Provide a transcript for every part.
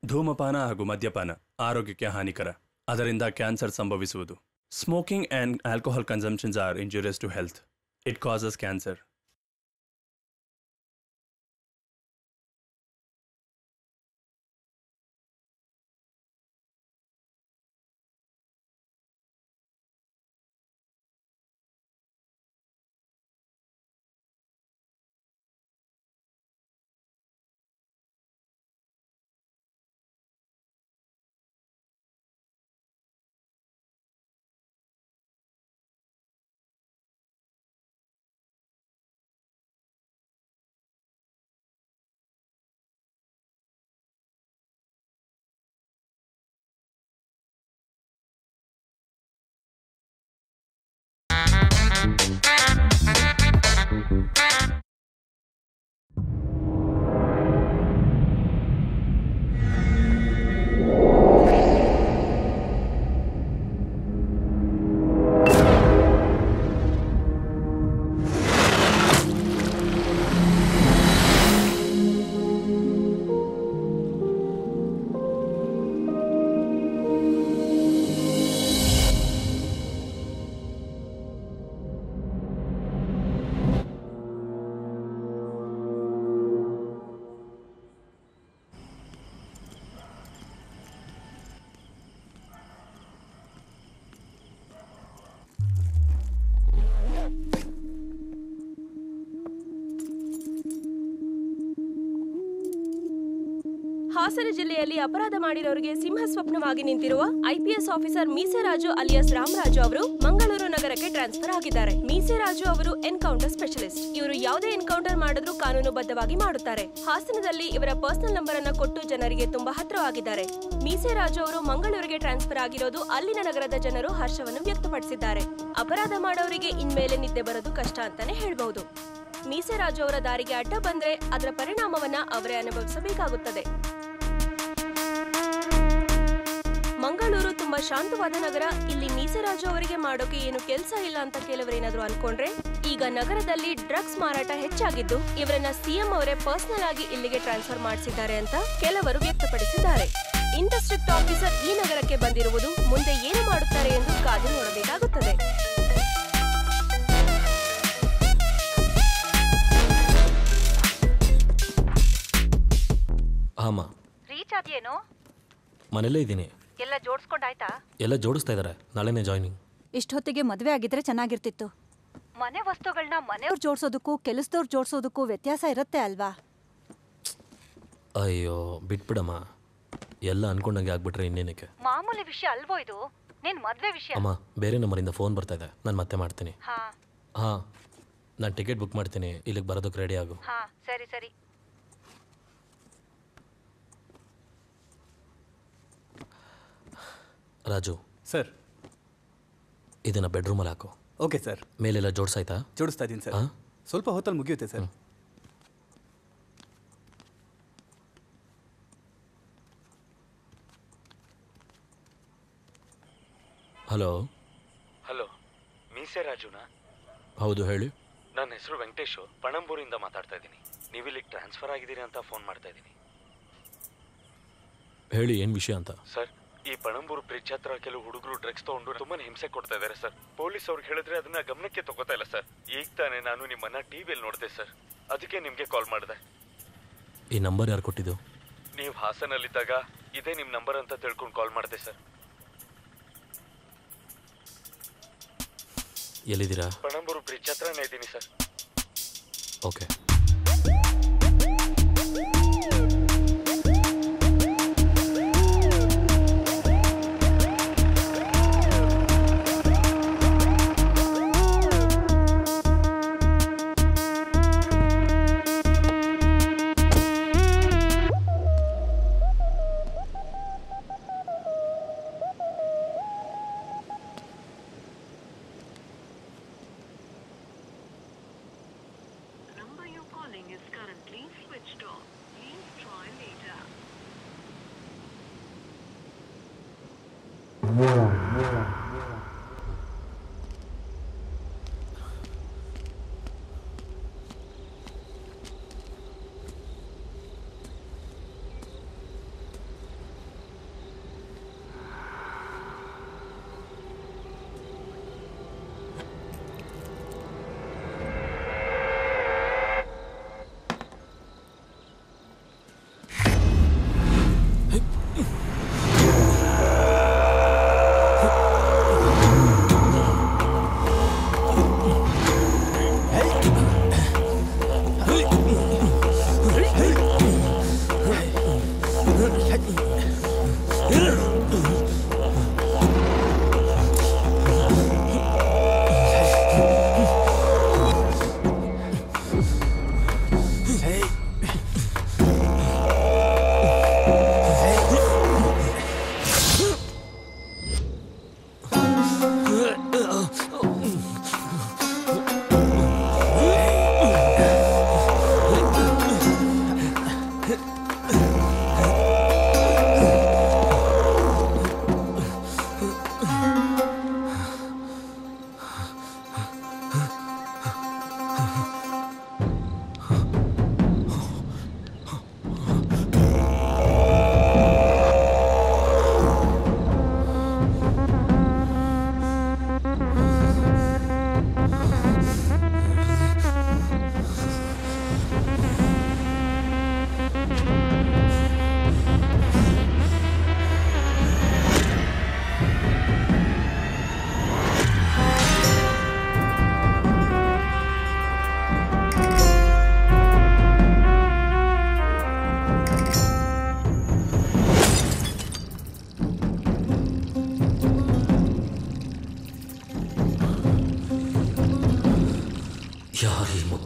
ಧೂಮಪಾನ ಹಾಗೂ ಮದ್ಯಪಾನ ಆರೋಗ್ಯಕ್ಕೆ ಹಾನಿಕರ ಅದರಿಂದ ಕ್ಯಾನ್ಸರ್ ಸಂಭವಿಸುವುದು smoking and alcohol consumptions are injurious to health it causes cancer Hassan ಜಿಲ್ಲೆಯಲ್ಲಿ ಅಪರಾಧ ಮಾಡಿರೋರಿಗೆ ಸಿಂಹ ಸ್ವಪ್ನವಾಗಿ ನಿಂತಿರುವ IPS officer Meeseraju alias Ramaraju ಅವರು ಮಂಗಳೂರು ನಗರಕ್ಕೆ ಟ್ರಾನ್ಸ್ಫರ್ ಆಗಿದ್ದಾರೆ ಮೀಸೆರಾಜು ಅವರು ಎನ್ಕೌಂಟರ್ ಸ್ಪೆಷಲಿಸ್ಟ್ ಇವರು ಯಾವುದೇ ಎನ್ಕೌಂಟರ್ ಮಾಡಿದ್ರೂ ಕಾನೂನುಬದ್ಧವಾಗಿ ಮಾಡುತ್ತಾರೆ ಹಾಸನದಲ್ಲಿ ಇವರ ಪರ್ಸನಲ್ ನಂಬರ್ ಅನ್ನ ಕೊಟ್ಟು ಜನರಿಗೆ ತುಂಬಾ ಹತ್ರವಾಗಿದ್ದಾರೆ ಮೀಸೆರಾಜು ಅವರು ಮಂಗಳೂರಿಗೆ ಟ್ರಾನ್ಸ್ಫರ್ ಆಗಿರೋದು ಅಲ್ಲಿನ ನಗರದ ಜನರು ಹರ್ಷವನ್ನು ವ್ಯಕ್ತಪಡಿಸಿದ್ದಾರೆ ಅಪರಾಧ ಮಾಡೋರಿಗೆ ಇನ್ಮೇಲೆ ನಿದ್ದೆ ಬರೋದು ಕಷ್ಟ ಅಂತಾನೆ ಹೇಳ್ಬಹುದು ಮೀಸೆರಾಜು ಅವರ ದಾರಿಗೆ ಅಡ್ಡ ಬಂದ್ರೆ ಅದರ ಪರಿಣಾಮವನ್ನ ಅವರೇ ಅನುಭವಿಸಬೇಕಾಗುತ್ತದೆ ಮಂಗಳೂರು ತುಂಬಾ ಶಾಂತವಾದ ನಗರ ಇಲ್ಲಿ ಮೀಸೆರಾಜು ಅವರಿಗೆ ಮಾಡೋಕೆ ಏನು ಕೆಲಸ ಇಲ್ಲ ಅಂತ ಕೆಲವರೇನಾದ್ರೂ ಅನ್ಕೊಂಡ್ರೆ ಈಗ ನಗರದಲ್ಲಿ ಡ್ರಗ್ಸ್ ಮಾರಾಟ ಹೆಚ್ಚಾಗಿದ್ದು ಇವರನ್ನ ಸಿಎಂ ಅವರೇ ಪರ್ಸನಲ್ ಆಗಿ ಇಲ್ಲಿಗೆ ಟ್ರಾನ್ಸ್ಫರ್ ಮಾಡಿಸಿದ್ದಾರೆ ಅಂತ ಕೆಲವರು ವ್ಯಕ್ತಪಡಿಸಿದ್ದಾರೆ ಇಂಥ ಸ್ಟ್ರಿಕ್ಟ್ ಆಫೀಸರ್ ಈ ನಗರಕ್ಕೆ ಬಂದಿರುವುದು ಮುಂದೆ ಏನು ಮಾಡುತ್ತಾರೆ ಎಂದು ಕಾದು ನೋಡಬೇಕಾಗುತ್ತದೆ ಆಮ ರೀಚ್ ಆದ್ಯೇನು ಮನೇಲೇ ಇದ್ದೀನಿ ಎಲ್ಲ ಜೋಡ್ಸ್ಕೊಂಡಾಯ್ತಾ ಎಲ್ಲ ಜೋಡಿಸ್ತಾ ಇದ್ದಾರೆ ನಾಳೆನೇ ಜಾಯ್ನಿಂಗ್ ಇಷ್ಟೊತ್ತಿಗೆ ಮದುವೆ ಆಗಿದ್ರೆ ಚೆನ್ನಾಗಿರ್ತಿತ್ತು ಮನೆ ವಸ್ತುಗಳನ್ನ ಮನೆ ಅವ್ರು ಜೋಡ್ಸೋದಕ್ಕೂ ಕೆಲಸದವ್ರು ಜೋಡ್ಸೋದಕ್ಕೂ ವ್ಯತ್ಯಾಸ ಇರುತ್ತೆ ಅಲ್ವಾ ಅಯ್ಯೋ ಬಿಟ್ಬಿಡಮ್ಮ ಎಲ್ಲ ಅನ್ಕೊಂಡಂಗೆ ಆಗ್ಬಿಟ್ರೆ ಇನ್ನೇನಕ್ಕೆ ಮಾಮೂಲಿ ವಿಷಯ ಅಲ್ವೋ ಇದು ನಿನ್ ಮದ್ವೆ ವಿಷಯ ಅಮ್ಮ ಬೇರೆ ನಂಬರಿಂದ ಫೋನ್ ಬರ್ತಾ ಇದೆ ನಾನು ಮತ್ತೆ ಮಾಡ್ತೀನಿ ಹಾ ಹಾಂ ನಾನು ಟಿಕೆಟ್ ಬುಕ್ ಮಾಡ್ತೀನಿ ಇಲ್ಲಿಗೆ ಬರೋದಕ್ಕೆ ರೆಡಿ ಆಗು ಹಾ ಸರಿ ಸರಿ ರಾಜು ಸರ್ ಇದನ್ನ ಬೆಡ್ರೂಮಲ್ಲಿ ಹಾಕು ಓಕೆ ಸರ್ ಮೇಲೆಲ್ಲ ಜೋಡ್ಸಾಯ್ತಾ ಜೋಡಿಸ್ತಾ ಇದ್ದೀನಿ ಸರ್ ಹಾ? ಸ್ವಲ್ಪ ಹೊತ್ತಲ್ಲಿ ಮುಗಿಯುತ್ತೆ ಸರ್ ಹಲೋ ಹಲೋ ಮೀಸೆ ರಾಜುನಾ ಹೌದು ಹೇಳಿ ನನ್ನ ಹೆಸರು ವೆಂಕಟೇಶು ಪಣಂಬೂರಿಂದ ಮಾತಾಡ್ತಾ ಇದ್ದೀನಿ ನೀವು ಇಲ್ಲಿಗೆ ಟ್ರಾನ್ಸ್ಫರ್ ಆಗಿದ್ದೀರಿ ಅಂತ ಫೋನ್ ಮಾಡ್ತಾ ಇದ್ದೀನಿ ಹೇಳಿ ಏನು ವಿಷಯ ಅಂತ ಸರ್ ಈ ಪಣಂಬೂರು ಬ್ರಿಡ್ಜ್ ಹತ್ರ ಕೆಲವು ಹುಡುಗರು ಡ್ರಗ್ಸ್ ತಗೊಂಡು ತುಂಬಾನೇ ಹಿಂಸೆ ಕೊಡ್ತಾ ಇದ್ದಾರೆ ಸರ್ ಪೊಲೀಸ್ ಅವ್ರಿಗೆ ಹೇಳಿದ್ರೆ ಅದನ್ನ ಗಮನಕ್ಕೆ ತಗೋತಾ ಇಲ್ಲ ಸರ್ ಈಗ ತಾನೇ ನಾನು ನಿಮ್ಮನ್ನ ಟಿವಿಯಲ್ಲಿ ನೋಡಿದೆ ಸರ್ ಅದಕ್ಕೆ ನಿಮಗೆ ಕಾಲ್ ಮಾಡಿದೆ ಈ ನಂಬರ್ ಯಾರು ಕೊಟ್ಟಿದ್ದು ನೀವು ಹಾಸನಲ್ಲಿದ್ದಾಗ ಇದೇ ನಿಮ್ಮ ನಂಬರ್ ಅಂತ ತಿಳ್ಕೊಂಡು ಕಾಲ್ ಮಾಡಿದೆ ಸರ್ ಎಲ್ಲಿದ್ದೀರಾ ಪಣಂಬೂರು ಬ್ರಿಡ್ಜ್ ಹತ್ರನೇ ಇದ್ದೀನಿ sir okay number you're calling is currently switched off. Please try later.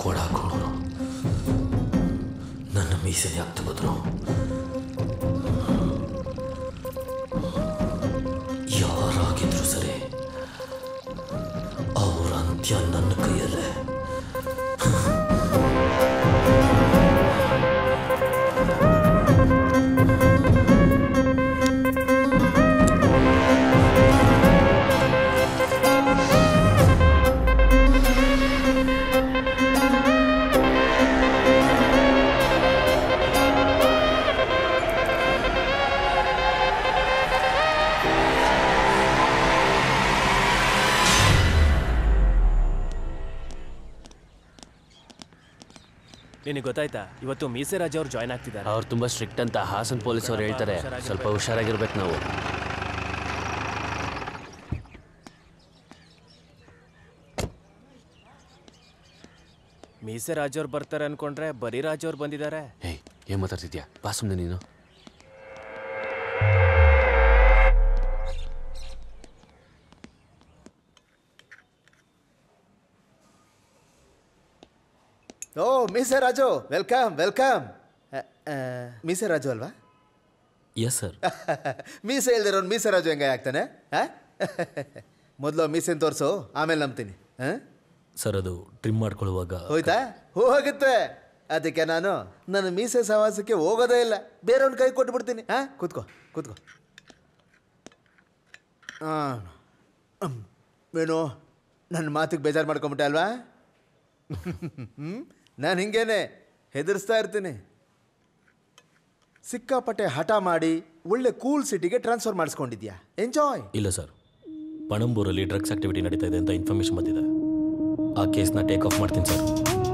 Code ಹಾಕೊಂಡ್ರು ನನ್ನ ಮೀಸೆ ಯಾಕೆ ತೆಗೆದ್ರು ಯಾರಾಗಿದ್ರು ಸರಿ ಅವರ ಅಂತ್ಯ ನನ್ನ ಕೈಯಲ್ಲೇ ನಿನಗೆ ಗೊತ್ತಾಯ್ತಾ ಇವತ್ತು ಮೀಸೆ ರಾಜ ಅವ್ರು ಜಾಯ್ನ್ ಆಗ್ತಿದ್ದಾರೆ ಅವ್ರು ತುಂಬಾ ಸ್ಟ್ರಿಕ್ಟ್ ಅಂತ ಹಾಸನ್ ಪೊಲೀಸ್ ಅವ್ರು ಹೇಳ್ತಾರೆ ಸ್ವಲ್ಪ ಹುಷಾರಾಗಿರ್ಬೇಕು ನಾವು ಮೀಸೆ ರಾಜ್ ಅವ್ರು ಬರ್ತಾರೆ ಅನ್ಕೊಂಡ್ರೆ ಬರೀ ರಾಜ್ ಅವ್ರು ಬಂದಿದ್ದಾರೆ ಏಯ್ ಏನ್ ಮಾತಾಡ್ತಿದ್ಯಾ ಬಾ ಸುಮ್ಮನೆ ನೀನು ಓ ಮೀಸೆ ರಾಜು ವೆಲ್ಕಮ್ ವೆಲ್ಕಮ್ ಮೀಸೆ ರಾಜು ಅಲ್ವಾ ಎಸ್ ಸರ್ ಮೀಸೆ ಇಲ್ದಿರೋನು ಮೀಸೆ ರಾಜು ಹೆಂಗೆ ಆಗ್ತಾನೆ ಮೊದಲು ಮೀಸೆನ್ ತೋರಿಸು ಆಮೇಲೆ ನಂಬ್ತೀನಿ ಹಾಂ ಸರ್ ಅದು ಟ್ರಿಮ್ ಮಾಡ್ಕೊಳ್ಳುವಾಗ ಹೋಯ್ತಾ ಹೋಗುತ್ತೆ ಅದಕ್ಕೆ ನಾನು ನನ್ನ ಮೀಸೆ ಸವಾಸಕ್ಕೆ ಹೋಗೋದೇ ಇಲ್ಲ ಬೇರೆಯವ್ನ ಕೈ ಕೊಟ್ಬಿಡ್ತೀನಿ ಹಾಂ ಕೂತ್ಕೋ ಕೂತ್ಕೋ ಹಾಂ ಏನು ನನ್ನ ಮಾತಿಗೆ ಬೇಜಾರು ಮಾಡ್ಕೊಂಬಿಟ್ಟೆ ಅಲ್ವಾ ಹ್ಞೂ ನಾನು ಹಿಂಗೇನೆ ಹೆದರ್ಸ್ತಾ ಇರ್ತೀನಿ ಸಿಕ್ಕಾಪಟ್ಟೆ ಹಠ ಮಾಡಿ ಒಳ್ಳೆ ಕೂಲ್ ಸಿಟಿಗೆ ಟ್ರಾನ್ಸ್ಫರ್ ಮಾಡಿಸ್ಕೊಂಡಿದ್ಯಾ ಎಂಜಾಯ್ ಇಲ್ಲ ಸರ್ ಪಣಂಬೂರಲ್ಲಿ ಡ್ರಗ್ಸ್ ಆಕ್ಟಿವಿಟಿ ನಡೀತಾ ಇದೆ ಅಂತ ಇನ್ಫಾರ್ಮೇಶನ್ ಬಂದಿದೆ ಆ ಕೇಸ್ನ ಟೇಕ್ ಆಫ್ ಮಾಡ್ತೀನಿ ಸರ್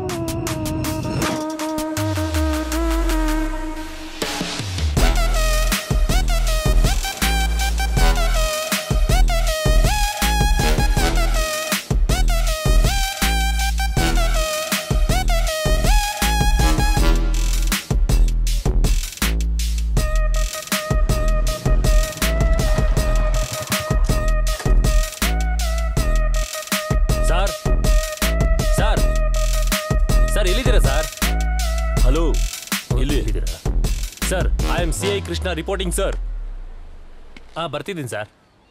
ಸರ್ ಸರ್ ಸರ್ ಎಲ್ಲಿದ್ದೀರಾ ಸರ್ ಹಲೋ ಎಲ್ಲಿ ಎಲ್ಲಿದ್ದೀರಾ sir I am C I Krishna reporting sir ಹಾಂ ಬರ್ತಿದ್ದೀನಿ ಸರ್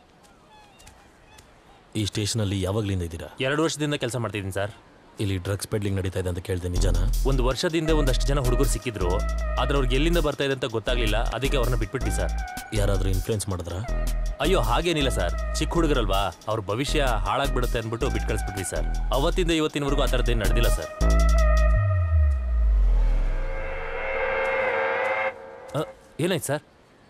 ಈ ಸ್ಟೇಷನಲ್ಲಿ ಯಾವಾಗಲಿಂದ ಇದ್ದೀರಾ ಎರಡು ವರ್ಷದಿಂದ ಕೆಲಸ ಮಾಡ್ತಿದ್ದೀನಿ ಸರ್ ಇಲ್ಲಿ ಡ್ರಗ್ಸ್ ಪೆಡ್ಲಿಂಗ್ ನಡೀತಾ ಇದೆ ಅಂತ ಕೇಳಿದೆ ನಿಜನಾ ಒಂದು ವರ್ಷದಿಂದ ಒಂದಷ್ಟು ಜನ ಹುಡುಗರು ಸಿಕ್ಕಿದ್ರು ಆದ್ರೆ ಅವ್ರಿಗೆ ಎಲ್ಲಿಂದ ಬರ್ತಾ ಇದೆ ಅಂತ ಗೊತ್ತಾಗ್ಲಿಲ್ಲ ಅದಕ್ಕೆ ಅವ್ರನ್ನ ಬಿಟ್ಬಿಟ್ವಿ ಸರ್ ಯಾರಾದರೂ ಇನ್ಫ್ಲೂಯೆನ್ಸ್ ಮಾಡಿದ್ರಾ ಅಯ್ಯೋ ಹಾಗೇನಿಲ್ಲ ಸರ್ ಚಿಕ್ಕ ಹುಡುಗರಲ್ವಾ ಅವ್ರ ಭವಿಷ್ಯ ಹಾಳಾಗ್ಬಿಡುತ್ತೆ ಅಂದ್ಬಿಟ್ಟು ಬಿಟ್ಟು ಕಳಿಸ್ಬಿಟ್ವಿ ಸರ್ ಅವತ್ತಿಂದ ಇವತ್ತಿನವರೆಗೂ ಆ ಥರದ್ದೇನು ನಡೆದಿಲ್ಲ ಸರ್ ಅ, ಏನಾಯ್ತು ಸರ್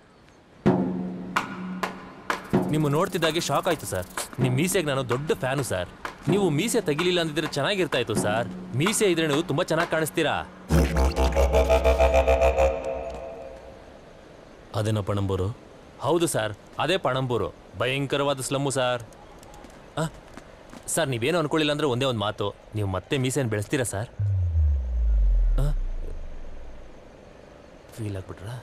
ನಿಮ್ಮ ನೋಡ್ತಿದ್ದಾಗೆ ಶಾಕ್ ಆಯ್ತು ಸರ್ ನಿಮ್ಮ ಮೀಸೆಗೆ ನಾನು ದೊಡ್ಡ ಫ್ಯಾನು ಸರ್ ನೀವು ಮೀಸೆ ತೆಗಿಲಿಲ್ಲ ಅಂದಿದ್ರೆ ಚೆನ್ನಾಗಿರ್ತಾ ಇತ್ತು ಸರ್ ಮೀಸೆ ಇದ್ರೆ ನೀವು ತುಂಬಾ ಚೆನ್ನಾಗಿ ಕಾಣಿಸ್ತೀರಾ ಅದೇನಾ ಪಣಂಬೂರು ಹೌದು ಸರ್ ಅದೇ ಪಣಂಬೂರು ಭಯಂಕರವಾದ ಸ್ಲಮ್ಮು ಸರ್ ಆ, ಸರ್ ನೀವೇನು ಅನ್ಕೊಳ್ಳಿಲ್ಲ ಅಂದ್ರೆ ಒಂದೇ ಒಂದು ಮಾತು ನೀವು ಮತ್ತೆ ಮೀಸೆಯನ್ನು ಬೆಳೆಸ್ತೀರಾ ಸರ್ ಫೀಲ್ ಆಗ್ಬಿಟ್ರಾ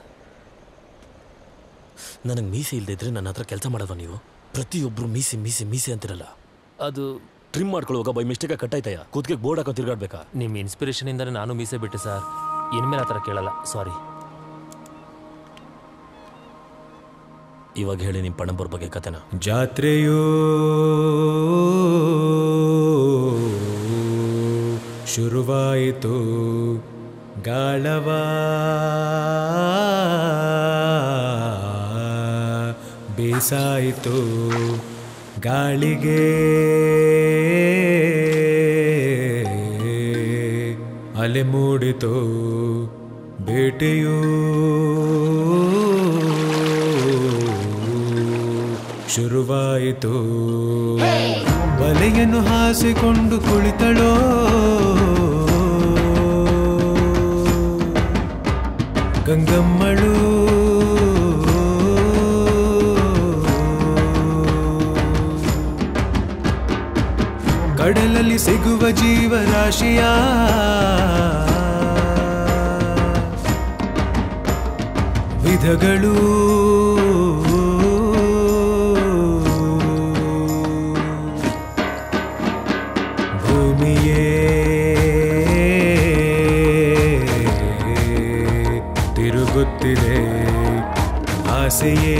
ನನಗೆ ಮೀಸೆ ಇಲ್ಲದೆ ಇದ್ರೆ ನನ್ನ ಹತ್ರ ಕೆಲಸ ಮಾಡೋದು ನೀವು ಪ್ರತಿಯೊಬ್ಬರು ಮೀಸೆ ಮೀಸೆ ಮೀಸೆ ಅಂತಿರಲ್ಲ ಅದು ಟ್ರಿಮ್ ಮಾಡ್ಕೊಳ್ಳುವಾಗ ಬೈ ಮಿಸ್ಟೇಕ್ ಕಟ್ಟಾಯ್ತಯ್ಯ ಕೂತ್ಗೆ ಬೋರ್ಡ್ ಹಾಕೋ ತಿರ್ಗಾಡ್ಬೇಕಾ ನಿಮ್ಮ ಇನ್ಸ್ಪಿರೇಷನಿಂದನೇ ನಾನು ಮೀಸೆ ಬಿಟ್ಟೆ ಸರ್ ಇನ್ಮೇಲೆ ಆ ಥರ ಕೇಳಲ್ಲ ಸಾರಿ ಇವಾಗ ಹೇಳಿ ನಿಮ್ಮ ಪಣಂಬೂರ್ ಬಗ್ಗೆ ಕತೆನ ಜಾತ್ರೆಯೋ ಶುರುವಾಯಿತು ಗಾಳವ ಬೇಸಾಯಿತು ಗಾಳಿಗೆ ಅಲೆ ಮೂಡಿತು ಬೇಟೆಯೂ ಶುರುವಾಯಿತು ಬಲೆಯನ್ನು ಹಾಸಿಕೊಂಡು ಕುಳಿತಳೋ ಗಂಗಮ್ಮಳು ಕಡಲಲ್ಲಿ ಸಿಗುವ ಜೀವರಾಶಿಯ ವಿಧಗಳು ಭೂಮಿಯೇ ಆಸೆಯೇ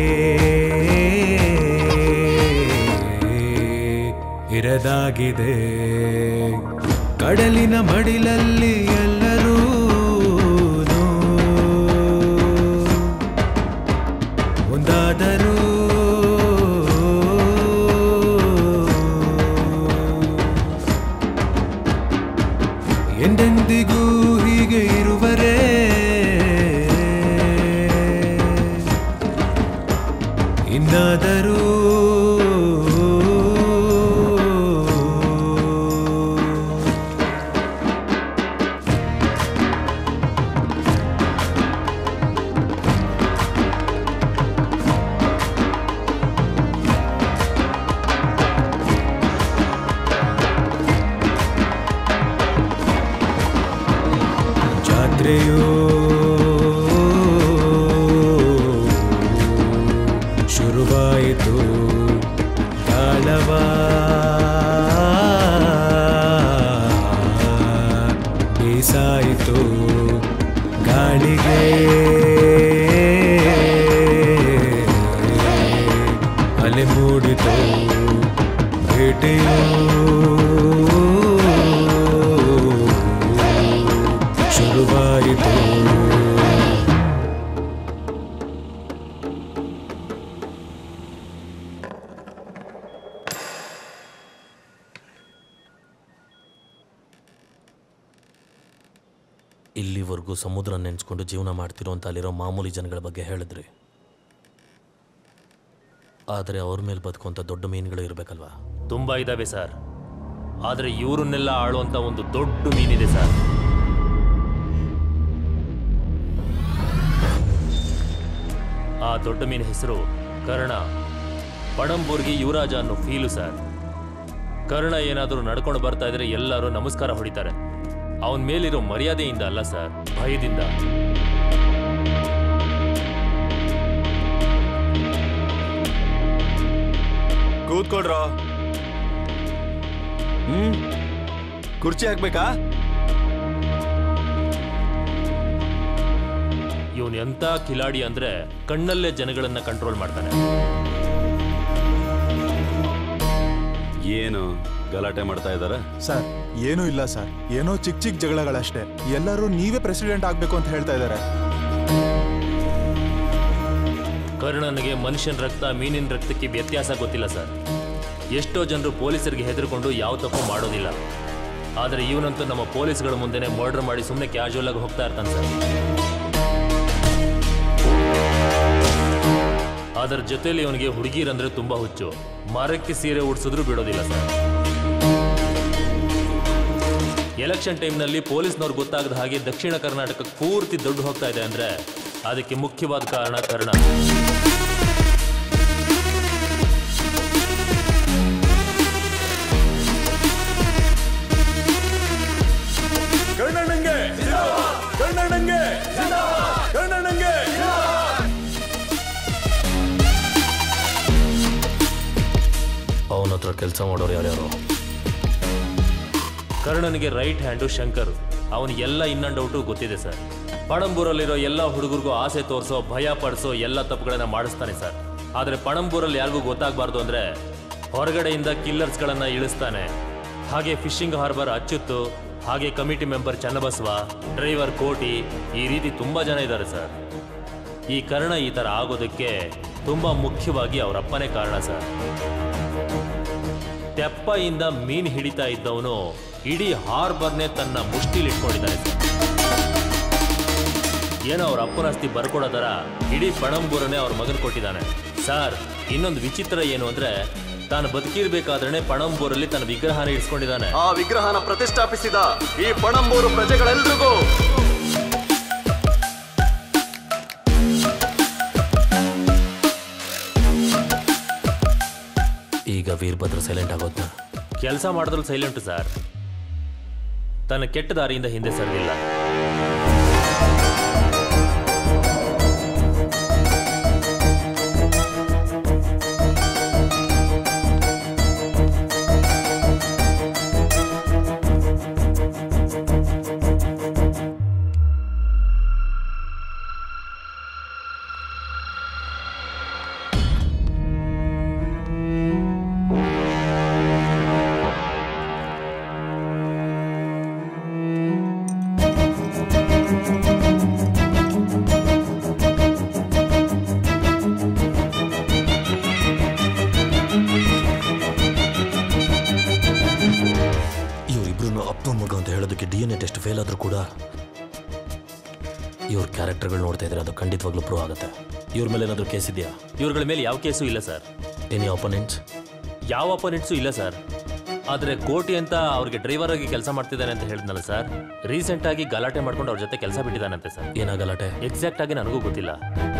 ಇರದಾಗಿದೆ ಕಡಲಿನ ಮಡಿಲಲ್ಲಿ ಎಲ್ಲರೂ ಒಂದಾದರೂ ಎಂದೆಂದಿಗೂ ಹೀಗೆ ಇರುವರೇ ಇನ್ನಾದರೂ ಜಾತ್ರೆಯೋ ಶುರುವಾಯಿತು ಕಾಲವಾ ಬೀಸಾಯಿತು ಗಾಳಿಗೆ ಅಲೆ ಮೂಡಿತು ಭೇಟೆಯೋ ಶುರುವಾಯಿತು ಇಲ್ಲಿವರೆಗೂ ಸಮುದ್ರ ನೆನೆಸ್ಕೊಂಡು ಜೀವನ ಮಾಡ್ತಿರೋ ಅಂತ ಅಲ್ಲಿರೋ ಮಾಮೂಲಿ ಜನಗಳ ಬಗ್ಗೆ ಹೇಳಿದ್ರಿ ಆದರೆ ಅವ್ರ ಮೇಲೆ ಬದುಕುವಂಥ ದೊಡ್ಡ ಮೀನುಗಳು ಇರಬೇಕಲ್ವಾ ತುಂಬಾ ಇದಾವೆ ಸರ್ ಆದರೆ ಇವರನ್ನೆಲ್ಲ ಆಳುವಂತ ಒಂದು ದೊಡ್ಡ ಮೀನಿದೆ ಸರ್ ಆ ದೊಡ್ಡ ಮೀನ್ ಹೆಸರು ಕರ್ಣ ಪಣಂಬೂರ್ಗೆ ಯುವರಾಜ ಅನ್ನೋ ಫೀಲು ಸರ್ ಕರ್ಣ ಏನಾದರೂ ನಡ್ಕೊಂಡು ಬರ್ತಾ ಇದ್ರೆ ಎಲ್ಲರೂ ನಮಸ್ಕಾರ ಹೊಡಿತಾರೆ ಅವನ ಮೇಲಿರೋ ಮರ್ಯಾದೆಯಿಂದ ಅಲ್ಲ ಸರ್ ಭಯದಿಂದ ಕೂತ್ಕೊಳ್ರೋ ಹ್ಮ್ ಕುರ್ಚಿ ಹಾಕ್ಬೇಕಾ ಇವನ್ ಎಂತ ಕಿಲಾಡಿ ಅಂದ್ರೆ ಕಣ್ಣಲ್ಲೇ ಜನಗಳನ್ನ ಕಂಟ್ರೋಲ್ ಮಾಡ್ತಾನೆ ಏನು ಗಲಾಟೆ ಮಾಡ್ತಾ ಇದಾರ ಸರ್ ಏನೂ ಇಲ್ಲ ಸರ್ ಏನೋ ಚಿಕ್ಕ ಚಿಕ್ಕ ಜಗಳಗಳಷ್ಟೇ ಎಲ್ಲರೂ ನೀವೇ ಪ್ರೆಸಿಡೆಂಟ್ ಆಗ್ಬೇಕು ಅಂತ ಹೇಳ್ತಾ ಇದ್ದಾರೆ ಕರ್ಣನಿಗೆ ಮನುಷ್ಯನ ರಕ್ತ ಮೀನಿನ ರಕ್ತಕ್ಕೆ ವ್ಯತ್ಯಾಸ ಗೊತ್ತಿಲ್ಲ ಸರ್ ಎಷ್ಟೋ ಜನರು ಪೊಲೀಸರಿಗೆ ಹೆದರ್ಕೊಂಡು ಯಾವ ತಪ್ಪು ಮಾಡೋದಿಲ್ಲ ಆದರೆ ಇವನಂತೂ ನಮ್ಮ ಪೊಲೀಸ್ಗಳ ಮುಂದೆನೆ ಮರ್ಡರ್ ಮಾಡಿ ಸುಮ್ಮನೆ ಕ್ಯಾಶುವಲ್ ಆಗಿ ಹೋಗ್ತಾ ಇರ್ತಾನೆ ಸರ್ ಅದರ ಜೊತೆಲಿ ಇವನಿಗೆ ಹುಡುಗಿರಂದ್ರೆ ತುಂಬಾ ಹುಚ್ಚು ಮರಕ್ಕೆ ಸೀರೆ ಉಡ್ಸಿದ್ರು ಬಿಡೋದಿಲ್ಲ ಸರ್ ಎಲೆಕ್ಷನ್ ಟೈಮ್ನಲ್ಲಿ ಪೊಲೀಸ್ನವ್ರು ಗೊತ್ತಾಗದ ಹಾಗೆ ದಕ್ಷಿಣ ಕರ್ನಾಟಕ ಪೂರ್ತಿ ದುಡ್ಡು ಹೋಗ್ತಾ ಇದೆ ಅಂದ್ರೆ ಅದಕ್ಕೆ ಮುಖ್ಯವಾದ ಕಾರಣ ಕರ್ಣ ಕರ್ಣಣ್ಣಂಗೆ ಕರ್ಣಣ್ಣಂಗೆ ಕರ್ಣಣ್ಣಂಗೆ ಅವನ ಹತ್ರ ಕೆಲಸ ಮಾಡೋರು ಯಾರ್ಯಾರು ಕರ್ಣನಿಗೆ ರೈಟ್ ಹ್ಯಾಂಡು ಶಂಕರ್ ಅವನು ಎಲ್ಲ ಇನ್ನಂಡ್ ಔಟು ಗೊತ್ತಿದೆ ಸರ್ ಪಣಂಬೂರಲ್ಲಿರೋ ಎಲ್ಲ ಹುಡುಗರಿಗೂ ಆಸೆ ತೋರಿಸೋ ಭಯ ಪಡಿಸೋ ಎಲ್ಲ ತಪ್ಪುಗಳನ್ನ ಮಾಡಿಸ್ತಾನೆ ಸರ್ ಆದರೆ ಪಣಂಬೂರಲ್ಲಿ ಯಾರಿಗೂ ಗೊತ್ತಾಗಬಾರ್ದು ಅಂದ್ರೆ ಹೊರಗಡೆಯಿಂದ ಕಿಲ್ಲರ್ಸ್ಗಳನ್ನ ಇಳಿಸ್ತಾನೆ ಹಾಗೆ ಫಿಶಿಂಗ್ ಹಾರ್ಬರ್ ಅಚ್ಚುತ್ತು ಹಾಗೆ ಕಮಿಟಿ ಮೆಂಬರ್ ಚನ್ನಬಸವ ಡ್ರೈವರ್ ಕೋಟಿ ಈ ರೀತಿ ತುಂಬಾ ಜನ ಇದ್ದಾರೆ ಸರ್ ಈ ಕರ್ಣ ಈ ಥರ ಆಗೋದಕ್ಕೆ ತುಂಬಾ ಮುಖ್ಯವಾಗಿ ಅವರ ಅಪ್ಪನೇ ಕಾರಣ ಸರ್ ತೆಪ್ಪಯಿಂದ ಮೀನ್ ಹಿಡಿತಾ ಇದ್ದವನು ಇಡೀ ಹಾರ್ಬರ್ನೇ ತನ್ನ ಮುಷ್ಟಿಲಿ ಇಟ್ಕೊಂಡಿದ್ದಾನೆ ಸರ್. ಏನೋ ಅವ್ರ ಅಪ್ಪನ ಆಸ್ತಿ ಬರ್ಕೊಡೋ ಥರ ಇಡೀ ಪಣಂಬೂರನ್ನೇ ಅವ್ರ ಮಗನ್ ಕೊಟ್ಟಿದ್ದಾನೆ ಸರ್ ಇನ್ನೊಂದು ವಿಚಿತ್ರ ಏನು ಅಂದ್ರೆ ತಾನು ಬದುಕಿರ್ಬೇಕಾದ್ರೆ ಪಣಂಬೂರಲ್ಲಿ ತನ್ನ ವಿಗ್ರಹನ ಇಡ್ಸ್ಕೊಂಡಿದ್ದಾನೆ ಆ ವಿಗ್ರಹನ ಪ್ರತಿಷ್ಠಾಪಿಸಿದ ಈ ಪಣಂಬೂರು ಪ್ರಜೆಗಳೆಲ್ರಿಗೂ ಈಗ ವೀರಭದ್ರ ಸೈಲೆಂಟ್ ಆಗೋದ್ನ ಕೆಲಸ ಮಾಡಿದ್ರು ಸೈಲೆಂಟ್ ಸರ್ ತನ್ನ ಕೆಟ್ಟ ದಾರಿಯಿಂದ ಹಿಂದೆ ಸರಿದಿಲ್ಲ ಎಷ್ಟು ಫೇಲ್ ಆದರೂ ಕೂಡ ಇವ್ರ ಕ್ಯಾರೆಕ್ಟರ್ಗಳು ನೋಡ್ತಾ ಇದ್ರೆ ಅದು ಖಂಡಿತವಾಗ್ಲೂ ಪ್ರೂವ್ ಆಗುತ್ತೆ ಇವ್ರ ಮೇಲೆ ಏನಾದರೂ ಕೇಸ್ ಇದೆಯಾ ಇವ್ರಗಳ ಮೇಲೆ ಯಾವ ಕೇಸು ಇಲ್ಲ ಸರ್ ಎನಿ ಆಪೋನೆಂಟ್ಸ್ ಯಾವ ಅಪೋನೆಂಟ್ಸು ಇಲ್ಲ ಸರ್ ಆದರೆ ಕೋಟಿ ಅಂತ ಅವ್ರಿಗೆ ಡ್ರೈವರ್ ಆಗಿ ಕೆಲಸ ಮಾಡ್ತಿದ್ದಾನೆ ಅಂತ ಹೇಳಿದ್ನಲ್ಲ ಸರ್ ರೀಸೆಂಟ್ ಆಗಿ ಗಲಾಟೆ ಮಾಡ್ಕೊಂಡು ಅವ್ರ ಜೊತೆ ಕೆಲಸ ಬಿಟ್ಟಿದ್ದಾನಂತೆ ಸರ್ ಏನಾ ಗಲಾಟೆ ಎಕ್ಸಾಕ್ಟ್ ಆಗಿ ನನಗೂ ಗೊತ್ತಿಲ್ಲ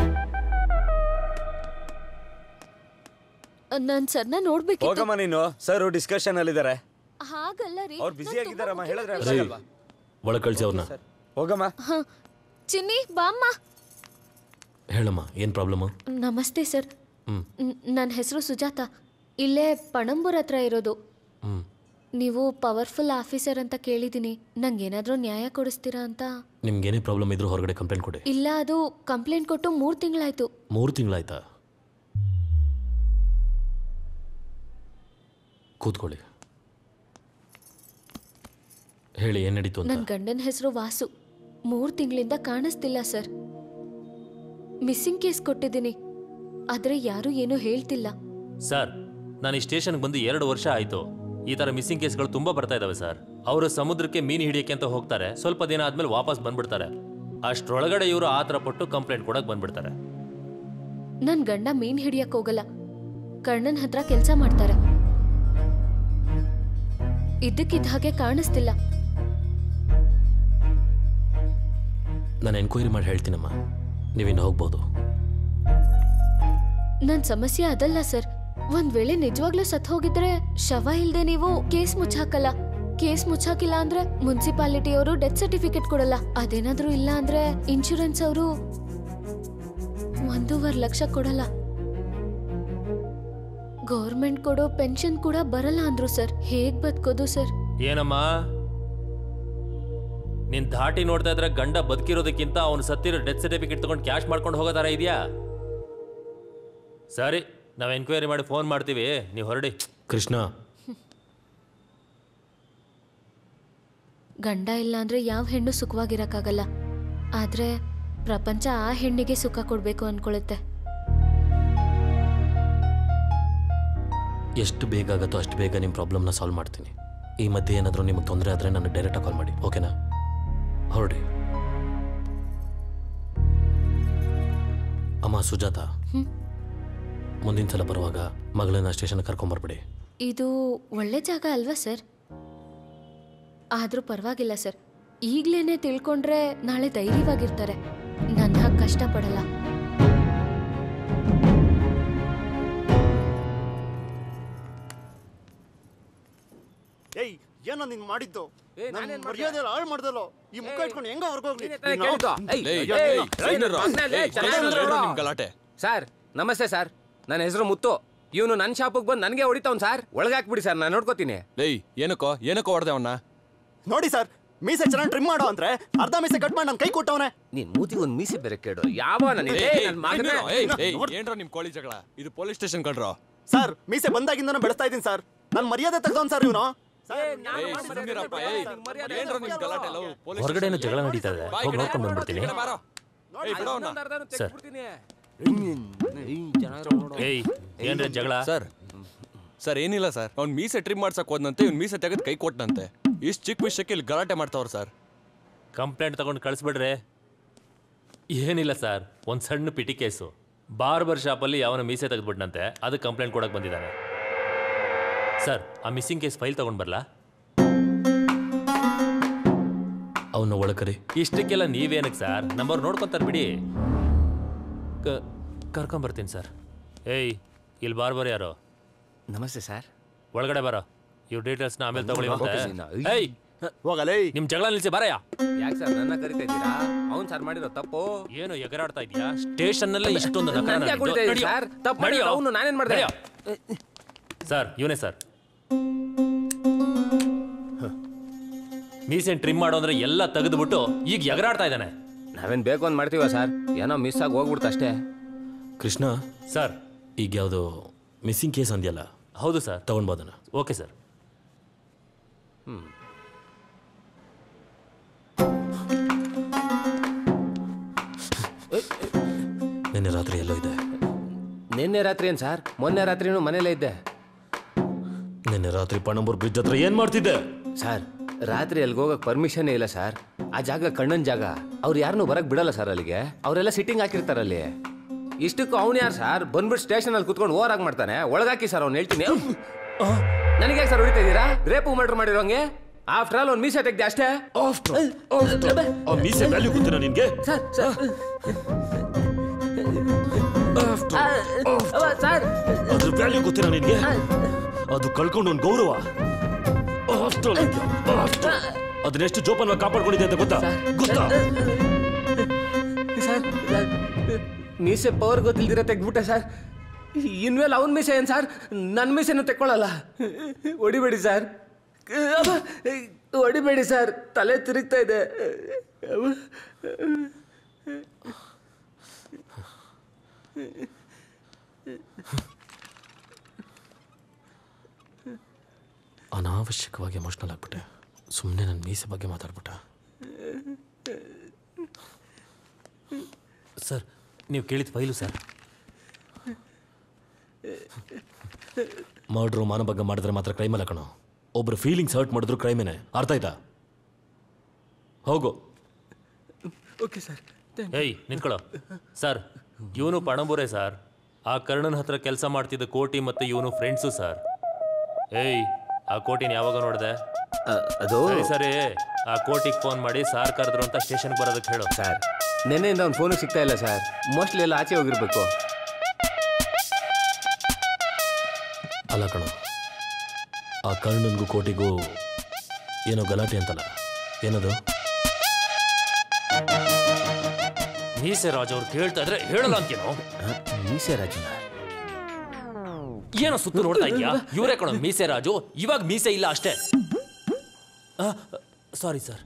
ನಾನ್ ಸರ್ನ ನೋಡ್ಬೇಕಿತ್ತು ಹೋಗಮ್ಮ ನೀನು ಸರ್ ಡಿಸ್ಕಷನ್ ಅಲ್ಲಿದ್ದಾರೆ ಹಾಗಲ್ಲ ರೀ ಅವ್ರು ಬಿಸಿ ಆಗಿದ್ದಾರಮ್ಮ ಹೇಳಿದ್ರೆ ರೀ ಅರ್ಥಾಗಲ್ವಾ? ಒಳಗೆ ಕಳಿಸಿ ಅವ್ರನ್ನ ಹೋಗಮ್ಮ ಹ, ಚಿನ್ನಿ ಬಾಮ್ಮ ಹೇಳಮ್ಮ ಏನು ಪ್ರಾಬ್ಲಮ್ಮು ನಮಸ್ತೆ ಸರ್ ಹ್ಮ್. ನನ್ನ ಹೆಸರು ಸುಜಾತ ಇಲ್ಲೇ ಪಣಂಬೂರ್ ಹತ್ರ ಇರೋದು ಹ್ಮ್. ನೀವು ಪವರ್ಫುಲ್ ಆಫೀಸರ್ ಅಂತ ಕೇಳಿದ್ದೀನಿ ನಂಗೇನಾದ್ರೂ ನ್ಯಾಯ ಕೊಡಿಸ್ತೀರಾ ಅಂತ ನಿಮ್ಗೇನೇ ಪ್ರಾಬ್ಲಮ್ ಇದ್ರೂ ಹೊರಗಡೆ ಕಂಪ್ಲೇಂಟ್ ಕೊಡಿ ಇಲ್ಲ ಅದು ಕಂಪ್ಲೇಂಟ್ ಕೊಟ್ಟು ಮೂರು ತಿಂಗಳಾಯ್ತು ಮೂರು ತಿಂಗಳಾಯ್ತಾ ಕೂತ್ಕೊಳ್ಳಿ ಹೇಳಿ ಏನು ನಡೀತು ಅಂತ ನನ್ನ ಗಂಡನ ಹೆಸರು ವಾಸು ಮೂರು ತಿಂಗಳಿಂದ ಕಾಣಿಸ್ತಿಲ್ಲ ಸರ್ ಮಿಸ್ಸಿಂಗ್ ಕೇಸ್ ಕೊಟ್ಟಿದ್ದೀನಿ ಆದರೆ ಯಾರೂ ಏನೂ ಹೇಳ್ತಿಲ್ಲ ಸರ್ ನಾನು ಈ ಸ್ಟೇಷನ್ಗೆ ಬಂದು ಎರಡು ವರ್ಷ ಆಯಿತು ಈ ಥರ ಮಿಸ್ಸಿಂಗ್ ಕೇಸ್ಗಳು ತುಂಬ ಬರ್ತಾ ಇದಾವೆ ಸರ್ ಅವರು ಸಮುದ್ರಕ್ಕೆ ಮೀನು ಹಿಡಿಯಕ್ಕೆ ಅಂತ ಹೋಗ್ತಾರೆ ಸ್ವಲ್ಪ ದಿನ ಆದ್ಮೇಲೆ ವಾಪಸ್ ಬಂದ್ಬಿಡ್ತಾರೆ ಅಷ್ಟರೊಳಗಡೆ ಇವರು ಆ ಥರ ಪಟ್ಟು ಕಂಪ್ಲೇಂಟ್ ಕೊಡಕ್ಕೆ ಬಂದ್ಬಿಡ್ತಾರೆ ನನ್ನ ಗಂಡ ಮೀನ್ ಹಿಡಿಯಕ್ ಹೋಗಲ್ಲ ಕಣ್ಣನ್ ಹತ್ರ ಕೆಲಸ ಮಾಡ್ತಾರೆ ಇದ್ದಕ್ಕಿದ್ದ ಹಾಗೆ ಕಾಣಿಸ್ತಿಲ್ಲ ನಾನು ಎನ್ಕ್ವೈರಿ ಮಾಡಿ ಹೇಳ್ತೀನಮ್ಮ ನೀವಿನ್ನು ಹೋಗ್ಬೋದು ನನ್ ಸಮಸ್ಯೆ ಅದಲ್ಲ ಸರ್ ಒಂದ್ ವೇಳೆ ನಿಜವಾಗ್ಲೂ ಸತ್ ಹೋಗಿದ್ರೆ ಶವ ಇಲ್ದೆ ನೀವು ಕೇಸ್ ಮುಚ್ಚಾಕಲ್ಲ ಕೇಸ್ ಮುಚ್ಚಾಕಿಲ್ಲ ಅಂದ್ರೆ ಮುನ್ಸಿಪಾಲಿಟಿ ಅವರು ಡೆತ್ ಸರ್ಟಿಫಿಕೇಟ್ ಕೊಡಲ್ಲ ಅದೇನಾದ್ರೂ ಇಲ್ಲ ಅಂದ್ರೆ ಇನ್ಶೂರೆನ್ಸ್ ಅವರು ಒಂದೂವರೆ ಲಕ್ಷ ಕೊಡಲ್ಲ ಗೌರ್ಮೆಂಟ್ ಕೊಡೋ ಪೆನ್ಷನ್ ಕೂಡ ಬರಲ್ಲ ಅಂದ್ರು ಸರ್ ಹೇಗ್ ಬದುಕೋದು ಸರ್ ಏನಮ್ಮ ನಿನ್ ಧಾಟಿ ನೋಡ್ತಾ ಇದ್ರೆ ಗಂಡ ಬದುಕಿರೋದಕ್ಕಿಂತ ಅವನು ಸತ್ತಿರೋ ಡೆತ್ ಸರ್ಟಿಫಿಕೇಟ್ ತಗೊಂಡು ಕ್ಯಾಶ್ ಮಾಡ್ಕೊಂಡು ಹೋಗೋ ಥರ ಇದೆಯಾ ಸರಿ ನಾವು ಎನ್ಕ್ವೈರಿ ಮಾಡಿ ಫೋನ್ ಮಾಡ್ತೀವಿ ನೀವು ಹೊರಡಿ ಕೃಷ್ಣ ಗಂಡ ಇಲ್ಲ ಅಂದ್ರೆ ಯಾವ ಹೆಣ್ಣು ಸುಖವಾಗಿರಕ್ಕಾಗಲ್ಲ ಆದ್ರೆ ಪ್ರಪಂಚ ಆ ಹೆಣ್ಣಿಗೆ ಸುಖ ಕೊಡ್ಬೇಕು ಅನ್ಕೊಳುತ್ತೆ ಎಷ್ಟು ಬೇಗ ಆಗುತ್ತೋ ಅಷ್ಟು ಬೇಗ ನಿಮ್ಮ ಪ್ರಾಬ್ಲಮ್ನ ಸಾಲ್ವ್ ಮಾಡ್ತೀನಿ ಈ ಮಧ್ಯೆ ಏನಾದರೂ ನಿಮಗೆ ತೊಂದರೆ ಆದರೆ ನನಗೆ ಡೈರೆಕ್ಟಾಗಿ ಕಾಲ್ ಮಾಡಿ ಓಕೆನಾ ಹೊರಡಿ ಅಮ್ಮ ಸುಜಾತ ಹ್ಮ್. ಮುಂದಿನ ಸಲ ಬರುವಾಗ ಮಗಳನ್ನ ಸ್ಟೇಷನ್ಗೆ ಕರ್ಕೊಂಬರ್ಬಿಡಿ ಇದು ಒಳ್ಳೆ ಜಾಗ ಅಲ್ವಾ ಸರ್ ಆದ್ರೂ ಪರವಾಗಿಲ್ಲ ಸರ್ ಈಗ್ಲೇನೆ ತಿಳ್ಕೊಂಡ್ರೆ ನಾಳೆ ಧೈರ್ಯವಾಗಿರ್ತಾರೆ ನನ್ನ ಹಾಗೆ ಕಷ್ಟಪಡಲ್ಲ ಏಯ್ ಏನೋ ನೀನ್ ಮಾಡಿದ್ದು ನನ್ ಮರ್ಯಾದೆ ಎಲ್ಲ ಹಾಳು ಮಾಡ್ದಲ್ಲೋ ಈ ಮುಖ ಇಟ್ಕೊಂಡು ಹೆಂಗ ಹೊರಗೋಗ್ಲಿ ಗಲಾಟೆ ಸರ್ ನಮಸ್ತೆ ಸರ್ ನನ್ನ ಹೆಸರು ಮುತ್ತು ಇವನು ನನ್ನ ಶಾಪಿಗೆ ಬಂದು ನನಗೆ ಹೊಡಿತಾವ್ನು ಸರ್ ಒಳಗೆ ಹಾಕ್ಬಿಡಿ ಸರ್ ನಾನು ನೋಡ್ಕೋತೀನಿ ಏಯ್ ಏನಕ್ಕೋ ಏನಕ್ಕೋ ಹೊಡೆದೆ ಅವನ್ನ ನೋಡಿ ಸರ್ ಮೀಸೆ ಚೆನ್ನಾಗಿ ಟ್ರಿಮ್ ಮಾಡೋ ಅಂದ್ರೆ ಅರ್ಧ ಮೀಸೆ ಕಟ್ ಮಾಡಿ ನನ್ ಕೈ ಕೊಟ್ಟವನೆ ನೀನ್ ಮೂತಿಗೆ ಒಂದು ಮೀಸೆ ಬೇರೆ ಕೇಳು ಯಾವ ನನಗೆ ಏನ್ರೋ ನಿಮ್ ಕೋಳಿ ಜಗಳ ಇದು ಪೊಲೀಸ್ ಸ್ಟೇಷನ್ ಕಳ್ರೋ ಸರ್ ಮೀಸೆ ಬಂದಾಗಿಂದನೂ ಬೆಳೆಸ್ತಾ ಇದೀನಿ ಸರ್ ನನ್ ಮರ್ಯಾದೆ ತೆಗ್ದವನ್ ಸರ್ ಇವನು ಹೊರಗಡೆ ಏನೋ ಜಗಳ ನಡೀತಾ ಇದೆ ಹೋಗಿ ನೋಡ್ಕೊಂಡು ಬಂದ್ಬಿಡ್ತೀನಿ ಸರ್ ಏಯ್ ಏನ್ರಿ ಜಗಳ ಸರ್ ಸರ್ ಏನಿಲ್ಲ ಸರ್ ಅವ್ನ್ ಮೀಸೆ ಟ್ರಿಮ್ ಮಾಡ್ಸಕ್ ಹೋದ್ನಂತೆ ಇವ್ನ್ ಮೀಸೆ ತೆಗೆದು ಕೈ ಕೊಟ್ಟನಂತೆ ಇಷ್ಟು ಚಿಕ್ಕ ವಿಷಯಕ್ಕೆ ಇಲ್ಲಿ ಗಲಾಟೆ ಮಾಡ್ತಾವ್ರ ಸರ್ ಕಂಪ್ಲೇಂಟ್ ತಗೊಂಡು ಕಳಿಸ್ಬಿಡ್ರಿ ಏನಿಲ್ಲ ಸರ್ ಒಂದು ಸಣ್ಣ ಪಿಟಿ ಕೇಸು ಬಾರ್ಬರ್ ಶಾಪಲ್ಲಿ ಯಾವನ ಮೀಸೆ ತೆಗೆದ್ಬಿಟ್ನಂತೆ ಅದಕ್ಕೆ ಕಂಪ್ಲೇಂಟ್ ಕೊಡಕ್ಕೆ ಬಂದಿದ್ದಾನೆ ಸರ್ ಆ ಮಿಸ್ಸಿಂಗ್ ಕೇಸ್ ಫೈಲ್ ತಗೊಂಡು ಬರಲಾ ಅವನ್ನ ಒಳಕರಿ ಇಷ್ಟಕ್ಕೆಲ್ಲ ನೀವೇನಕ್ಕೆ ಸರ್ ನಮ್ಮವ್ರು ನೋಡ್ಕೊಂತಾರೆ ಬಿಡಿ ಕ ಕರ್ಕೊಂಬರ್ತೀನಿ ಸರ್ ಏಯ್ ಇಲ್ಲಿ ಬಾರ್ಬರ್ ಯಾರು ನಮಸ್ತೆ ಸರ್ ಒಳಗಡೆ ಬರೋ ಇವ್ರ ಡೀಟೇಲ್ಸ್ನ ಆಮೇಲೆ ತಗೊಳ್ಳಿ ಮತ್ತೆ ಓಕೆ ಸರ್, ನಾ- ಏಯ್ ಹೋಗಲೇ ನಿಮ್ ಜಗಳ ನಿಲ್ಸಿ ಬರಯ್ಯ ಯಾಕೆ ಸರ್ ನನ್ನ ಕರಿತಾ ಇದ್ದೀರಾ ಅವ್ನು ಸರ್ ಮಾಡಿರೋ ತಪ್ಪು ಏನು ಎಗರಾಡ್ತಾ ಇದೀಯಾ ಸ್ಟೇಷನ್ ನಲ್ಲೇ ಇಷ್ಟೊಂದು ನಕರ ನನ್ಗೆ ಯಾಕ್ ಹೊಡಿತಾ ಇದ್ದೀರಿ ಸರ್? ತಪ್ಪು ಮಾಡಿದ್ದು ಅವ್ನು, ನಾನೇನ್ ಮಾಡ್ದೆ? ಸರ್ ಇವನೇ ಸರ್ ಮೀಸೆನ್ ಟ್ರಿಮ್ ಮಾಡೋ ಅಂದ್ರೆ ಎಲ್ಲ ತೆಗೆದ್ಬಿಟ್ಟು ಈಗ ಎಗರಾಡ್ತಾ ಇದ್ದಾನೆ ನಾವೇನ್ ಬೇಕು ಅಂತ ಮಾಡ್ತೀವ ಸರ್ ಏನೋ ಮಿಸ್ ಆಗಿ ಹೋಗ್ಬಿಡ್ತು ಅಷ್ಟೇ ಕೃಷ್ಣ ಸರ್ ಈಗ ಯಾವುದು ಮಿಸ್ಸಿಂಗ್ ಕೇಸ್ ಅಂದ್ಯಲ್ಲ ಹೌದು ಸರ್ ತಗೊಂಡ್ಬೋದನ ಓಕೆ ಸರ್ ಹ್ಮ್ ನಿನ್ನೆ ರಾತ್ರಿ ಎಲ್ಲೋ ಇದೆ ನಿನ್ನೆ ರಾತ್ರಿ ಏನ್ ಸರ್ ಮೊನ್ನೆ ರಾತ್ರಿನೂ ಮನೇಲೇ ಇದ್ದೆ ನಿನ್ನೆ ರಾತ್ರಿ ಪಣಂಬೂರ್ ಬ್ರಿಡ್ಜ್ ಹತ್ರ ಏನ್ ಮಾಡ್ತಿದ್ದೆ ಸರ್ ರಾತ್ರಿ ಅಲ್ಲಿಗೆ ಹೋಗಕ್ಕೆ ಪರ್ಮಿಷನ್ನೇ ಇಲ್ಲ ಸರ್ ಆ ಜಾಗ ಕಣ್ಣನ್ ಜಾಗ ಅವ್ರು ಯಾರನ್ನೂ ಬರಕ್ ಬಿಡಲ್ಲ ಸರ್ ಅಲ್ಲಿಗೆ ಅವರೆಲ್ಲ ಸಿಟ್ಟಿಂಗ್ ಹಾಕಿರ್ತಾರೆ ಅಲ್ಲಿ ಇಷ್ಟಕ್ಕೂ ಅವ್ನು ಯಾರು ಸರ್ ಬಂದ್ಬಿಟ್ಟು ಸ್ಟೇಷನ್ ಅಲ್ಲಿ ಕುತ್ಕೊಂಡು ಓವರಾಗಿ ಮಾಡ್ತಾನೆ ಒಳಗಾಕಿ ಸರ್ ಅವ್ನು ಹೇಳ್ತೀನಿ ನನಗೆ ಸರ್ ಹೊಡಿತಾ ಇದ್ದೀರಾ ರೇಪು ಮರ್ಡರ್ ಮಾಡಿರೋಂಗೆ ಆಫ್ಟರ್ ಆಲ್ ಒಂದು ಮೀಸೆ ತೆಗ್ದೆ ಅಷ್ಟೇ ಆ ಮೀಸೆ ವ್ಯಾಲ್ಯೂ ಗೊತ್ತಿನ ನಿನ್ಗೆ ಸರ್ ಸರ್ ಸರ್ ಅದ್ರ ವ್ಯಾಲ್ಯೂ ಗೊತ್ತಿನ ನಿನ್ಗೆ ಅದು ಕಳ್ಕೊಂಡು ಒಂದು ಗೌರವ After all, after. ಅದನ್ನೆಷ್ಟು ಜೋಪಾನ ಕಾಪಾಡ್ಕೊಂಡಿದೆ ಅಂತ ಗೊತ್ತಾ ಗೊತ್ತಾ ಸರ್ ಮೀಸೆ ಪವರ್ ಗೊತ್ತಿಲ್ದಿರ ತೆಗ್ದ್ಬಿಟ್ಟೆ ಸರ್ ಇನ್ಮೇಲೆ ಅವನ ಮೀಸೆ ಏನು ಸರ್ ನನ್ನ ಮೀಸೆನೂ ತೆಕ್ಕೊಳ್ಳಲ್ಲ ಹೊಡಿಬೇಡಿ ಸರ್ ಅಬ್ಬ, ಹೊಡಿಬೇಡಿ ಸರ್ ತಲೆ ತಿರುಗ್ತಾ ಇದೆ ಅನಾವಶ್ಯಕವಾಗಿ ಎಮೋಷ್ನಲ್ ಆಗ್ಬಿಟ್ಟೆ ಸುಮ್ಮನೆ ನನ್ನ ಮೀಸೆ ಬಗ್ಗೆ ಮಾತಾಡ್ಬಿಟ್ಟ ಸರ್ ನೀವು ಕೇಳಿದ ಫೈಲು ಸರ್ ಮರ್ಡ್ರು ಮಾನಭಂಗ ಮಾಡಿದ್ರೆ ಮಾತ್ರ ಕ್ರೈಮ್ ಅಲ್ಲ ಕಣೋ ಒಬ್ರು ಫೀಲಿಂಗ್ಸ್ ಹರ್ಟ್ ಮಾಡಿದ್ರು ಕ್ರೈಮೇನೆ ಅರ್ಥ ಆಯ್ತಾ ಹೋಗು ಓಕೆ ಸರ್ ಏಯ್ ನಿಂತ್ಕೊಳ್ಳೋ ಸರ್ ಇವನು ಪಣಂಬೂರೆ ಸರ್ ಆ ಕರ್ಣನ್ ಹತ್ರ ಕೆಲಸ ಮಾಡ್ತಿದ್ದ ಕೋಟಿ ಮತ್ತೆ ಇವನು ಫ್ರೆಂಡ್ಸು ಸರ್ ಏಯ್ ಆ ಕೋಟಿನ ಯಾವಾಗ ನೋಡಿದೆ ಅದು ಸರಿ ಸರಿ ಆ ಕೋಟಿಗೆ ಫೋನ್ ಮಾಡಿ ಸಾರ್ ಕರೆದ್ರು ಅಂತ ಸ್ಟೇಷನ್ಗೆ ಬರೋದಕ್ಕೆ ಹೇಳು ಸರ್ ನೆನ್ನೆಯಿಂದ ಅವ್ನ ಫೋನು ಸಿಗ್ತಾ ಇಲ್ಲ ಸರ್ ಮೋಸ್ಟ್ಲಿ ಎಲ್ಲ ಆಚೆ ಹೋಗಿರ್ಬೇಕು ಅಲ್ಲ ಕಣ ಆ ಕರ್ಣನ್ಗೂ ಕೋಟಿಗೂ ಏನೋ ಗಲಾಟೆ ಅಂತಲ್ಲ ಏನದು ಮೀಸೆ ರಾಜ್ ಅವ್ರು ಕೇಳ್ತಾ ಇದ್ರೆ ಹೇಳಲ್ಲ ಅಂತೇನೋ ಮೀಸೆ ರಾಜನ ಏನೋ ಸುತ್ತು ನೋಡ್ತಾ ಇದ್ಯಾ ಇವರೇ ಕಣೋ ಮೀಸೆ ರಾಜು ಇವಾಗ ಮೀಸೆ ಇಲ್ಲ ಅಷ್ಟೇ ಸಾರಿ ಸರ್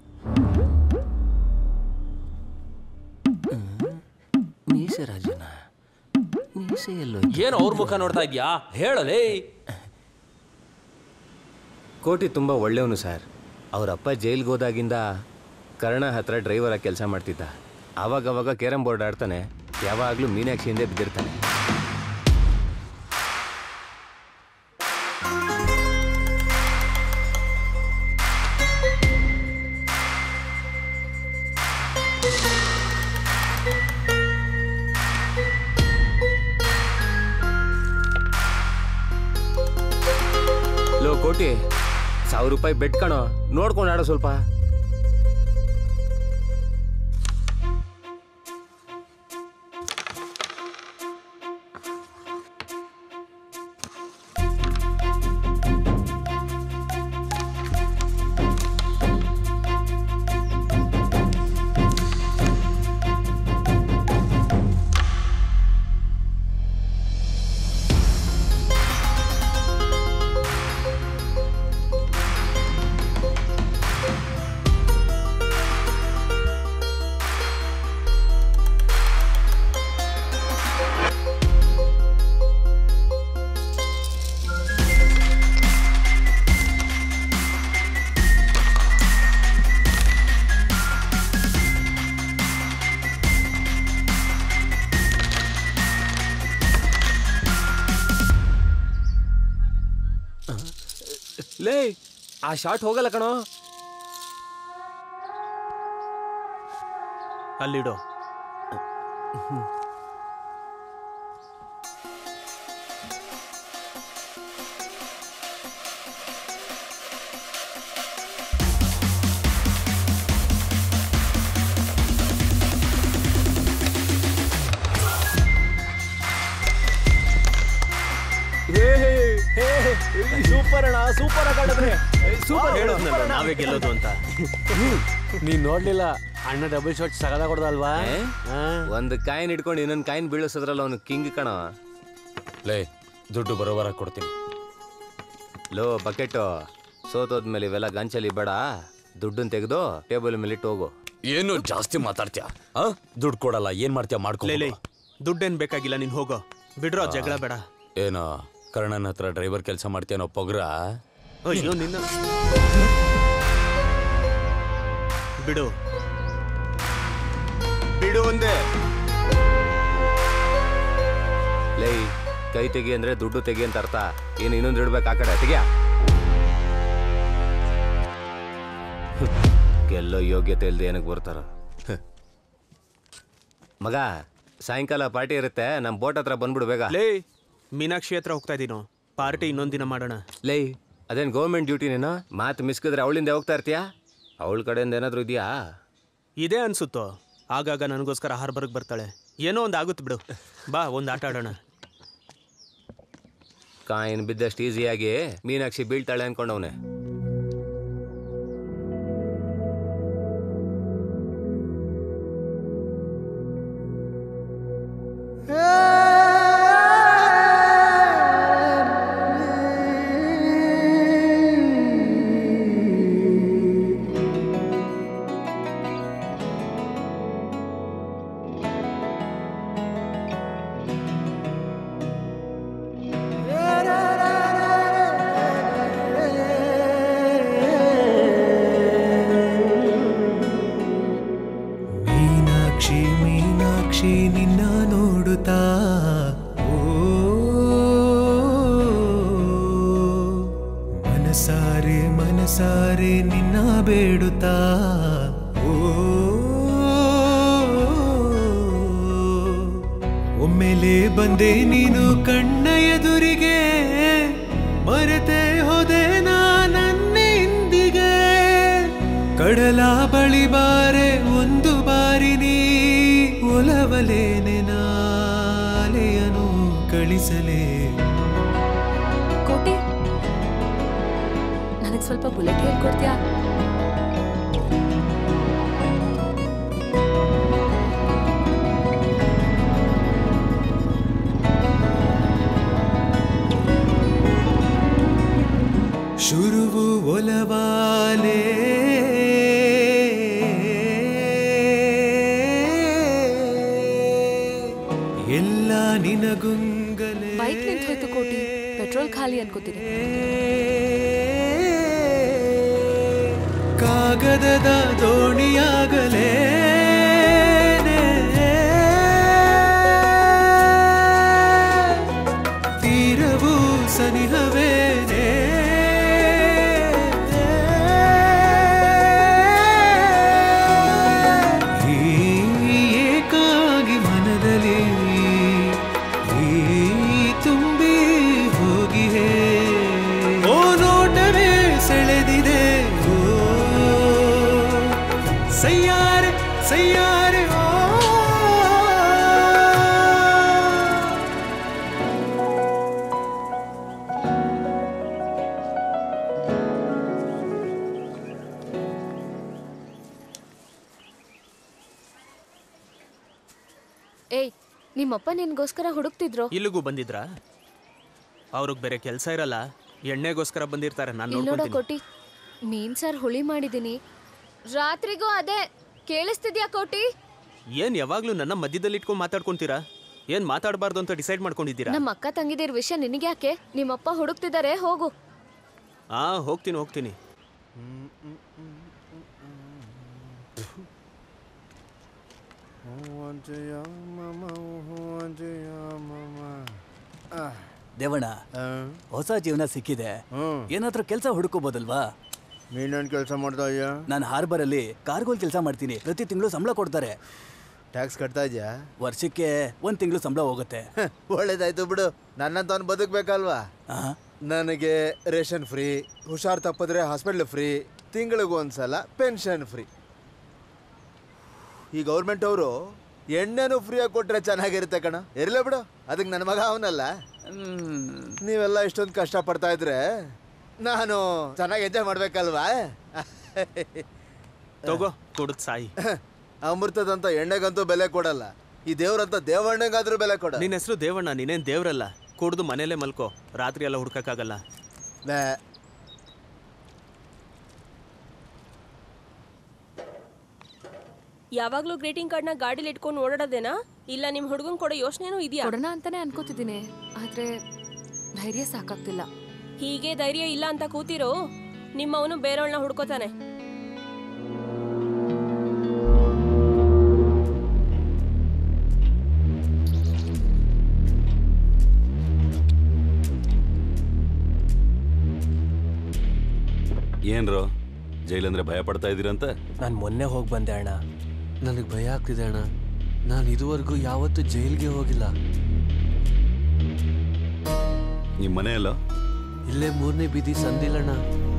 ಮೀಸೆ ರಾಜನ ಮೀಸೆ ಎಲ್ಲೋ ಏನೋ ಅವ್ರ ಮುಖ ನೋಡ್ತಾ ಇದ್ಯಾ ಹೇಳಲೇ ಕೋಟಿ ತುಂಬ ಒಳ್ಳೆಯವನು ಸರ್ ಅವ್ರ ಅಪ್ಪ ಜೈಲ್ಗೆ ಹೋದಾಗಿಂದ ಕರ್ಣ ಹತ್ರ ಡ್ರೈವರ್ ಆಗಿ ಕೆಲಸ ಮಾಡ್ತಿದ್ದ ಆವಾಗವಾಗ ಕೇರಂ ಬೋರ್ಡ್ ಆಡ್ತಾನೆ ಯಾವಾಗಲೂ ಮೀನಾಕ್ಷಿ ಹಿಂದೆ ಬಿದ್ದಿರ್ತಾನೆ ಲೋ ಕೋಟಿ ಸಾವಿರ ರೂಪಾಯಿ ಬೆಟ್ ಕಣೋ ನೋಡ್ಕೊಂಡು ಆಡೋ ಸ್ವಲ್ಪ ಲೇ ಆ ಶಾಟ್ ಹೋಗಲ್ಲ ಕಣೋ ಅಲ್ಲಿಡು ಸೂಪರ್ ಅಣ್ಣ ಸೂಪರ್ ಆಗಾಡಿದ್ರೆ ಸೂಪರ್ ಹೇಳಿದ್ನಲ್ಲ, ನಾವೇ ಗೆಲ್ಲೋದು ಅಂತ. ನೀನ್ ನೋಡ್ಲಿಲ್ಲ ಅಣ್ಣ ಡಬಲ್ ಶಾಟ್ ಸಗದ ಕೊಡ್ದಲ್ವಾ ಒಂದು ಕಾಯಿನ್ ಇಟ್ಕೊಂಡು ಇನ್ನೊಂದು ಕಾಯಿನ್ ಬೀಳಿಸೋದ್ರಲ್ಲ ಅವನು ಕಿಂಗ್ ಕಣ ಲೇ ದುಡ್ಡು ಬರೋವರ ಕೊಡ್ತೀನಿ ಲೋ ಬಕೆಟು ಸೋತೋದ್ಮೇಲೆ ಇವೆಲ್ಲ ಗಂಚಲಿ ಬೇಡ ದುಡ್ಡನ್ನ ತೆಗೆದು ಟೇಬಲ್ ಮೇಲೆ ಇಟ್ಟು ಹೋಗು ಏನು ಜಾಸ್ತಿ ಮಾತಾಡ್ತೀಯ ದುಡ್ಡು ಕೊಡಲ್ಲ ಏನ್ ಮಾಡ್ತೀಯ ಮಾಡ್ಕೊ ಲೇ ದುಡ್ಡೇನ್ ಬೇಕಾಗಿಲ್ಲ ನೀನ್ ಹೋಗೋ ಬಿಡ್ರೋ ಜಗಳ ಬೇಡ ಏನೋ ಕರ್ಣನ್ ಹತ್ರ ಡ್ರೈವರ್ ಕೆಲಸ ಮಾಡ್ತೀಯನೋ ಪೊಗ್ರ ಅಯ್ಯೋ ನಿನ್ನ ಬಿಡು ಬಿಡು ಒಂದೇ ಲೈ ಕೈ ತೆಗಿ ಅಂದ್ರೆ ದುಡ್ಡು ತೆಗಿ ಅಂತ ಅರ್ಥ ಏನು ಇನ್ನೊಂದು ಇಡ್ಬೇಕು ಆ ಕಡೆ ತೆಗಿಯ ಗೆಲ್ಲೋ ಯೋಗ್ಯತೆ ಇಲ್ದೆ ಏನಕ್ಕೆ ಬರ್ತಾರ ಮಗ ಸಾಯಂಕಾಲ ಪಾರ್ಟಿ ಇರುತ್ತೆ ನಮ್ಮ ಬೋಟ್ ಹತ್ರ ಬಂದ್ಬಿಡು ಬೇಗ ಲೇ ಮೀನಾಕ್ಷಿ ಹತ್ರ ಹೋಗ್ತಾ ಇದೀನೋ ಪಾರ್ಟಿ ಇನ್ನೊಂದ್ ದಿನ ಮಾಡೋಣ ಲೇ ಅದೇನು ಗೌರ್ಮೆಂಟ್ ಡ್ಯೂಟಿನೇನೋ ಮಾತು ಮಿಸ್ಕಿದ್ರೆ ಅವಳಿಂದ ಹೋಗ್ತಾ ಇರ್ತೀಯಾ ಅವಳ ಕಡೆಯಿಂದ ಏನಾದರೂ ಇದೆಯಾ ಇದೇ ಅನ್ಸುತ್ತೋ ಆಗಾಗ ನನಗೋಸ್ಕರ ಹಾರ್ಬರ್ಗ್ ಬರ್ತಾಳೆ ಏನೋ ಒಂದು ಆಗುತ್ತೆ ಬಿಡು ಬಾ ಒಂದು ಆಟ ಆಡೋಣ ಕಾಯಿನ್ ಬಿದ್ದಷ್ಟು ಈಸಿಯಾಗಿ ಮೀನಾಕ್ಷಿ ಬೀಳ್ತಾಳೆ ಅನ್ಕೊಂಡವನೆ ಮೀನಾಕ್ಷಿ ಮೀನಾಕ್ಷಿ ನಿನ್ನ ನೋಡುತ್ತಾ ಓ ಮನಸಾರೆ ಮನಸಾರೆ ನಿನ್ನ ಬೇಡುತ್ತಾ ಓ ಒಮ್ಮೆಲೆ ಬಂದೆ ನೀನು ಕಣ್ಣ ಎದುರಿಗೆ ಮರೆತೆ ಹೋದೆ ನಾನನ್ನಿಂದಿಗೆ ಕಡಲ ಬಳಿ ಬಾರೆ ಒಂದು ಬಾರಿ ನೀ ಒಲವಲೇನೆ ನಾಲೆಯನು ಕಳಿಸಲೇ ಕೋಟಿ ನನಗೆ ಸ್ವಲ್ಪ ಬುಲೆಟ್ ಹೇಳ್ಕೊಡ್ತೀಯಾ ಶುರುವು ಒಲವಾಲೆ ಎಲ್ಲ ನಿನಗುಂಗಲೇ ಬೈಕ್ ನಿಂತು ಹೋಯ್ತು ಕೋಟಿ ಪೆಟ್ರೋಲ್ ಖಾಲಿ ಅನ್ಕೋತೀನಿ ಕಾಗದದ ದೋಣಿಯಾಗಲೇ ತೀರವು ಸನಿಹವೇನೆ ಈ ಏಕಾಗಿ ಮನದಲ್ಲಿ ಈ ತುಂಬಿ ಹೋಗಿಯೇ ಓ ನೋಟವೇ ಸೆಳೆದಿದೆ ಓ ಸಯ್ಯಾರೆ ಸಯ್ಯಾರೆ ಓ ಏಯ್ ನಿಮ್ಮಪ್ಪ ನಿನ್ಗೋಸ್ಕರ ಹುಡುಕ್ತಿದ್ರು ಇಲ್ಲಿಗೂ ಬಂದಿದ್ರಾ ಅವ್ರಿಗೆ ಬೇರೆ ಕೆಲಸ ಇರಲ್ಲ ಎಣ್ಣೆಗೋಸ್ಕರ ಬಂದಿರ್ತಾರೆ ನಾನು ಇಲ್ಲಿ ನೋಡೋ ನೋಡ್ಕೊತೀನಿ ಕೋಟಿ ಮೀನ್ ಸಾರ್ ಹುಳಿ ಮಾಡಿದೀನಿ ರಾತ್ರಿಗೂ ಅದೇ ಕೇಳಿಸ್ತಿದ್ಯಾ ಕೋಟಿ ಏನ್ ಯಾವಾಗ್ಲೂ ನನ್ನ ಮಧ್ಯದಲ್ಲಿ ಇಟ್ಕೊಂಡು ಮಾತಾಡ್ಕೊಂತೀರಾ ಏನ್ ಮಾತಾಡಬಾರ್ದು ಅಂತ ಡಿಸೈಡ್ ಮಾಡ್ಕೊಂಡಿದ್ದೀರಾ ನಮ್ಮ ಅಕ್ಕ ತಂಗಿದಿರ್ ವಿಷಯ ನಿನಗ್ಯಾಕೆ ನಿಮ್ಮಪ್ಪ ಹುಡುಕ್ತಿದ್ದಾರೆ ಹೋಗು ಹಾ ಹೋಗ್ತೀನಿ ಹೋಗ್ತೀನಿ ದೇವಣ್ಣ ಹೊಸ ಜೀವನ ಸಿಕ್ಕಿದೆ ಏನಾದ್ರೂ ಕೆಲಸ ಹುಡುಕೋಬೋದಲ್ವಾ ನೀನೇನು ಕೆಲಸ ಮಾಡ್ತಾ ಇದೆಯಾ ನಾನು ಹಾರ್ಬರ್ ಅಲ್ಲಿ ಕಾರ್ಗೋಲ್ ಕೆಲಸ ಮಾಡ್ತೀನಿ ಪ್ರತಿ ತಿಂಗಳು ಸಂಬಳ ಕೊಡ್ತಾರೆ ಟ್ಯಾಕ್ಸ್ ಕಟ್ತಾ ಇದೆಯಾ ವರ್ಷಕ್ಕೆ ಒಂದ್ ತಿಂಗಳು ಸಂಬಳ ಹೋಗುತ್ತೆ ಒಳ್ಳೇದಾಯ್ತು ಬಿಡು ನನ್ನಂತವನು ಬದುಕ್ಬೇಕಲ್ವಾ ನನಗೆ ರೇಷನ್ ಫ್ರೀ ಹುಷಾರ್ ತಪ್ಪಿದ್ರೆ ಹಾಸ್ಪಿಟ್ಲ್ ಫ್ರೀ ತಿಂಗಳಿಗೆ ಒಂದ್ಸಲ ಪೆನ್ಷನ್ ಫ್ರೀ ಈ ಗೌರ್ಮೆಂಟ್ ಅವರು ಎಣ್ಣೆನೂ ಫ್ರೀಯಾಗಿ ಕೊಟ್ರೆ ಚೆನ್ನಾಗಿರುತ್ತೆ ಕಣ ಇರ್ಲೇ ಬಿಡು ಅದಕ್ಕೆ ನನ್ನ ಮಗ ಅವನಲ್ಲ ನೀವೆಲ್ಲ ಇಷ್ಟೊಂದು ಕಷ್ಟ ಪಡ್ತಾ ಇದ್ರೆ ನಾನು ಚೆನ್ನಾಗಿ ಎಂಜಾಯ್ ಮಾಡ್ಬೇಕಲ್ವಾ ತಗೋ ಕೊಡುದ್ ಸಾಯಿ ಅಮೃತದಂತ ಎಣ್ಣೆಗಂತೂ ಬೆಲೆ ಕೊಡಲ್ಲ ಈ ದೇವ್ರಂತ ದೇವಣ್ಣಗಾದ್ರೂ ಬೆಲೆ ಕೊಡ ನಿನ್ನ ಹೆಸರು ದೇವಣ್ಣ ನೀನೇನ್ ದೇವ್ರಲ್ಲ ಕುಡ್ದು ಮನೇಲೆ ಮಲ್ಕೋ ರಾತ್ರಿ ಎಲ್ಲ ಹುಡ್ಕಕ್ಕಾಗಲ್ಲ ಯಾವಾಗ್ಲೂ ಗ್ರೀಟಿಂಗ್ ಕಾರ್ಡ್ನ ಗಾಡಿಲಿ ಇಟ್ಕೊಂಡು ಓಡಾಡೋದೇನಾ ಇಲ್ಲ ನಿಮ್ ಹುಡುಗನ್ ಕೊಡೋ ಯೋಚನೆನೂ ಇದೆಯಾ ಕೊಡೋಣ ಅಂತಾನೆ ಅನ್ಕೋತಿದ್ದೀನಿ ಆದ್ರೆ ಧೈರ್ಯ ಸಾಕಾಗ್ತಿಲ್ಲ ಹೀಗೆ ಧೈರ್ಯ ಇಲ್ಲ ಅಂತ ಕೂತಿರೋ ನಿಮ್ಮವನು ಬೇರೆಯವಳನ್ನ ಹುಡ್ಕೋತಾನೆ ಏನ್ರು ಜೈಲಂದ್ರೆ ಭಯ ಪಡ್ತಾ ಇದೀರಂತ ನಾನು ಮೊನ್ನೆ ಹೋಗಿ ಬಂದೆ ಅಣ್ಣ ನನಗೆ ಭಯ ಆಗ್ತಿದೆ ಅಣ್ಣ ನಾನು ಇದುವರೆಗೂ ಯಾವತ್ತೂ ಜೈಲ್ಗೆ ಹೋಗಿಲ್ಲ ನಿಮ್ಮ ಮನೆ ಎಲ್ಲ ಇಲ್ಲೇ ಮೂರನೇ ಬೀದಿ ಸಂದಿಲ್ಲಣ್ಣ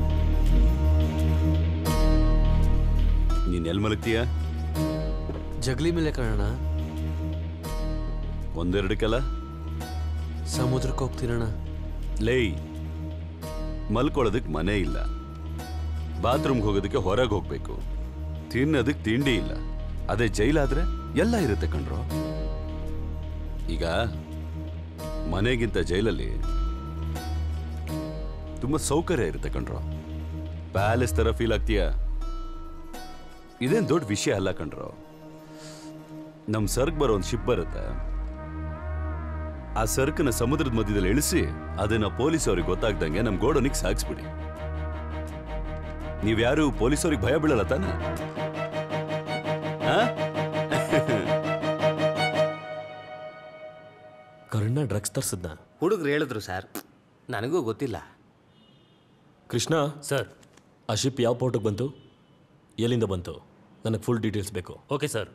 ನೀನ್ ಎಲ್ ಮಲಗ್ತೀಯ ಜಗಲಿ ಮೇಲೆ ಕಣಣ್ಣ ಒಂದೆರಡಕ್ಕೆಲ್ಲ ಸಮುದ್ರಕ್ಕೆ ಹೋಗ್ತೀನಣ್ಣ ಲೇಯ್ ಮಲ್ಕೊಳ್ಳೋದಕ್ಕೆ ಮನೆ ಇಲ್ಲ ಬಾತ್ರೂಮ್ಗೆ ಹೋಗೋದಕ್ಕೆ ಹೊರಗೆ ಹೋಗ್ಬೇಕು ತಿನ್ನೋದಕ್ಕೆ ತಿಂಡಿ ಇಲ್ಲ ಅದೇ ಜೈಲಾದ್ರೆ ಎಲ್ಲ ಇರುತ್ತೆ ಕಣ್ರೋ ಈಗ ಮನೆಗಿಂತ ಜೈಲಲ್ಲಿ ತುಂಬಾ ಸೌಕರ್ಯ ಇರುತ್ತೆ ಕಣ್ರೋ ಪ್ಯಾಲೇಸ್ ತರ ಫೀಲ್ ಆಗ್ತೀಯ ಇದೇನ್ ದೊಡ್ಡ ವಿಷಯ ಅಲ್ಲ ಕಣ್ರೋ ನಮ್ ಸರ್ಗ್ ಬರೋ ಒಂದು ಶಿಪ್ ಬರುತ್ತೆ ಆ ಸರ್ಕನ ಸಮುದ್ರದ ಮಧ್ಯದಲ್ಲಿ ಇಳಿಸಿ ಅದನ್ನ ಪೊಲೀಸ್ ಅವ್ರಿಗೆ ಗೊತ್ತಾಗ್ದಂಗೆ ನಮ್ ಗೋಡನಿಗೆ ಸಾಗಿಸ್ಬಿಡಿ ನೀವ್ಯಾರು ಪೊಲೀಸ್ ಅವ್ರಿಗೆ ಭಯ ಬೀಳಲ್ಲ ತಾನೆ ಆ? ಕರ್ಣ ಡ್ರಗ್ಸ್ ತರ್ಸಿದ್ನ ಹುಡುಗರು ಹೇಳಿದ್ರು ಸರ್ ನನಗೂ ಗೊತ್ತಿಲ್ಲ ಕೃಷ್ಣ ಸರ್ ಆ ಶಿಪ್ ಯಾವ ಪೋರ್ಟಿಗೆ ಬಂತು ಎಲ್ಲಿಂದ ಬಂತು ನನಗೆ ಫುಲ್ ಡೀಟೇಲ್ಸ್ ಬೇಕು ಓಕೆ ಸರ್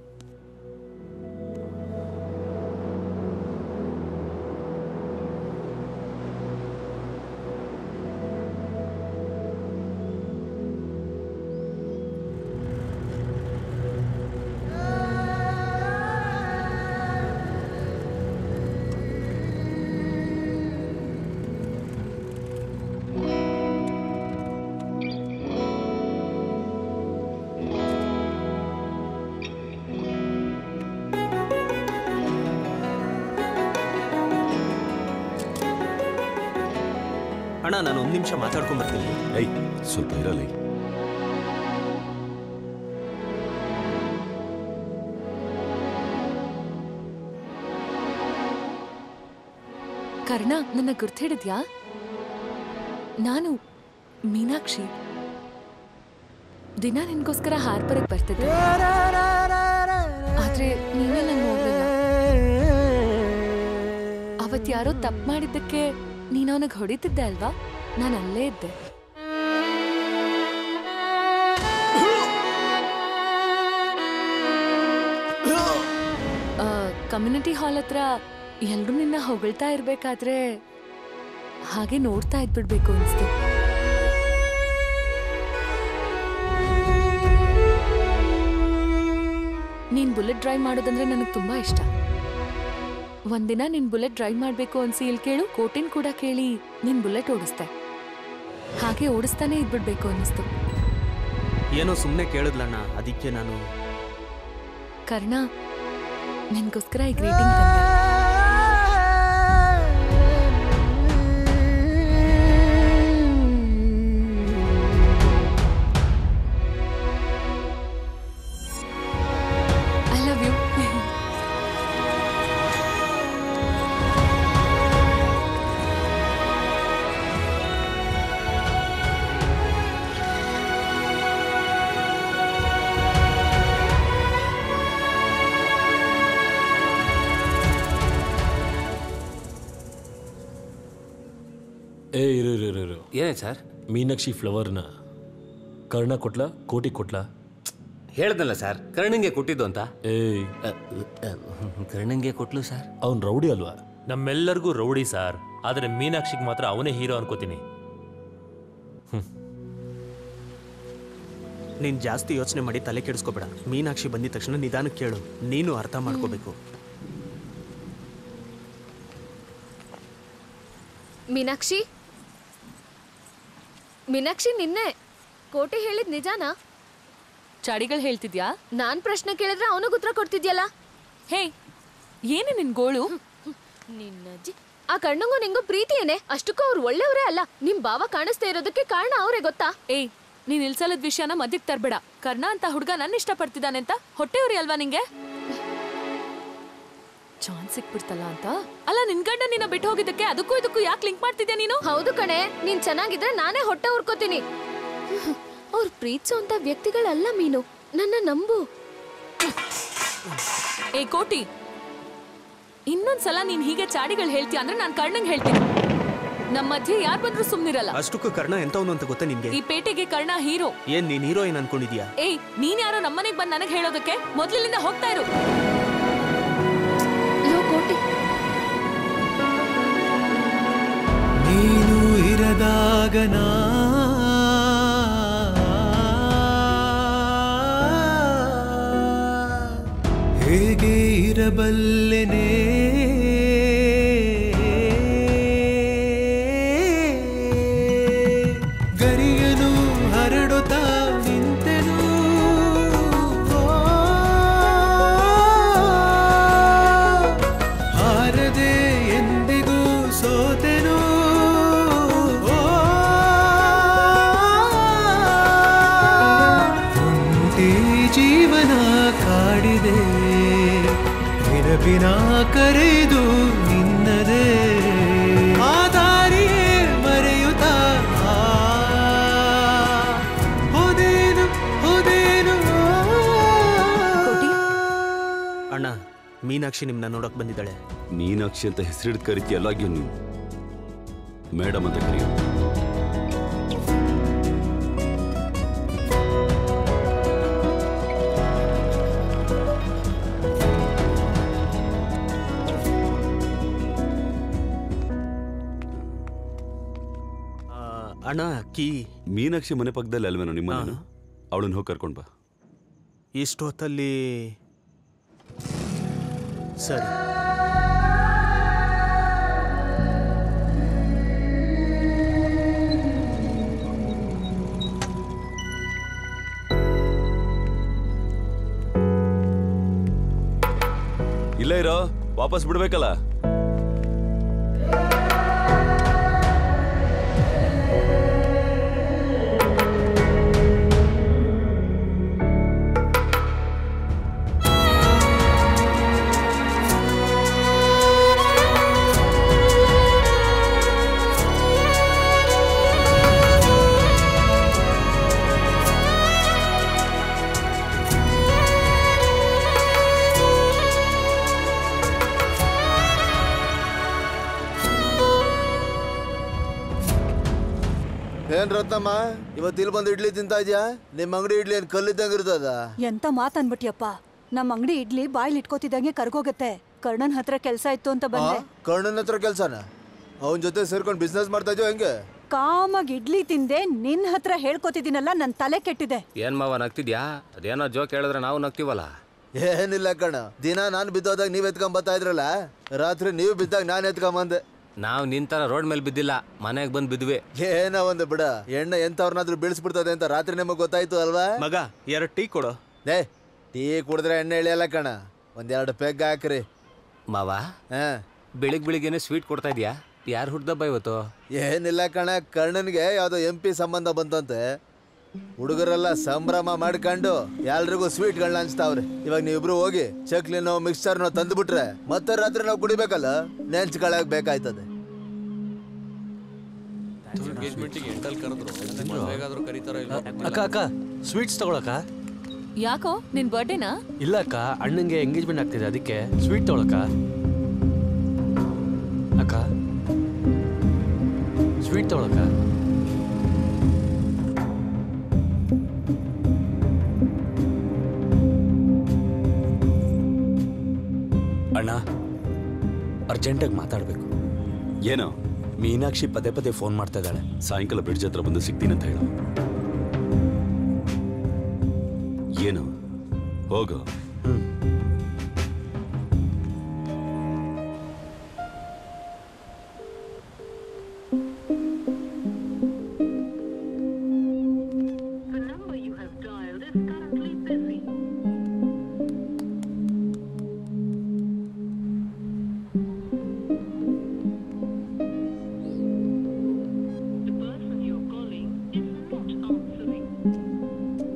ಅಣ್ಣ ನಾನು ಒಂದು ನಿಮಿಷ ಮಾತಾಡ್ಕೊಂಡ್ ಬರ್ತೀನಿ ಏಯ್ ಸ್ವಲ್ಪ ಇರಲಿ ಕರ್ಣ ನನ್ನ ಗುರ್ತಿಡಿದ್ಯಾ ನಾನು ಮೀನಾಕ್ಷಿ ದಿನ ನಿನ್ಗೋಸ್ಕರ ಹಾರ್ಬರಿಗೆ ಬರ್ತಿದ್ದೆ ಆದ್ರೆ ನೀವೇ ನನ್ನ ನೋಡ್ಲಿಲ್ಲ ಅವತ್ ಯಾರೋ ತಪ್ಪು ಮಾಡಿದ್ದಕ್ಕೆ ನೀನು ಅವನಿಗೆ ಹೊಡಿತಿದ್ದೆ ಅಲ್ವಾ ನಾನು ಅಲ್ಲೇ ಇದ್ದೆ ಕಮ್ಯುನಿಟಿ ಹಾಲ್ ಹತ್ರ ಎಲ್ರೂ ನಿನ್ನ ಹೊಗಳ್ತಾ ಇರ್ಬೇಕಾದ್ರೆ ಹಾಗೆ ನೋಡ್ತಾ ಇದ್ಬಿಡ್ಬೇಕು ಅನ್ಸ್ತು ನೀನ್ ಬುಲೆಟ್ ಡ್ರೈವ್ ಮಾಡೋದಂದ್ರೆ ನನಗೆ ತುಂಬಾ ಇಷ್ಟ ಒಂದಿನ ನಿನ್ ಬುಲೆಟ್ ಡ್ರೈವ್ ಮಾಡ್ಬೇಕು ಅನ್ಸಿ ಇಲ್ಲಿ ಕೇಳು ಕೋಟಿನ್ ಕೂಡ ಕೇಳಿ ನಿನ್ ಬುಲೆಟ್ ಓಡಿಸ್ದೆ ಹಾಗೆ ಓಡಿಸ್ತಾನೆ ಇದ್ಬಿಡ್ಬೇಕು ಅನ್ನಿಸ್ತು ಏನೋ ಸುಮ್ಮನೆ ಕೇಳಿದ್ಲಣ್ಣ ಅದಕ್ಕೆ ನಾನು ಕರ್ಣ ನಿನ್ಗೋಸ್ಕರ ಈ ಗ್ರೀಟಿಂಗ್ ತಂದೆ ಐ ಲವ್ ಯು ಏ ಇರು ಇರು ಇರು ಇರು ಏನೇ ಸರ್ ಮೀನಾಕ್ಷಿ ಫ್ಲವರ್ನ ಕರ್ಣ ಕೊಟ್ಲ ಕೋಟಿ ಕೊಟ್ಲ ಹೇಳ್ದಲ್ಲ ಸರ್ ಕರ್ಣಂಗೆ ಕೊಟ್ಟಿದ್ದು ಅಂತ ಏಯ್ ಕರ್ಣಂಗೆ ಕೊಟ್ಲು ಸರ್ ಅವ್ನ್ ರೌಡಿ ಅಲ್ವಾ ನಮ್ಮೆಲ್ಲರಿಗೂ ರೌಡಿ ಸಾರ್ ಆದರೆ ಮೀನಾಕ್ಷಿಗೆ ಮಾತ್ರ ಅವನೇ ಹೀರೋ ಅನ್ಕೋತೀನಿ ನೀನ್ ಜಾಸ್ತಿ ಯೋಚನೆ ಮಾಡಿ ತಲೆ ಕೆಡಿಸ್ಕೋಬೇಡ ಮೀನಾಕ್ಷಿ ಬಂದಿದ ತಕ್ಷಣ ನಿಧಾನಕ್ಕೆ ಕೇಳು ನೀನು ಅರ್ಥ ಮಾಡ್ಕೋಬೇಕು ಮೀನಾಕ್ಷಿ ಮೀನಾಕ್ಷಿ ನಿನ್ನೆ ಕೋಟೆ ಹೇಳಿದ್ ನಿಜಾನಾ ಚಾಡಿಗಳು ಹೇಳ್ತಿದ್ಯಾ ನಾನ್ ಪ್ರಶ್ನೆ ಕೇಳಿದ್ರೆ ಅವನಿಗೆ ಉತ್ತರ ಕೊಡ್ತಿದ್ಯಲ್ಲ ಹೇ ಏನು ನಿನ್ ಗೋಳು ನಿನ್ನಜ್ಜಿ ಆ ಕಣ್ಣಂಗೂ ನಿಂಗೂ ಪ್ರೀತಿ ಏನೇ ಅಷ್ಟಕ್ಕೂ ಅವ್ರು ಒಳ್ಳೆಯವರೇ ಅಲ್ಲ ನಿಮ್ ಭಾವ ಕಾಣಿಸ್ತಾ ಇರೋದಕ್ಕೆ ಕಾರಣ ಅವರೇ ಗೊತ್ತಾ ಏಯ್ ನೀನ್ ಇಲ್ಸಲದ ವಿಷಯನ ಮಧ್ಯಕ್ ತರ್ಬೇಡ ಕರ್ಣ ಅಂತ ಹುಡ್ಗ ನನ್ನ ಇಷ್ಟಪಡ್ತಿದ್ದಾನೆ ಅಂತ ಹೊಟ್ಟೆವ್ರಿ ಅಲ್ವಾ ನಿಂಗೆ ಚಾನ್ಸ್ ಸಿಕ್ಬಿಡ್ತಲ್ಲ ಅಂತ ಅಲ್ಲ ನಿನ್ ಗಂಡ ನಿನ್ನ ಬಿಟ್ಟು ಹೋಗಿದ್ದಕ್ಕೆ ಅದಕ್ಕೂ ಇದಕ್ಕೂ ಯಾಕೆ ಲಿಂಕ್ ಮಾಡ್ತಿದ್ಯಾ ನೀನು ಹೌದು ಕಣೆ ನೀನ್ ಚೆನ್ನಾಗಿದ್ರೆ ನಾನೇ ಹೊಟ್ಟೆ ಹುರ್ಕೋತೀನಿ ಅವ್ರು ಪ್ರೀತಿಸೋಂತ ವ್ಯಕ್ತಿಗಳಲ್ಲ ಮೀನು ನನ್ನ ನಂಬು ಏ ಕೋಟಿ ಇನ್ನೊಂದ್ಸಲ ನೀನ್ ಹೀಗೆ ಚಾಡಿಗಳು ಹೇಳ್ತೀಯ ಅಂದ್ರೆ ನಾನು ಕರ್ಣಂಗ್ ಹೇಳ್ತೀನಿ ನಮ್ಮ ಮಧ್ಯೆ ಯಾರ್ ಬಂದ್ರು ಸುಮ್ನಿರಲ್ಲ ಅಷ್ಟಕ್ಕೂ ಕರ್ಣ ಎಂತವನು ಅಂತ ಗೊತ್ತಾ ನಿನ್ಗೆ ಈ ಪೇಟೆಗೆ ಕರ್ಣ ಹೀರೋ ಏನ್ ನೀನ್ ಹೀರೋಯಿನ್ ಅನ್ಕೊಂಡಿದ್ಯಾ ಏಯ್ ನೀನ್ ಯಾರೋ ನಮ್ಮನೆಗ್ ಬಂದ್ ನನಗ್ ಹೇಳೋದಕ್ಕೆ ಮೊದ್ಲಿನಿಂದ ಹೋಗ್ತಾ ಇರು ನೀನು ಇರದಾಗ ನಾ ಹೇಗೆ ಇರಬಲ್ಲೆನೇ ಗರಿಯನು ಹರಡುತ್ತಾ ನಿಂತೆನು ಹಾರದೆ ಎಂದಿಗೂ ಸೋತೆನು ಒಂಟಿ ಜೀವನ ಕಾಡಿದೆ ನೆನಪಿನ ಕರೆದು ನಿನ್ನದೇ ಆ ದಾರಿಯೇ ಮರೆಯುತ್ತಾ ಹೋದೇನು ಹೋದೇನು ಅಣ್ಣ ಮೀನಾಕ್ಷಿ ನಿಮ್ನ ನೋಡಕ್ ಬಂದಿದ್ದಾಳೆ ಮೀನಾಕ್ಷಿ ಅಂತ ಹೆಸರಿಡ್ ಕರಿತೀಯಲ್ಲ ಅಯ್ಯೋ ನೀನು ಮೇಡಮ್ ಅಂತ ಕರೆಯೋ ಆ, ಅಣ್ಣ ಕೀ ಮೀನಾಕ್ಷಿ ಮನೆ ಪಕ್ಕದಲ್ಲಿ ಅಲ್ವೇನೋ ನಿಮ್ಮ ಅವಳನ್ನ ಹೋಗಿ ಕರ್ಕೊಂಡ್ ಬಾ ಇಷ್ಟೊತ್ತಲ್ಲಿ ಸರಿ ಇಲ್ಲ ಇರೋ ವಾಪಸ್ ಬಿಡ್ಬೇಕಲ್ಲ ಏನ್ ರತ್ನಮ್ಮ ಇವತ್ತು ಇಲ್ಲಿ ಬಂದು ಇಡ್ಲಿ ತಿಂತಾ ಇದ್ಯಾ ನಿಮ್ಮ ಅಂಗಡಿ ಇಡ್ಲಿ ಏನ್ ಕಲ್ಲಿದ್ದಂಗೆ ಇರ್ತದ ಎಂತ ಮಾತನ್ಬಿಟ್ಯಪ್ಪ ನಮ್ಮ ಅಂಗಡಿ ಇಡ್ಲಿ ಬಾಯ್ಲಿ ಇಟ್ಕೋತಿದ್ದಂಗೆ ಕರ್ಗೋಗತ್ತೆ ಕರ್ಣನ್ ಹತ್ರ ಕೆಲ್ಸ ಇತ್ತು ಅಂತ ಬಂದೆ ಕರ್ಣನ್ ಹತ್ರ ಕೆಲ್ಸನ ಅವನ ಜೊತೆ ಸೇರ್ಕೊಂಡು ಬಿಸ್ನೆಸ್ ಮಾಡ್ತಾ ಇದೀವ ಹೆಂಗೆ ಕಾಮಾಗ್ ಇಡ್ಲಿ ತಿಂದೆ ನಿನ್ ಹತ್ರ ಹೇಳ್ಕೊತಿದ್ದೀನಲ್ಲ ನನ್ ತಲೆ ಕೆಟ್ಟಿದೆ ಏನ್ ಮಾವ ನಗ್ತಿದ್ಯಾ ಅದೇನೋ ಜೋಕ್ ಹೇಳಿದ್ರೆ ನಾವು ನಗ್ತೀವಲ್ಲ ಏನಿಲ್ಲ ಕಣ ದಿನ ನಾನು ಬಿದ್ದೋದಾಗ ನೀವ್ ಎತ್ಕೊಂಡ್ ಬರ್ತಾ ಇದ್ರಲ್ಲ ರಾತ್ರಿ ನೀವು ಬಿದ್ದಾಗ ನಾನು ಎತ್ಕೊಂಬಂದೆ ನಾವು ನಿಂತರ ರೋಡ್ ಮೇಲೆ ಬಿದ್ದಿಲ್ಲ ಮನೆಗೆ ಬಂದು ಬಿದ್ವಿ ಏನೋ ಒಂದು ಬಿಡ ಎಣ್ಣೆ ಎಂತವ್ರನ್ನಾದ್ರೂ ಬೀಳಿಸ್ಬಿಡ್ತದೆ ಅಂತ ರಾತ್ರಿ ನಿಮಗೆ ಗೊತ್ತಾಯ್ತು ಅಲ್ವಾ ಮಗ ಎರಡು ಟೀ ಕೊಡು ದೇ ಟೀ ಕುಡಿದ್ರೆ ಎಣ್ಣೆ ಇಳಿಯಲ್ಲ ಕಣ ಒಂದೆರಡು ಪೆಗ್ ಹಾಕ್ರಿ ಮಾವ ಬೆಳಿಗ್ ಬೆಳಿಗ್ಗೆನೆ ಸ್ವೀಟ್ ಕೊಡ್ತಾ ಇದೀಯಾ ಯಾರು ಹುಡ್ದಬ್ಬ ಇವತ್ತು ಏನಿಲ್ಲ ಕಣ ಕರ್ಣನ್ಗೆ ಯಾವ್ದೋ ಎಂ ಪಿ ಸಂಬಂಧ ಬಂತಂತೆ ಹುಡುಗರೆಲ್ಲ ಸಂಭ್ರಮ ಮಾಡ್ಕೊಂಡು ಎಲ್ರಿಗೂ ಸ್ವೀಟ್ಗಳನ್ನ ಹಂಚ್ತಾವ್ರೆ ಇವಾಗ ನೀವಿಬ್ರು ಹೋಗಿ ಚಕ್ಲಿನೋ ಮಿಕ್ಸ್ಚರ್ನೋ ತಂದ್ಬಿಟ್ರೆ ಮತ್ತೆ ರಾತ್ರಿ ನಾವು ಕುಡಿಬೇಕಲ್ಲ ನೆಂಚ್ಕೊಳಕ್ ಬೇಕಾಯ್ತದೆ ಎಂಗೇಜ್ಮೆಂಟಿಗೆ ಎಂಟಲ್ಲಿ ಕರೆದ್ರು ಮದುವೆಗಾದ್ರೂ ಕರೀತಾರೋ ಇಲ್ಲ ಅಕ್ಕ ಅಕ್ಕ ಸ್ವೀಟ್ಸ್ ತಗೊಳಕ ಯಾಕೋ ನಿನ್ ಬರ್ಡೇನಾ ಇಲ್ಲ ಅಕ್ಕ ಅಣ್ಣಂಗೆ ಎಂಗೇಜ್ಮೆಂಟ್ ಆಗ್ತಿದೆ ಅದಕ್ಕೆ ಸ್ವೀಟ್ ತಗೊಳಕ ಅಕ್ಕ ಸ್ವೀಟ್ ತಗೊಳಕ ಅಣ್ಣ ಅರ್ಜೆಂಟಾಗಿ ಮಾತಾಡಬೇಕು ಏನೋ ಮೀನಾಕ್ಷಿ ಪದೇ ಪದೇ ಫೋನ್ ಮಾಡ್ತಾ ಇದ್ದಾಳೆ ಸಾಯಂಕಾಲ ಬ್ರಿಡ್ಜ್ ಹತ್ರ ಬಂದು ಸಿಗ್ತೀನಿ ಅಂತ ಹೇಳು ಏನು ಹೋಗು The number you have dialed is currently busy. The person you're calling is not answering.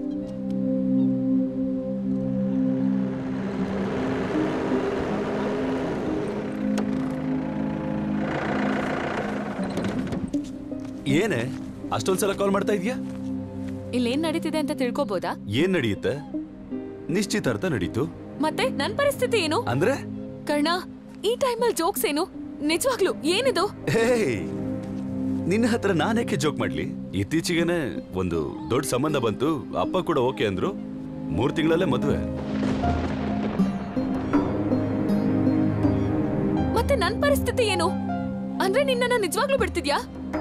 ಏನೇ ಅಷ್ಟೊಂದ್ಸಲ ಕಾಲ್ ಮಾಡ್ತಾ ಇದೀಯಾ ಇಲ್ಲೇನ್ ನಡೀತಿದೆ ಅಂತ ತಿಳ್ಕೊಬೋದಾ ಏನ್ ನಡೆಯುತ್ತೆ ನಿಶ್ಚಿತಾರ್ಥ ನಡೀತು ಮತ್ತೆ ನನ್ ಪರಿಸ್ಥಿತಿ ಏನು ಅಂದ್ರೆ ಕರ್ಣ ಈ ಟೈಮಲ್ಲಿ ಜೋಕ್ಸ್ ಏನು ನಿಜವಾಗ್ಲು ಏನಿದು ಹೇಯ್ ನಿನ್ನ ಹತ್ರ ನಾನೇಕೆ ಜೋಕ್ ಮಾಡ್ಲಿ ಇತ್ತೀಚೆಗೆನೆ ಒಂದು ದೊಡ್ಡ ಸಂಬಂಧ ಬಂತು ಅಪ್ಪ ಕೂಡ ಓಕೆ ಅಂದ್ರು ಮೂರ್ ತಿಂಗಳಲ್ಲೇ ಮದ್ವೆ ಮತ್ತೆ ನನ್ ಪರಿಸ್ಥಿತಿ ಏನು ಅಂದ್ರೆ ನಿನ್ನ ನಿಜವಾಗ್ಲೂ ಬಿಡ್ತಿದ್ಯಾ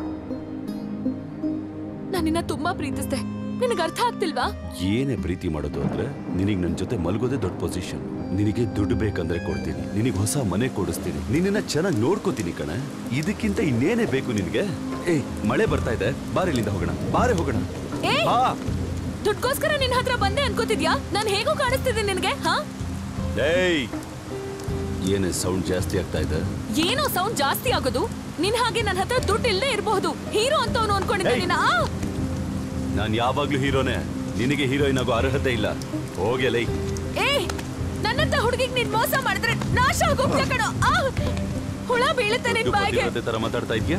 ನಾನು ನಿನ್ನ ತುಂಬಾ ಪ್ರೀತಿಸ್ದೆ ನಿನಗೆ ಅರ್ಥ ಆಗ್ತಿಲ್ವಾ ಏನೇ ಪ್ರೀತಿ ಮಾಡೋದು ಅಂದ್ರೆ ನಿನಗೆ ನನ್ನ ಜೊತೆ ಮಲ್ಗೋದೇ ದೊಡ್ಡ ಪೊಸಿಷನ್ ನಿನಗೆ ದುಡ್ಡು ಬೇಕಂದ್ರೆ ಕೊಡ್ತೀನಿ ನಿನಗೆ ಹೊಸ ಮನೆ ಕೊಡಿಸ್ತೀನಿ ನಿನ್ನ ಚೆನ್ನಾಗಿ ನೋಡ್ಕೋತೀನಿ ಕಣ ಇದಕ್ಕಿಂತ ಇನ್ನೇನೇ ಬೇಕು ನಿನಗೆ ಏ ಮಳೆ ಬರ್ತಾ ಇದೆ ಬಾರಿಲಿಂದ ಹೋಗೋಣ ಬಾರೆ ಹೋಗೋಣ ಏಯ್! ಬಾ ದುಡ್ಗೋಸ್ಕರ ನಿನ್ ಹತ್ರ ಬಂದೆ ಅನ್ಕೋತಿದ್ಯಾ ನಾನ್ ಹೇಗೋ ಕಾಣಿಸ್ತಿದ್ದೀನಿ ನಿನಗೆ ಹಾ ಏಯ್ ಏನೇ ಸೌಂಡ್ ಜಾಸ್ತಿ ಆಗ್ತಾ ಇದೆ ಏನೋ ಸೌಂಡ್ ಜಾಸ್ತಿ ಆಗೋದು ನಿನ್ ಹಾಗೆ ನನ್ನ ಹತ್ರ ದುಡ್ಡು ಇಲ್ಲದೆ ಇರಬಹುದು ಹೀರೋ ಅಂತವನು ಅನ್ಕೊಂಡಿದ್ದೆ ಏಯ್! ನಿನ್ನ ಆ! ನಾನು ಯಾವಾಗ್ಲೂ ಹೀರೋನೇ ನಿನಗೆ ಹೀರೋಯಿನ್ ಆಗೋ ಅರ್ಹತೆ ಇಲ್ಲ ಹೋಗೆ ಲೈ ಏಯ್ ನನ್ನಂತ ಹುಡುಗಿಗೆ ನೀನ್ ಮೋಸ ಮಾಡಿದ್ರೆ ನಾಶ ಆಗೋಗ್ತೀಯ ಕಣೋ ಆ! ಹುಳ ಬೀಳುತ್ತೆ ನಿನ್ ಬಾಯಿಗೆ ಅದೇ ತರ ಮಾತಾಡ್ತಾ ಇದ್ಯಾ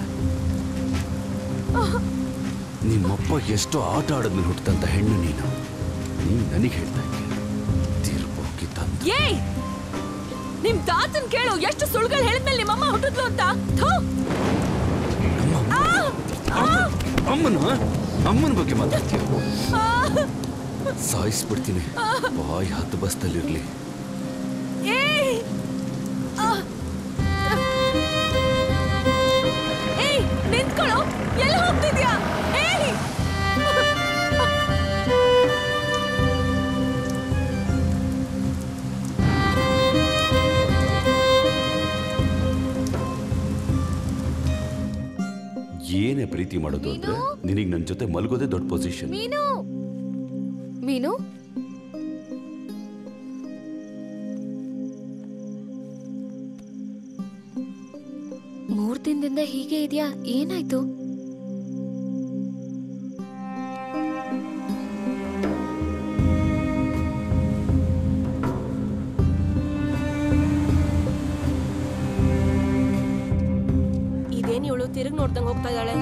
ನಿಮ್ಮಪ್ಪ ಎಷ್ಟೋ ಆಟ ಆಡದ್ಮೇಲೆ ಹುಟ್ಟಂತ ಹೆಣ್ಣು ನೀನು ನೀನ್ ನನಗೆ ಹೇಳ್ತಾ ಇದ್ಯಾ ತಿರ್ಬೋಗಿ ತಂದು ಏಯ್ ನಿಮ್ ತಾತನ್ ಕೇಳು ಎಷ್ಟು ಸುಳ್ಗಳು ಹೇಳಿದ್ಮೇಲೆ ನಿಮ್ಮಮ್ಮ ಹುಟ್ಟಿದ್ಲು ಅಂತ ಥು! ಆ! ಆ! ಅಮ್ಮನ ಅಮ್ಮನ ಬಗ್ಗೆ ಮಾತಾಡ್ತೀಯ ಆ! ಸಾಯಿಸ್ಬಿಡ್ತೀನಿ ಬಾಯ್ ಹತ್ತು ಬಸ್ತಲ್ಲಿರ್ಲಿ ಏಯ್ ಆ! ಏಯ್ ನಿಂತ್ಕೊಳ್ಳೋ ಎಲ್ಲಿ ಹೋಗ್ತಿದ್ಯಾ ಏಯ್ ಏನೇ ಪ್ರೀತಿ ಮಾಡೋದು ಅಂದ್ರೆ ನಿನಗೆ ನನ್ನ ಜೊತೆ ಮಲ್ಗೋದೇ ದೊಡ್ಡ ಪೊಸಿಷನ್ ಮೀನು ಮೀನು ಮೂರ್ ದಿನದಿಂದ ಹೀಗೆ ಇದೆಯಾ ಏನಾಯ್ತು ಇದೇನ್ ಇವಳು ತಿರುಗ್ ನೋಡ್ದಂಗ್ ಹೋಗ್ತಾ ಇದ್ದಾಳೆ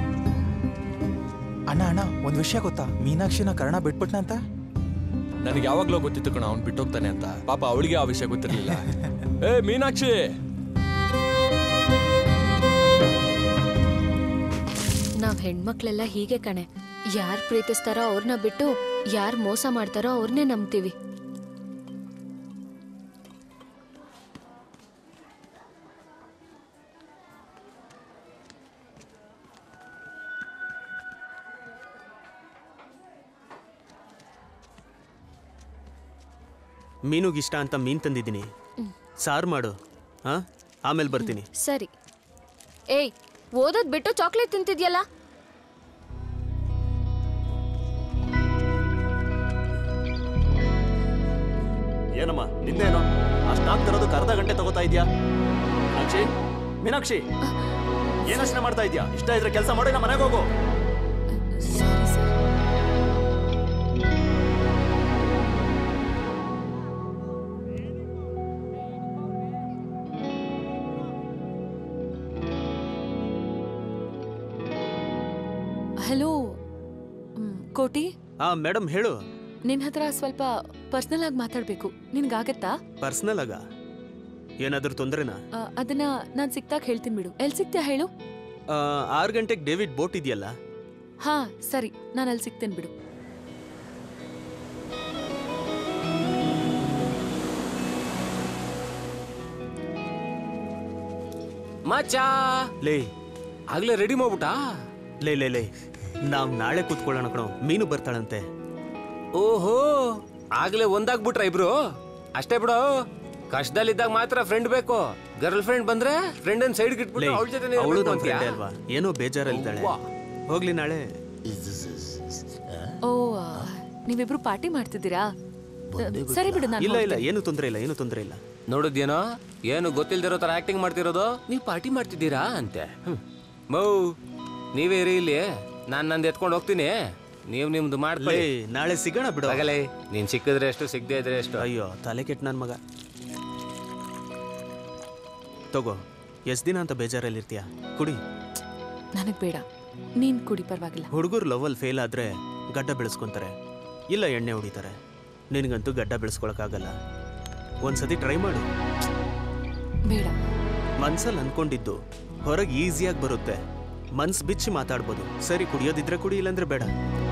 ಅಣ್ಣ ಅಣ್ಣ ಒಂದ್ ವಿಷಯ ಗೊತ್ತಾ ಮೀನಾಕ್ಷಿನ ಕರ್ಣ ಬಿಟ್ಬಿಟ್ನಂತ ನನಗೆ ಯಾವಾಗ್ಲೋ ಗೊತ್ತಿತ್ತು ಕಣ ಅವ್ನು ಬಿಟ್ಟೋಗ್ತಾನೆ ಅಂತ ಪಾಪ ಅವಳಿಗೆ ಆ ವಿಷಯ ಗೊತ್ತಿರ್ಲಿಲ್ಲ ಏ ಮೀನಾಕ್ಷಿ ನಾವ್ ಹೆಣ್ಮಕ್ಳೆಲ್ಲ ಹೀಗೆ ಕಣೆ ಯಾರ್ ಪ್ರೀತಿಸ್ತಾರೋ ಅವ್ರನ್ನ ಬಿಟ್ಟು ಯಾರ್ ಮೋಸ ಮಾಡ್ತಾರೋ ಅವ್ರನ್ನೇ ನಂಬ್ತೀವಿ ಮೀನುಗಿಷ್ಟ ಅಂತ ಮೀನ್ ತಂದಿದ್ದೀನಿ ಸಾರು ಮಾಡು ಹಾ ಆಮೇಲೆ ಬರ್ತೀನಿ ಸರಿ ಏಯ್ ಓದೋದ್ ಬಿಟ್ಟು ಚಾಕ್ಲೇಟ್ ತಿಂತಿದ್ಯಲ್ಲ ಏನಮ್ಮ ನಿಂದೇನು ಅಷ್ಟಾಗ್ ತರೋದಕ್ಕೆ ಅರ್ಧ ಗಂಟೆ ತಗೋತಾ ಇದ್ಯಾ ಮೀನಾಕ್ಷಿ ಮೀನಾಕ್ಷಿ ಏನ್ ಯೋಚನೆ ಮಾಡ್ತಾ ಇದ್ಯಾ ಇಷ್ಟ ಇದ್ರೆ ಕೆಲಸ ಮಾಡಿ ನಮ್ಮ ಮನೆಗೆ ಹೋಗು ಹಲೋ ಕೋಟಿ ಹಾ ಮೇಡಮ್ ಹೇಳು ನಿನ್ ಹತ್ರ ಸ್ವಲ್ಪ ಪರ್ಸನಲ್ ಆಗಿ ಮಾತಾಡ್ಬೇಕು ನಿನ್ಗಾಗತ್ತಾ ಪರ್ಸ್ನಲ್ ಆಗ ಏನಾದ್ರೂ ತೊಂದರೆನಾ ಆ, ಅದನ್ನ ನಾನ್ ಸಿಕ್ತಾಗ ಹೇಳ್ತೀನಿ ಬಿಡು ಎಲ್ ಸಿಗ್ತೀಯಾ ಹೇಳು ಆರು ಗಂಟೆಗೆ ಡೇವಿಡ್ ಬೋಟ್ ಇದೆಯಲ್ಲ ಹಾ ಸರಿ ನಾನು ಅಲ್ಲಿ ಸಿಗ್ತೇನೆ ಬಿಡು ಮಚ್ಚಾ ಲೇ ಆಗ್ಲೇ ರೆಡಿ ಮಾಡ್ಬಿಟ್ಟಾ ಲೇ ಲೇ ಲೇ ನಾವ್ ನಾಳೆ ಕೂತ್ಕೊಳ್ಳೋಣ ಕಣೋ ಮೀನು ಬರ್ತಾಳಂತೆ ಓಹೋ ಆಗ್ಲೇ ಒಂದಾಗ್ಬಿಟ್ರ ಇಬ್ರು ಅಷ್ಟೇ ಬಿಡು ಕಷ್ಟದಲ್ಲಿದ್ದಾಗ ಮಾತ್ರ ಫ್ರೆಂಡ್ ಬೇಕು ಗರ್ಲ್ ಫ್ರೆಂಡ್ ಬಂದ್ರೆ ಫ್ರೆಂಡ್ ಅನ್ ಸೈಡ್ ಲೇ ಇಟ್ಬಿಟ್ಟು ಅವಳ ಜೊತೆ ಅವಳು ನಮ್ಮ ಫ್ರೆಂಡ್ ಅಲ್ವಾ ಏನೋ ಬೇಜಾರಲ್ಲಿದ್ದಾಳೆ ಹೋಗ್ಲಿ ನಾಳೆ ಓ ಆ, ನೀವಿಬ್ರು ಪಾರ್ಟಿ ಮಾಡ್ತಿದ್ದೀರಾ ಸರಿ ಬಿಡು ನಾನು ಇಲ್ಲ ಇಲ್ಲ ಏನು ತೊಂದರೆ ಇಲ್ಲ ಏನು ತೊಂದರೆ ಇಲ್ಲ ನೋಡಿದ್ಯೇನೋ ಏನು ಗೊತ್ತಿಲ್ದಿರೋ ತರ ಆಕ್ಟಿಂಗ್ ಮಾಡ್ತಿರೋದು ನೀವು ಪಾರ್ಟಿ ಮಾಡ್ತಿದ್ದೀರಾ ಅಂತೆ ಹ್ಮ್. ಮೌ ನೀವೇ ಇರಿ ಇಲ್ಲಿ ನಾನ್ ನಂದು ಎತ್ಕೊಂಡು ಹೋಗ್ತೀನಿ ನೀವು ನಿಮ್ದು ಮಾಡ್ಕೊಳ್ಳಿ ಲೇ, ನಾಳೆ ಸಿಗೋಣ ಬಿಡು ಆಗಲೇ ನೀನ್ ಸಿಕ್ಕಿದ್ರೆ ಎಷ್ಟು ಸಿಗದೆ ಇದ್ರೆ ಎಷ್ಟು ಅಯ್ಯೋ ತಲೆ ಕೆಟ್ಟ ನನ್ನ ಮಗ ತಗೋ ಎಷ್ಟ್ ದಿನ ಅಂತ ಬೇಜಾರಲ್ಲಿರ್ತೀಯ ಕುಡಿ ನನಗ್ ಬೇಡ ನೀನ್ ಕುಡಿ ಪರವಾಗಿಲ್ಲ ಹುಡುಗರು ಲವಲ್ ಫೇಲ್ ಆದ್ರೆ ಗಡ್ಡ ಬೆಳೆಸ್ಕೊಂತಾರೆ ಇಲ್ಲ ಎಣ್ಣೆ ಹೊಡಿತಾರೆ ನಿನಗಂತೂ ಗಡ್ಡ ಬೆಳೆಸ್ಕೊಳಕ್ಕಾಗಲ್ಲ ಒಂದ್ಸತಿ ಟ್ರೈ ಮಾಡು ಬೇಡ ಮನ್ಸಲ್ಲಿ ಅನ್ಕೊಂಡಿದ್ದು ಹೊರಗೆ ಈಸಿಯಾಗಿ ಬರುತ್ತೆ ಮನ್ಸ್ ಬಿಚ್ಚಿ ಮಾತಾಡ್ಬೋದು ಸರಿ ಕುಡಿಯೋದಿದ್ರೆ ಕುಡಿ ಇಲ್ಲಾಂದ್ರೆ ಬೇಡ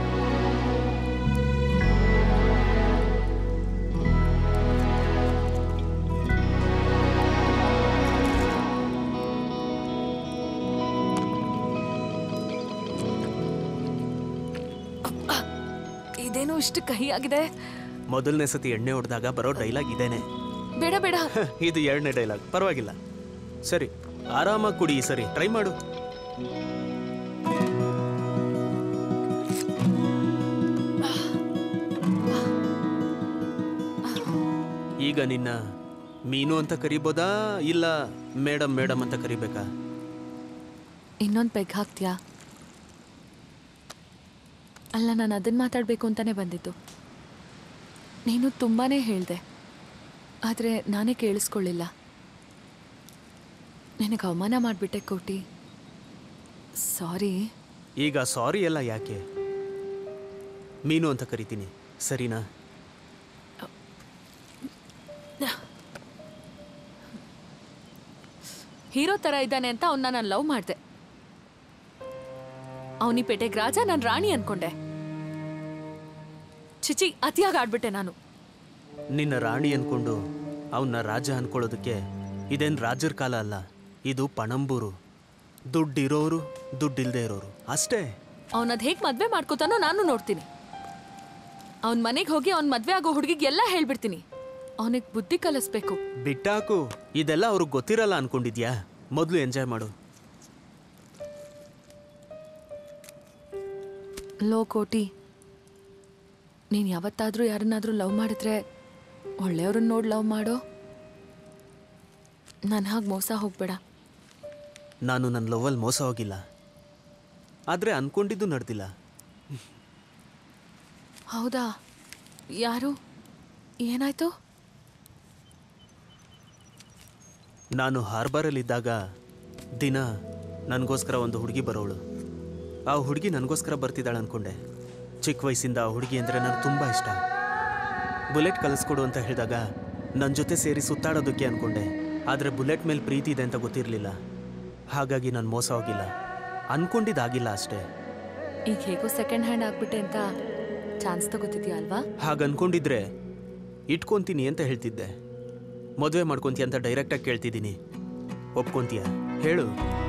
ಇದೇನು ಇಷ್ಟು ಕಹಿ ಆಗಿದೆ ಮೊದಲನೇ ಸತಿ ಎಣ್ಣೆ ಹೊಡೆದಾಗ ಬರೋ ಡೈಲಾಗ್ ಇದೇನೆ ಬೇಡ ಬೇಡ ಇದು ಎರಡನೇ ಡೈಲಾಗ್ ಪರವಾಗಿಲ್ಲ ಸರಿ ಆರಾಮಾಗಿ ಕುಡಿ ಈ ಸರಿ ಟ್ರೈ ಮಾಡು ಈಗ ನಿನ್ನ ಮೀನು ಅಂತ ಕರಿಬೋದಾ ಇಲ್ಲ ಮೇಡಮ್ ಮೇಡಮ್ ಅಂತ ಕರಿಬೇಕಾ ಇನ್ನೊಂದು ಪೆಗ್ ಹಾಕ್ತೀಯಾ ಅಲ್ಲ ನಾನು ಅದನ್ನ ಮಾತಾಡಬೇಕು ಅಂತಾನೆ ಬಂದಿದ್ದು ನೀನು ತುಂಬಾನೇ ಹೇಳಿದೆ ಆದರೆ ನಾನೇ ಕೇಳಿಸ್ಕೊಳ್ಳಿಲ್ಲ ನಿನಗೆ ಅವಮಾನ ಮಾಡಿಬಿಟ್ಟೆ ಕೋಟಿ ಸಾರಿ ಈಗ ಸಾರಿ ಎಲ್ಲ ಯಾಕೆ ಮೀನು ಅಂತ ಕರಿತೀನಿ ಸರಿನಾ ಹೀರೋ ಥರ ಇದ್ದಾನೆ ಅಂತ ಅವನ್ನ ನಾನು ಲವ್ ಮಾಡಿದೆ ಅವನಿ ಪೇಟೆಗೆ ರಾಜ ನಾನು ರಾಣಿ ಅನ್ಕೊಂಡೆ ಚಿಚಿ ಅತಿಯಾಗಿ ಆಡ್ಬಿಟ್ಟೆ ನಾನು ನಿನ್ನ ರಾಣಿ ಅನ್ಕೊಂಡು ಅವನ್ನ ರಾಜ ಅನ್ಕೊಳ್ಳೋದಕ್ಕೆ ಇದೇನ್ ರಾಜರ ಕಾಲ ಅಲ್ಲ ಇದು ಪಣಂಬೂರು ದುಡ್ಡಿರೋರು ದುಡ್ಡಿಲ್ದೇ ಇರೋರು ಅಷ್ಟೇ ಅವನದ್ ಹೇಗೆ ಮದ್ವೆ ಮಾಡ್ಕೋತಾನೋ ನಾನು ನೋಡ್ತೀನಿ ಅವನ ಮನೆಗೆ ಹೋಗಿ ಅವ್ನ ಮದ್ವೆ ಆಗೋ ಹುಡುಗಿಗೆ ಎಲ್ಲ ಹೇಳ್ಬಿಡ್ತೀನಿ ಅವನಿಗೆ ಬುದ್ಧಿ ಕಲಿಸ್ಬೇಕು ಬಿಟ್ಟಾಕು ಇದೆಲ್ಲ ಅವ್ರಿಗೆ ಗೊತ್ತಿರಲ್ಲ ಅನ್ಕೊಂಡಿದ್ಯಾ ಮೊದಲು ಎಂಜಾಯ್ ಮಾಡು ಲೋ ಕೋಟಿ ನೀನು ಯಾವತ್ತಾದ್ರೂ ಯಾರನ್ನಾದ್ರೂ ಲವ್ ಮಾಡಿದ್ರೆ ಒಳ್ಳೆಯವ್ರನ್ನ ನೋಡಿ ಲವ್ ಮಾಡೋ ನನ್ನ ಹಾಗೆ ಮೋಸ ಹೋಗ್ಬೇಡ ನಾನು ನನ್ನ ಲವಲ್ ಮೋಸ ಹೋಗಿಲ್ಲ ಆದರೆ ಅನ್ಕೊಂಡಿದ್ದು ನಡೆದಿಲ್ಲ ಹೌದಾ ಯಾರು ಏನಾಯ್ತು ನಾನು ಹಾರ್ಬರಲ್ಲಿದ್ದಾಗ ದಿನ ನನಗೋಸ್ಕರ ಒಂದು ಹುಡುಗಿ ಬರೋಳು ಆ ಹುಡುಗಿ ನನಗೋಸ್ಕರ ಬರ್ತಿದ್ದಾಳೆ ಅನ್ಕೊಂಡೆ ಚಿಕ್ಕ ವಯಸ್ಸಿಂದ ಆ ಹುಡುಗಿ ಅಂದರೆ ನನಗೆ ತುಂಬ ಇಷ್ಟ ಬುಲೆಟ್ ಕಲಿಸ್ಕೊಡು ಅಂತ ಹೇಳಿದಾಗ ನನ್ನ ಜೊತೆ ಸೇರಿ ಸುತ್ತಾಡೋದಕ್ಕೆ ಅನ್ಕೊಂಡೆ ಆದರೆ ಬುಲೆಟ್ ಮೇಲೆ ಪ್ರೀತಿ ಇದೆ ಅಂತ ಗೊತ್ತಿರಲಿಲ್ಲ ಹಾಗಾಗಿ ನಾನು ಮೋಸ ಹೋಗಿಲ್ಲ ಅನ್ಕೊಂಡಿದ್ದಾಗಿಲ್ಲ ಅಷ್ಟೇ ಈಗ ಹೇಗೋ ಸೆಕೆಂಡ್ ಹ್ಯಾಂಡ್ ಆಗ್ಬಿಟ್ಟೆ ಅಂತ ಚಾನ್ಸ್ ತಗೋತಿದ್ಯಾ ಅಲ್ವಾ ಹಾಗೆ ಅನ್ಕೊಂಡಿದ್ರೆ ಇಟ್ಕೊಂತೀನಿ ಅಂತ ಹೇಳ್ತಿದ್ದೆ ಮದುವೆ ಮಾಡ್ಕೊಂತೀಯ ಅಂತ ಡೈರೆಕ್ಟಾಗಿ ಕೇಳ್ತಿದ್ದೀನಿ ಒಪ್ಕೊಂತೀಯ ಹೇಳು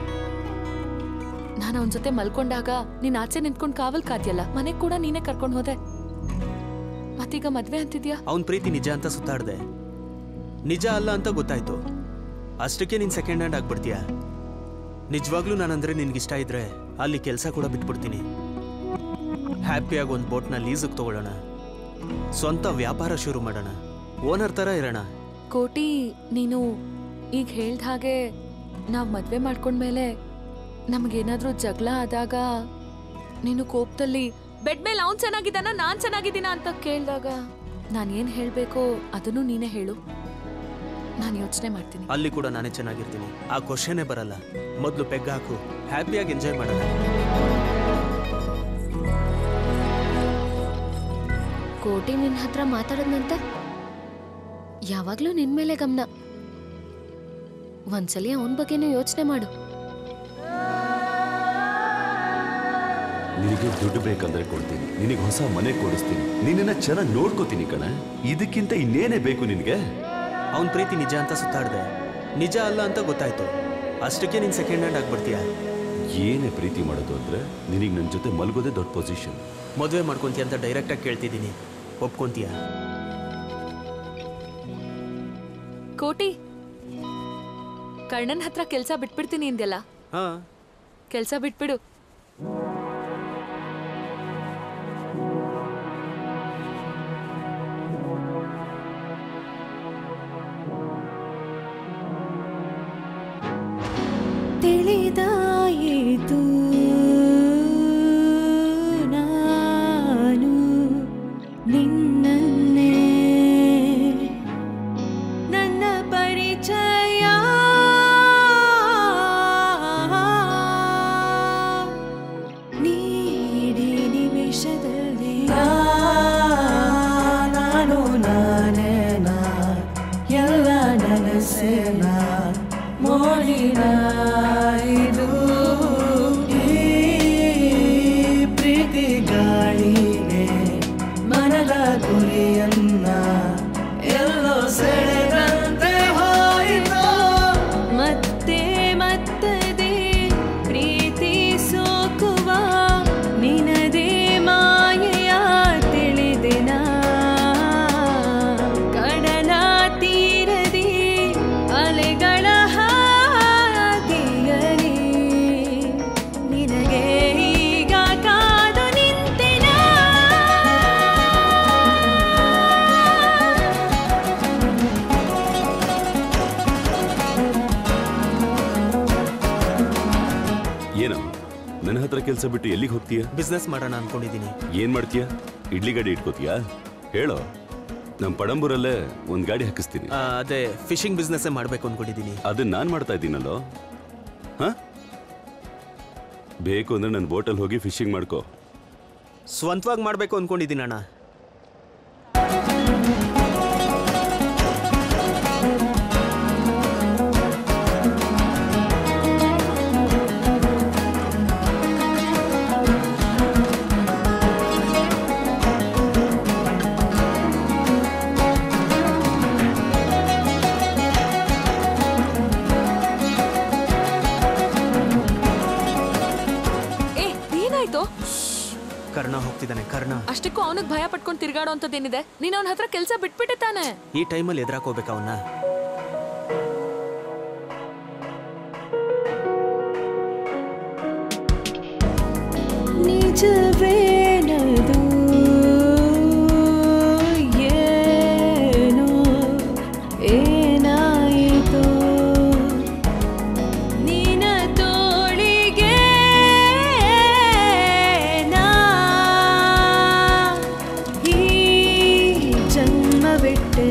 ನಾನು ಅವನ ಜೊತೆ ಮಲ್ಕೊಂಡಾಗ ನೀನ್ ಆಚೆ ನಿಂತ್ಕೊಂಡು ಕಾವಲ್ ಕಾದ್ಯಲ್ಲ ಮನೆಗ್ ಕೂಡ ನೀನೇ ಕರ್ಕೊಂಡು ಹೋದೆ ಮತ್ತೀಗ ಮದ್ವೆ ಅಂತಿದ್ಯಾ ಅವನ ಪ್ರೀತಿ ನಿಜ ಅಂತ ಸುತ್ತಾಡ್ದೆ ನಿಜ ಅಲ್ಲ ಅಂತ ಗೊತ್ತಾಯ್ತು ಅಷ್ಟಕ್ಕೆ ನೀನು ಸೆಕೆಂಡ್ ಹ್ಯಾಂಡ್ ಆಗ್ಬಿಡ್ತೀಯ ನಿಜವಾಗ್ಲೂ ನಾನಂದ್ರೆ ನಿನ್ಗಿಷ್ಟ ಇದ್ರೆ ಅಲ್ಲಿ ಕೆಲಸ ಕೂಡ ಬಿಟ್ಬಿಡ್ತೀನಿ ಹ್ಯಾಪಿಯಾಗಿ ಒಂದು ಬೋಟ್ನ ಲೀಸಿಗೆ ತಗೊಳ್ಳೋಣ ಸ್ವಂತ ವ್ಯಾಪಾರ ಶುರು ಮಾಡೋಣ ಓನರ್ ಥರ ಇರೋಣ ಕೋಟಿ ನೀನು ಈಗ ಹೇಳ್ದ ಹಾಗೆ ನಾವ್ ಮದ್ವೆ ಮಾಡ್ಕೊಂಡ್ಮೇಲೆ ನಮಗೇನಾದ್ರೂ ಜಗಳ ಆದಾಗ ನೀನು ಕೋಪದಲ್ಲಿ ಬೆಡ್ ಮೇಲೆ ಅವ್ನ್ ಚೆನ್ನಾಗಿದ್ದಾನ ನಾನ್ ಚೆನ್ನಾಗಿದ್ದೀನ ಅಂತ ಕೇಳಿದಾಗ ನಾನು ಏನ್ ಹೇಳ್ಬೇಕೋ ಅದನ್ನು ನೀನೇ ಹೇಳು ನಾನು ಯೋಚನೆ ಮಾಡ್ತೀನಿ ಅಲ್ಲಿ ಕೂಡ ನಾನೇ ಚೆನ್ನಾಗಿರ್ತೀನಿ ಆ ಕ್ವಶನೇ ಬರಲ್ಲ ಮೊದಲು ಪೆಗ್ ಹಾಕು ಹ್ಯಾಪಿಯಾಗಿ ಎಂಜಾಯ್ ಮಾಡೋಣ ಕೋಟಿ ನಿನ್ ಹತ್ರ ಮಾತಾಡದ್ನಂತೆ ಯಾವಾಗ್ಲೂ ನಿನ್ ಮೇಲೆ ಗಮನ ಒಂದ್ಸಲಿ ಅವನ ಬಗ್ಗೆನೂ ಯೋಚನೆ ಮಾಡು ನಿನಗೆ ದುಡ್ಡು ಬೇಕಂದ್ರೆ ಕೊಡ್ತೀನಿ ನಿನಗೆ ಹೊಸ ಮನೆ ಕೊಡಿಸ್ತೀನಿ ನಿನ್ನನ್ನ ಚೆನ್ನಾಗಿ ನೋಡ್ಕೋತೀನಿ ಕಣ ಇದಕ್ಕಿಂತ ಇನ್ನೇನೇ ಬೇಕು ನಿನಗೆ ಅವನ ಪ್ರೀತಿ ನಿಜ ಅಂತ ಸುತ್ತಾಡ್ದೆ ನಿಜ ಅಲ್ಲ ಅಂತ ಗೊತ್ತಾಯ್ತು ಅಷ್ಟಕ್ಕೆ ನೀನು ಸೆಕೆಂಡ್ ಹ್ಯಾಂಡ್ ಆಗ್ಬಿಡ್ತೀಯ ಏನೇ ಪ್ರೀತಿ ಮಾಡೋದು ಅಂದ್ರೆ ನಿನಗೆ ನನ್ನ ಜೊತೆ ಮಲಗೋದೇ ದೊಡ್ಡ ಪೊಸಿಷನ್ ಮದುವೆ ಮಾಡ್ಕೊಂತೀಯ ಅಂತ ಡೈರೆಕ್ಟಾಗಿ ಕೇಳ್ತಿದ್ದೀನಿ ಒಪ್ಕೊಂತೀಯ ಕೋಟಿ ಕರ್ಣನ್ ಹತ್ರ ಕೆಲ್ಸ ಬಿಟ್ಬಿಡ್ತೀನಿ ಅಂದ್ಯಲ್ಲ ಹಾ ಕೆಲ್ಸ ಬಿಟ್ಬಿಡು ತಿಳಿದಾಯಿತು ನಾನು ನಿನ್ನನ್ನೇ ನನ್ನ ಪರಿಚಯ ನೀಡಿ ನಿಮಿಷದಲ್ಲಿ ನಾನು ನಾನೇನ ಎಲ್ಲ ನನಸೇನ ಮೋಡಿನ ಇದು ಈ ಗುರಿಯನ್ನ ಎಲ್ಲೋ ಸೆಳೆದಂತೆ ಹೋಯಿತೋ ಮತ್ತೆ ಮತ್ತದೆ ಪ್ರೀತಿ ಸೋಕುವ ನಿನದೇ ಮಾಯೆಯ ತಿಳಿದಿನ ಕಡಲ ತೀರದಿ ಅಲೆಗಳ ಹಾದಿಯಲಿ ನಿನಗೆ ಈಗ ಕಾದು ನಿಂತೆನ ಏನೋ ನನ್ನ ಹತ್ರ ಕೆಲಸ ಬಿಟ್ಟು ಎಲ್ಲಿಗೆ ಹೋಗ್ತೀಯ ಬಿಸ್ನೆಸ್ ಮಾಡೋಣ ಅನ್ಕೊಂಡಿದ್ದೀನಿ ಏನ್ ಮಾಡ್ತೀಯ ಇಡ್ಲಿ ಗಾಡಿ ಇಟ್ಕೋತೀಯಾ ಹೇಳೋ ನಮ್ಮ ಪಡಂಬೂರಲ್ಲೇ ಒಂದ್ ಗಾಡಿ ಹಾಕಿಸ್ತೀನಿ ಆ, ಅದೇ ಫಿಶಿಂಗ್ ಬಿಸ್ನೆಸ್ ಮಾಡಬೇಕು ಅನ್ಕೊಂಡಿದ್ದೀನಿ ಅದನ್ನ ನಾನ್ ಮಾಡ್ತಾ ಇದ್ದೀನಲ್ಲೋ ಹ ಬೇಕು ಅಂದ್ರೆ ನನ್ನ ಬೋಟಲ್ಲಿ ಹೋಗಿ ಫಿಶಿಂಗ್ ಮಾಡ್ಕೋ ಸ್ವಂತವಾಗಿ ಮಾಡಬೇಕು ಅನ್ಕೊಂಡಿದ್ದೀನಿ ಅಣ್ಣ ಏ ಏನಾಯ್ತು ಕರ್ಣ ಹೋಗ್ತಿದ್ದಾನೆ ಕರ್ಣ ಅಷ್ಟಕ್ಕೂ ಅವನಿಗೆ ಭಯ ಪಟ್ಕೊಂಡು ತಿರ್ಗಾಡೋ ಅಂತದೇನಿದೆ ನೀನ್ ಅವನ ಹತ್ರ ಕೆಲಸ ಬಿಟ್ಬಿಟ್ಟೆ ತಾನೆ ಈ ಟೈಮಲ್ಲಿ ಎದುರಾಕೋಬೇಕು ಅವನ್ನ ನಿಜವೇನದು ಏನೋ ಏನಾಯಿತು ನಿನ ತೋಳಿಗೆ ನಾ ಈ ಜನ್ಮ ಬಿಟ್ಟೆ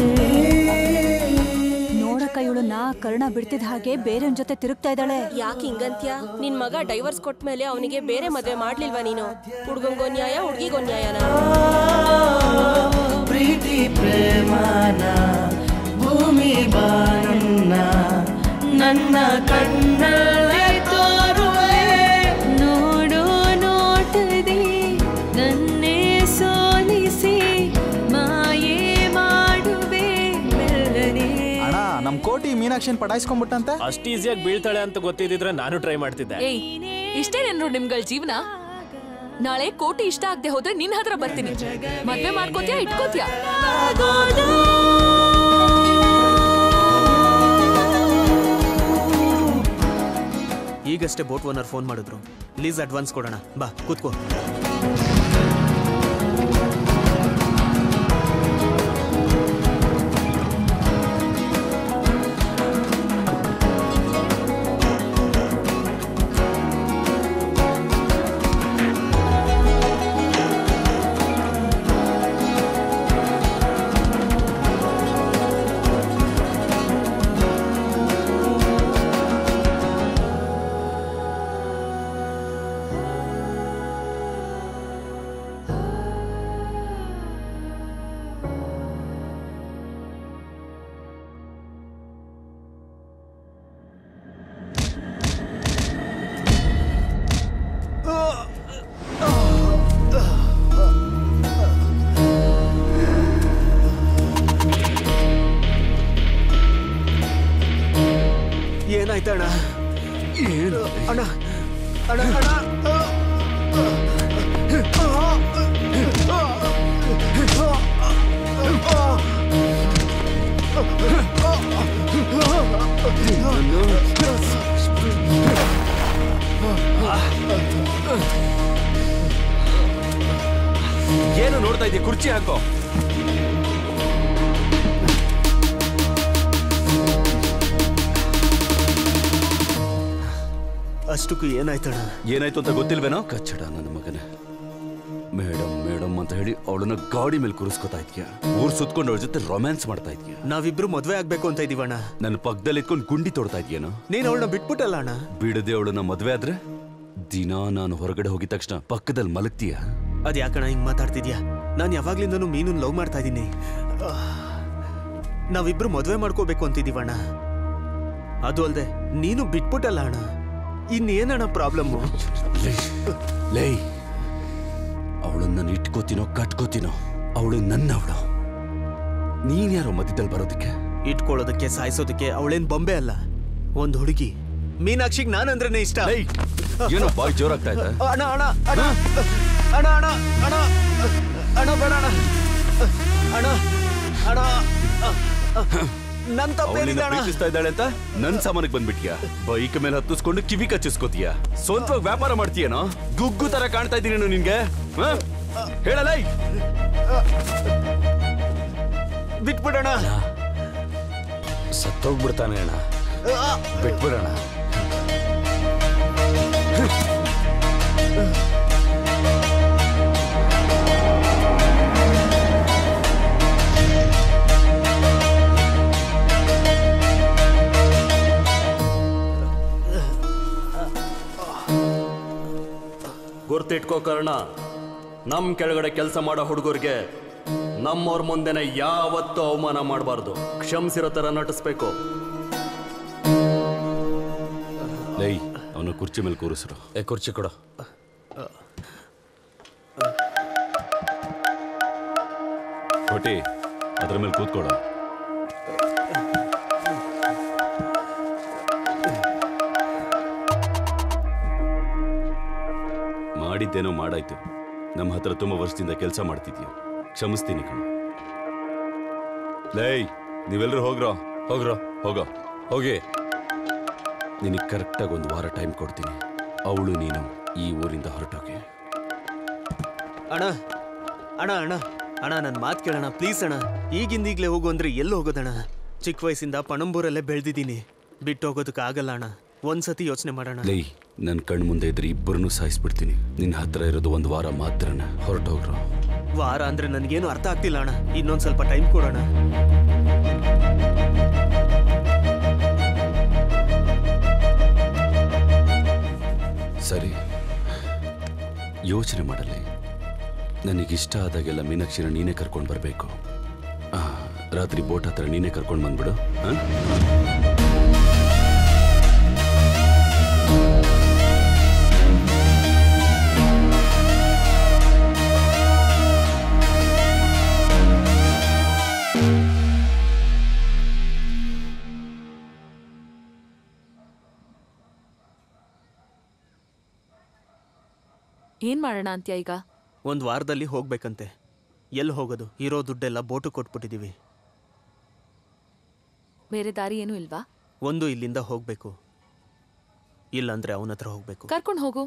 ನೋಡಕ್ಕ ಇವಳು ನಾ ಕರ್ಣ ಬಿಡ್ತಿದ್ ಹಾಗೆ ಬೇರೆಯವ್ನ ಜೊತೆ ತಿರುಗ್ತಾ ಇದ್ದಾಳೆ ಯಾಕೆ ಹಿಂಗಂತ್ಯ ನಿನ್ ಮಗ ಡೈವರ್ಸ್ ಕೊಟ್ಮೇಲೆ ಅವನಿಗೆ ಬೇರೆ ಮದ್ವೆ ಮಾಡ್ಲಿಲ್ವಾ ನೀನು ಹುಡ್ಗಂಗೋ ನ್ಯಾಯ ಹುಡ್ಗಿಗೋ ನ್ಯಾಯನ ಪ್ರೀತಿ ಪ್ರೇಮನ ಭೂಮಿ ಬಾರನ್ನ ನನ್ನ ಕಣ್ಣಲ್ಲೇ ತೋರುವೆ ನೋಡೋ ನೋಟದಿ ನನ್ನೇ ಸೋಲಿಸಿ ಮಾಯೆ ಮಾಡುವೆ ಮೆಲ್ಲನೆ ಅಣ್ಣ ನಮ್ ಕೋಟಿ ಮೀನಾಕ್ಷಿನ್ ಪಟಾಯಿಸ್ಕೊಂಡ್ಬಿಟ್ಟಂತೆ ಅಷ್ಟು ಈಸಿಯಾಗಿ ಬೀಳ್ತಾಳೆ ಅಂತ ಗೊತ್ತಿದ್ದಿದ್ರೆ ನಾನು ಟ್ರೈ ಮಾಡ್ತಿದ್ದೆ ಏಯ್ ಇಷ್ಟೇನೇನ್ರು ನಿಮ್ಗಳ ಜೀವನ ನಾಳೆ ಕೋಟಿ ಇಷ್ಟ ಆಗದೆ ಹೋದ್ರೆ ನಿನ್ ಹತ್ರ ಬರ್ತೀನಿ ಮದ್ವೆ ಮಾಡ್ಕೋತ್ಯಾ ಇಟ್ಕೋತ್ಯಾ ಈಗಷ್ಟೇ ಬೋಟ್ ಓನರ್ ಫೋನ್ ಮಾಡಿದ್ರು ಲೀಸ್ ಅಡ್ವಾನ್ಸ್ ಕೊಡೋಣ ಬಾ ಕೂತ್ಕೋ ಏನಾಯ್ತಣ್ಣ ಏನು ಅಣ್ಣ ಅಣ್ಣ ಅಣ್ಣ ಏನು ನೋಡ್ತಾ ಇದೀಯ ಕುರ್ಚಿ ಹಾಕೋ ಅಷ್ಟಕ್ಕೂ ಏನಾಯ್ತಣ್ಣ ಏನಾಯ್ತು ಅಂತ ಗೊತ್ತಿಲ್ವೇನೋ ಕಚ್ಚಡ ನನ್ನ ಮಗನ ಮೇಡಮ್ ಮೇಡಮ್ ಅಂತ ಹೇಳಿ ಅವಳನ್ನ ಗಾಡಿ ಮೇಲೆ ಕೂರಿಸ್ಕೊತಾ ಇದ್ಯಾ ಊರ್ ಸುತ್ಕೊಂಡು ಅವಳ ಜೊತೆ ರೊಮ್ಯಾನ್ಸ್ ಮಾಡ್ತಾ ಇದ್ಯಾ ನಾವಿಬ್ರು ಮದ್ವೆ ಆಗ್ಬೇಕು ಅಂತ ಇದೀವಣ್ಣ ನನ್ನ ಪಕ್ಕದಲ್ಲಿ ಇಟ್ಕೊಂಡು ಗುಂಡಿ ತೋಡ್ತಾ ಇದ್ಯೇನೋ ನೀನ್ ಅವಳನ್ನ ಬಿಟ್ಬಿಟ್ಟಲ್ಲ ಅಣ್ಣ ಬಿಡದೆ ಅವಳನ್ನ ಮದ್ವೆ ಆದ್ರೆ ದಿನ ನಾನು ಹೊರಗಡೆ ಹೋಗಿದ ತಕ್ಷಣ ಪಕ್ಕದಲ್ಲಿ ಮಲಗ್ತೀಯ ಅದ್ ಯಾಕಣ್ಣ ಹಿಂಗ್ ಮಾತಾಡ್ತಿದ್ಯಾ ನಾನು ಯಾವಾಗ್ಲಿಂದನೂ ಮೀನನ್ ಲವ್ ಮಾಡ್ತಾ ಇದ್ದೀನಿ ನಾವಿಬ್ರು ಮದ್ವೆ ಮಾಡ್ಕೋಬೇಕು ಅಂತಿದೀವಣ್ಣ ಅದು ಅಲ್ದೆ ನೀನು ಬಿಟ್ಬಿಟ್ಟಲ್ಲ ಅಣ್ಣ ಇನ್ನೇನಣ್ಣ ಪ್ರಾಬ್ಲಮ್ಮು ಲೈ ಅವಳನ್ನ ನಾನು ಇಟ್ಕೋತೀನೋ ಕಟ್ಕೋತೀನೋ ಅವಳು ನನ್ನವಳು ನೀನ್ ಯಾರೋ ಮಧ್ಯದಲ್ಲಿ ಬರೋದಕ್ಕೆ ಇಟ್ಕೊಳ್ಳೋದಕ್ಕೆ ಸಾಯಿಸೋದಕ್ಕೆ ಅವಳೇನ್ ಬೊಂಬೆ ಅಲ್ಲ ಒಂದ್ ಹುಡುಗಿ ಮೀನಾಕ್ಷಿಗ್ ನಾನಂದ್ರೇನೆ ಇಷ್ಟ ಏನೋ ಬಾಯ್ ಜೋರಾಗ್ತಾ ಇದೆ ಅಣ್ಣ ಅಣ್ಣ ಅಣ್ಣ ಅಣ್ಣ ಅಣ್ಣ ಅಣ್ಣ ಅಣ್ಣ ಬೇಡ ಅಣ್ಣ ಅಣ್ಣ ಅಣ್ಣ ನನ್ ಅವಳನ್ನ ತಪ್ಪೇನಿದೆ ಅಣ್ಣ ಪ್ರೀತಿಸ್ತಾ ಇದ್ದಾಳೆ ಅಂತ ನನ್ ಸಾಮಾನಿಗೆ ಬಂದ್ಬಿಟ್ಯಾ ಬೈಕ್ ಮೇಲೆ ಹತ್ತಿಸ್ಕೊಂಡು ಕಿವಿ ಕಚ್ಚಿಸ್ಕೋತೀಯ ಸ್ವಂತವಾಗಿ ವ್ಯಾಪಾರ ಮಾಡ್ತೀಯನೋ ಗುಗ್ಗು ತರ ಕಾಣ್ತಾ ಇದ್ದೀನಿ ನಾನು ನಿನ್ಗೆ ಹ? ಹೇಳಲ್ಲ ಬಿಟ್ಬಿಡೋಣ ಸತ್ತೋಗ್ಬಿಡ್ತಾನೆ ಅಣ್ಣ ಬಿಟ್ಬಿಡೋಣ ಗುರ್ತಿಟ್ಕೋ ಕರ್ಣ ನಮ್ ಕೆಳಗಡೆ ಕೆಲಸ ಮಾಡೋ ಹುಡುಗರಿಗೆ ನಮ್ಮವ್ರ ಮುಂದೆನೆ ಯಾವತ್ತೂ ಅವಮಾನ ಮಾಡಬಾರ್ದು ಕ್ಷಮಿಸಿರೋ ತರ ನಟಿಸ್ಬೇಕು ಲೈ ಅವನು ಕುರ್ಚಿ ಮೇಲೆ ಕೂರಿಸ್ರು ಏ ಕುರ್ಚಿ ಕೊಡು ಕೋಟಿ ಅದ್ರ ಮೇಲೆ ಕೂತ್ಕೊಡ ಮಾಡಿದ್ದೇನೋ ಮಾಡಾಯ್ತು ನಮ್ಮ ಹತ್ರ ತುಂಬಾ ವರ್ಷದಿಂದ ಕೆಲಸ ಮಾಡ್ತಿದ್ಯಾ ಕ್ಷಮಿಸ್ತೀನಿ ಕಣ ಲೈ ನೀವೆಲ್ಲರೂ ಹೋಗ್ರೋ ಹೋಗ್ರೋ ಹೋಗೋ ಹೋಗಿ ನಿನಗೆ ಕರೆಕ್ಟಾಗಿ ಒಂದು ವಾರ ಟೈಮ್ ಕೊಡ್ತೀನಿ ಅವಳು ನೀನು ಈ ಊರಿಂದ ಹೊರಟೋಗಿ ಅಣ್ಣ ಅಣ್ಣ ಅಣ್ಣ ಅಣ್ಣ ನನ್ನ ಮಾತು ಕೇಳೋಣ ಪ್ಲೀಸ್ ಅಣ್ಣ ಈಗಿಂದೀಗ್ಲೇ ಹೋಗು ಅಂದ್ರೆ ಎಲ್ಲಿ ಹೋಗೋದಣ್ಣ ಚಿಕ್ಕ ವಯಸ್ಸಿಂದ ಪಣಂಬೂರಲ್ಲೇ ಬೆಳೆದಿದ್ದೀನಿ ಬಿಟ್ಟು ಹೋಗೋದಕ್ಕೆ ಆಗಲ್ಲ ಅಣ್ಣ ಒಂದ್ಸತಿ ಯೋಚನೆ ಮಾಡೋಣ ಲೈ ನನ್ನ ಕಣ್ ಮುಂದೆ ಇದ್ರೆ ಇಬ್ಬರನ್ನೂ ಸಾಯಿಸ್ಬಿಡ್ತೀನಿ ನಿನ್ನ ಹತ್ರ ಇರೋದು ಒಂದು ವಾರ ಮಾತ್ರನ ಹೊರಟೋಗ್ರು ವಾರ ಅಂದ್ರೆ ನನಗೇನು ಅರ್ಥ ಆಗ್ತಿಲ್ಲ ಅಣ್ಣ ಇನ್ನೊಂದ್ ಸ್ವಲ್ಪ ಟೈಮ್ ಕೊಡೋಣ ಸರಿ ಯೋಚನೆ ಮಾಡಲಿ ನನಗಿಷ್ಟ ಆದಾಗೆಲ್ಲ ಮೀನಾಕ್ಷಿನ ನೀನೇ ಕರ್ಕೊಂಡು ಬರಬೇಕು ರಾತ್ರಿ ಬೋಟ್ ಹತ್ರ ನೀನೇ ಕರ್ಕೊಂಡು ಬಂದ್ಬಿಡು ಆ? ಏನ್ ಮಾಡೋಣ ಅಂತ್ಯ ಈಗ ಒಂದ್ ವಾರದಲ್ಲಿ ಹೋಗ್ಬೇಕಂತೆ ಎಲ್ಲಿ ಹೋಗೋದು ಇರೋ ದುಡ್ಡೆಲ್ಲ ಬೋಟು ಕೊಟ್ಬಿಟ್ಟಿದೀವಿ ಬೇರೆ ದಾರಿ ಏನೂ ಇಲ್ವಾ ಒಂದು ಇಲ್ಲಿಂದ ಹೋಗ್ಬೇಕು ಇಲ್ಲಾಂದ್ರೆ ಅವನ ಹತ್ರ ಹೋಗ್ಬೇಕು ಕರ್ಕೊಂಡು ಹೋಗು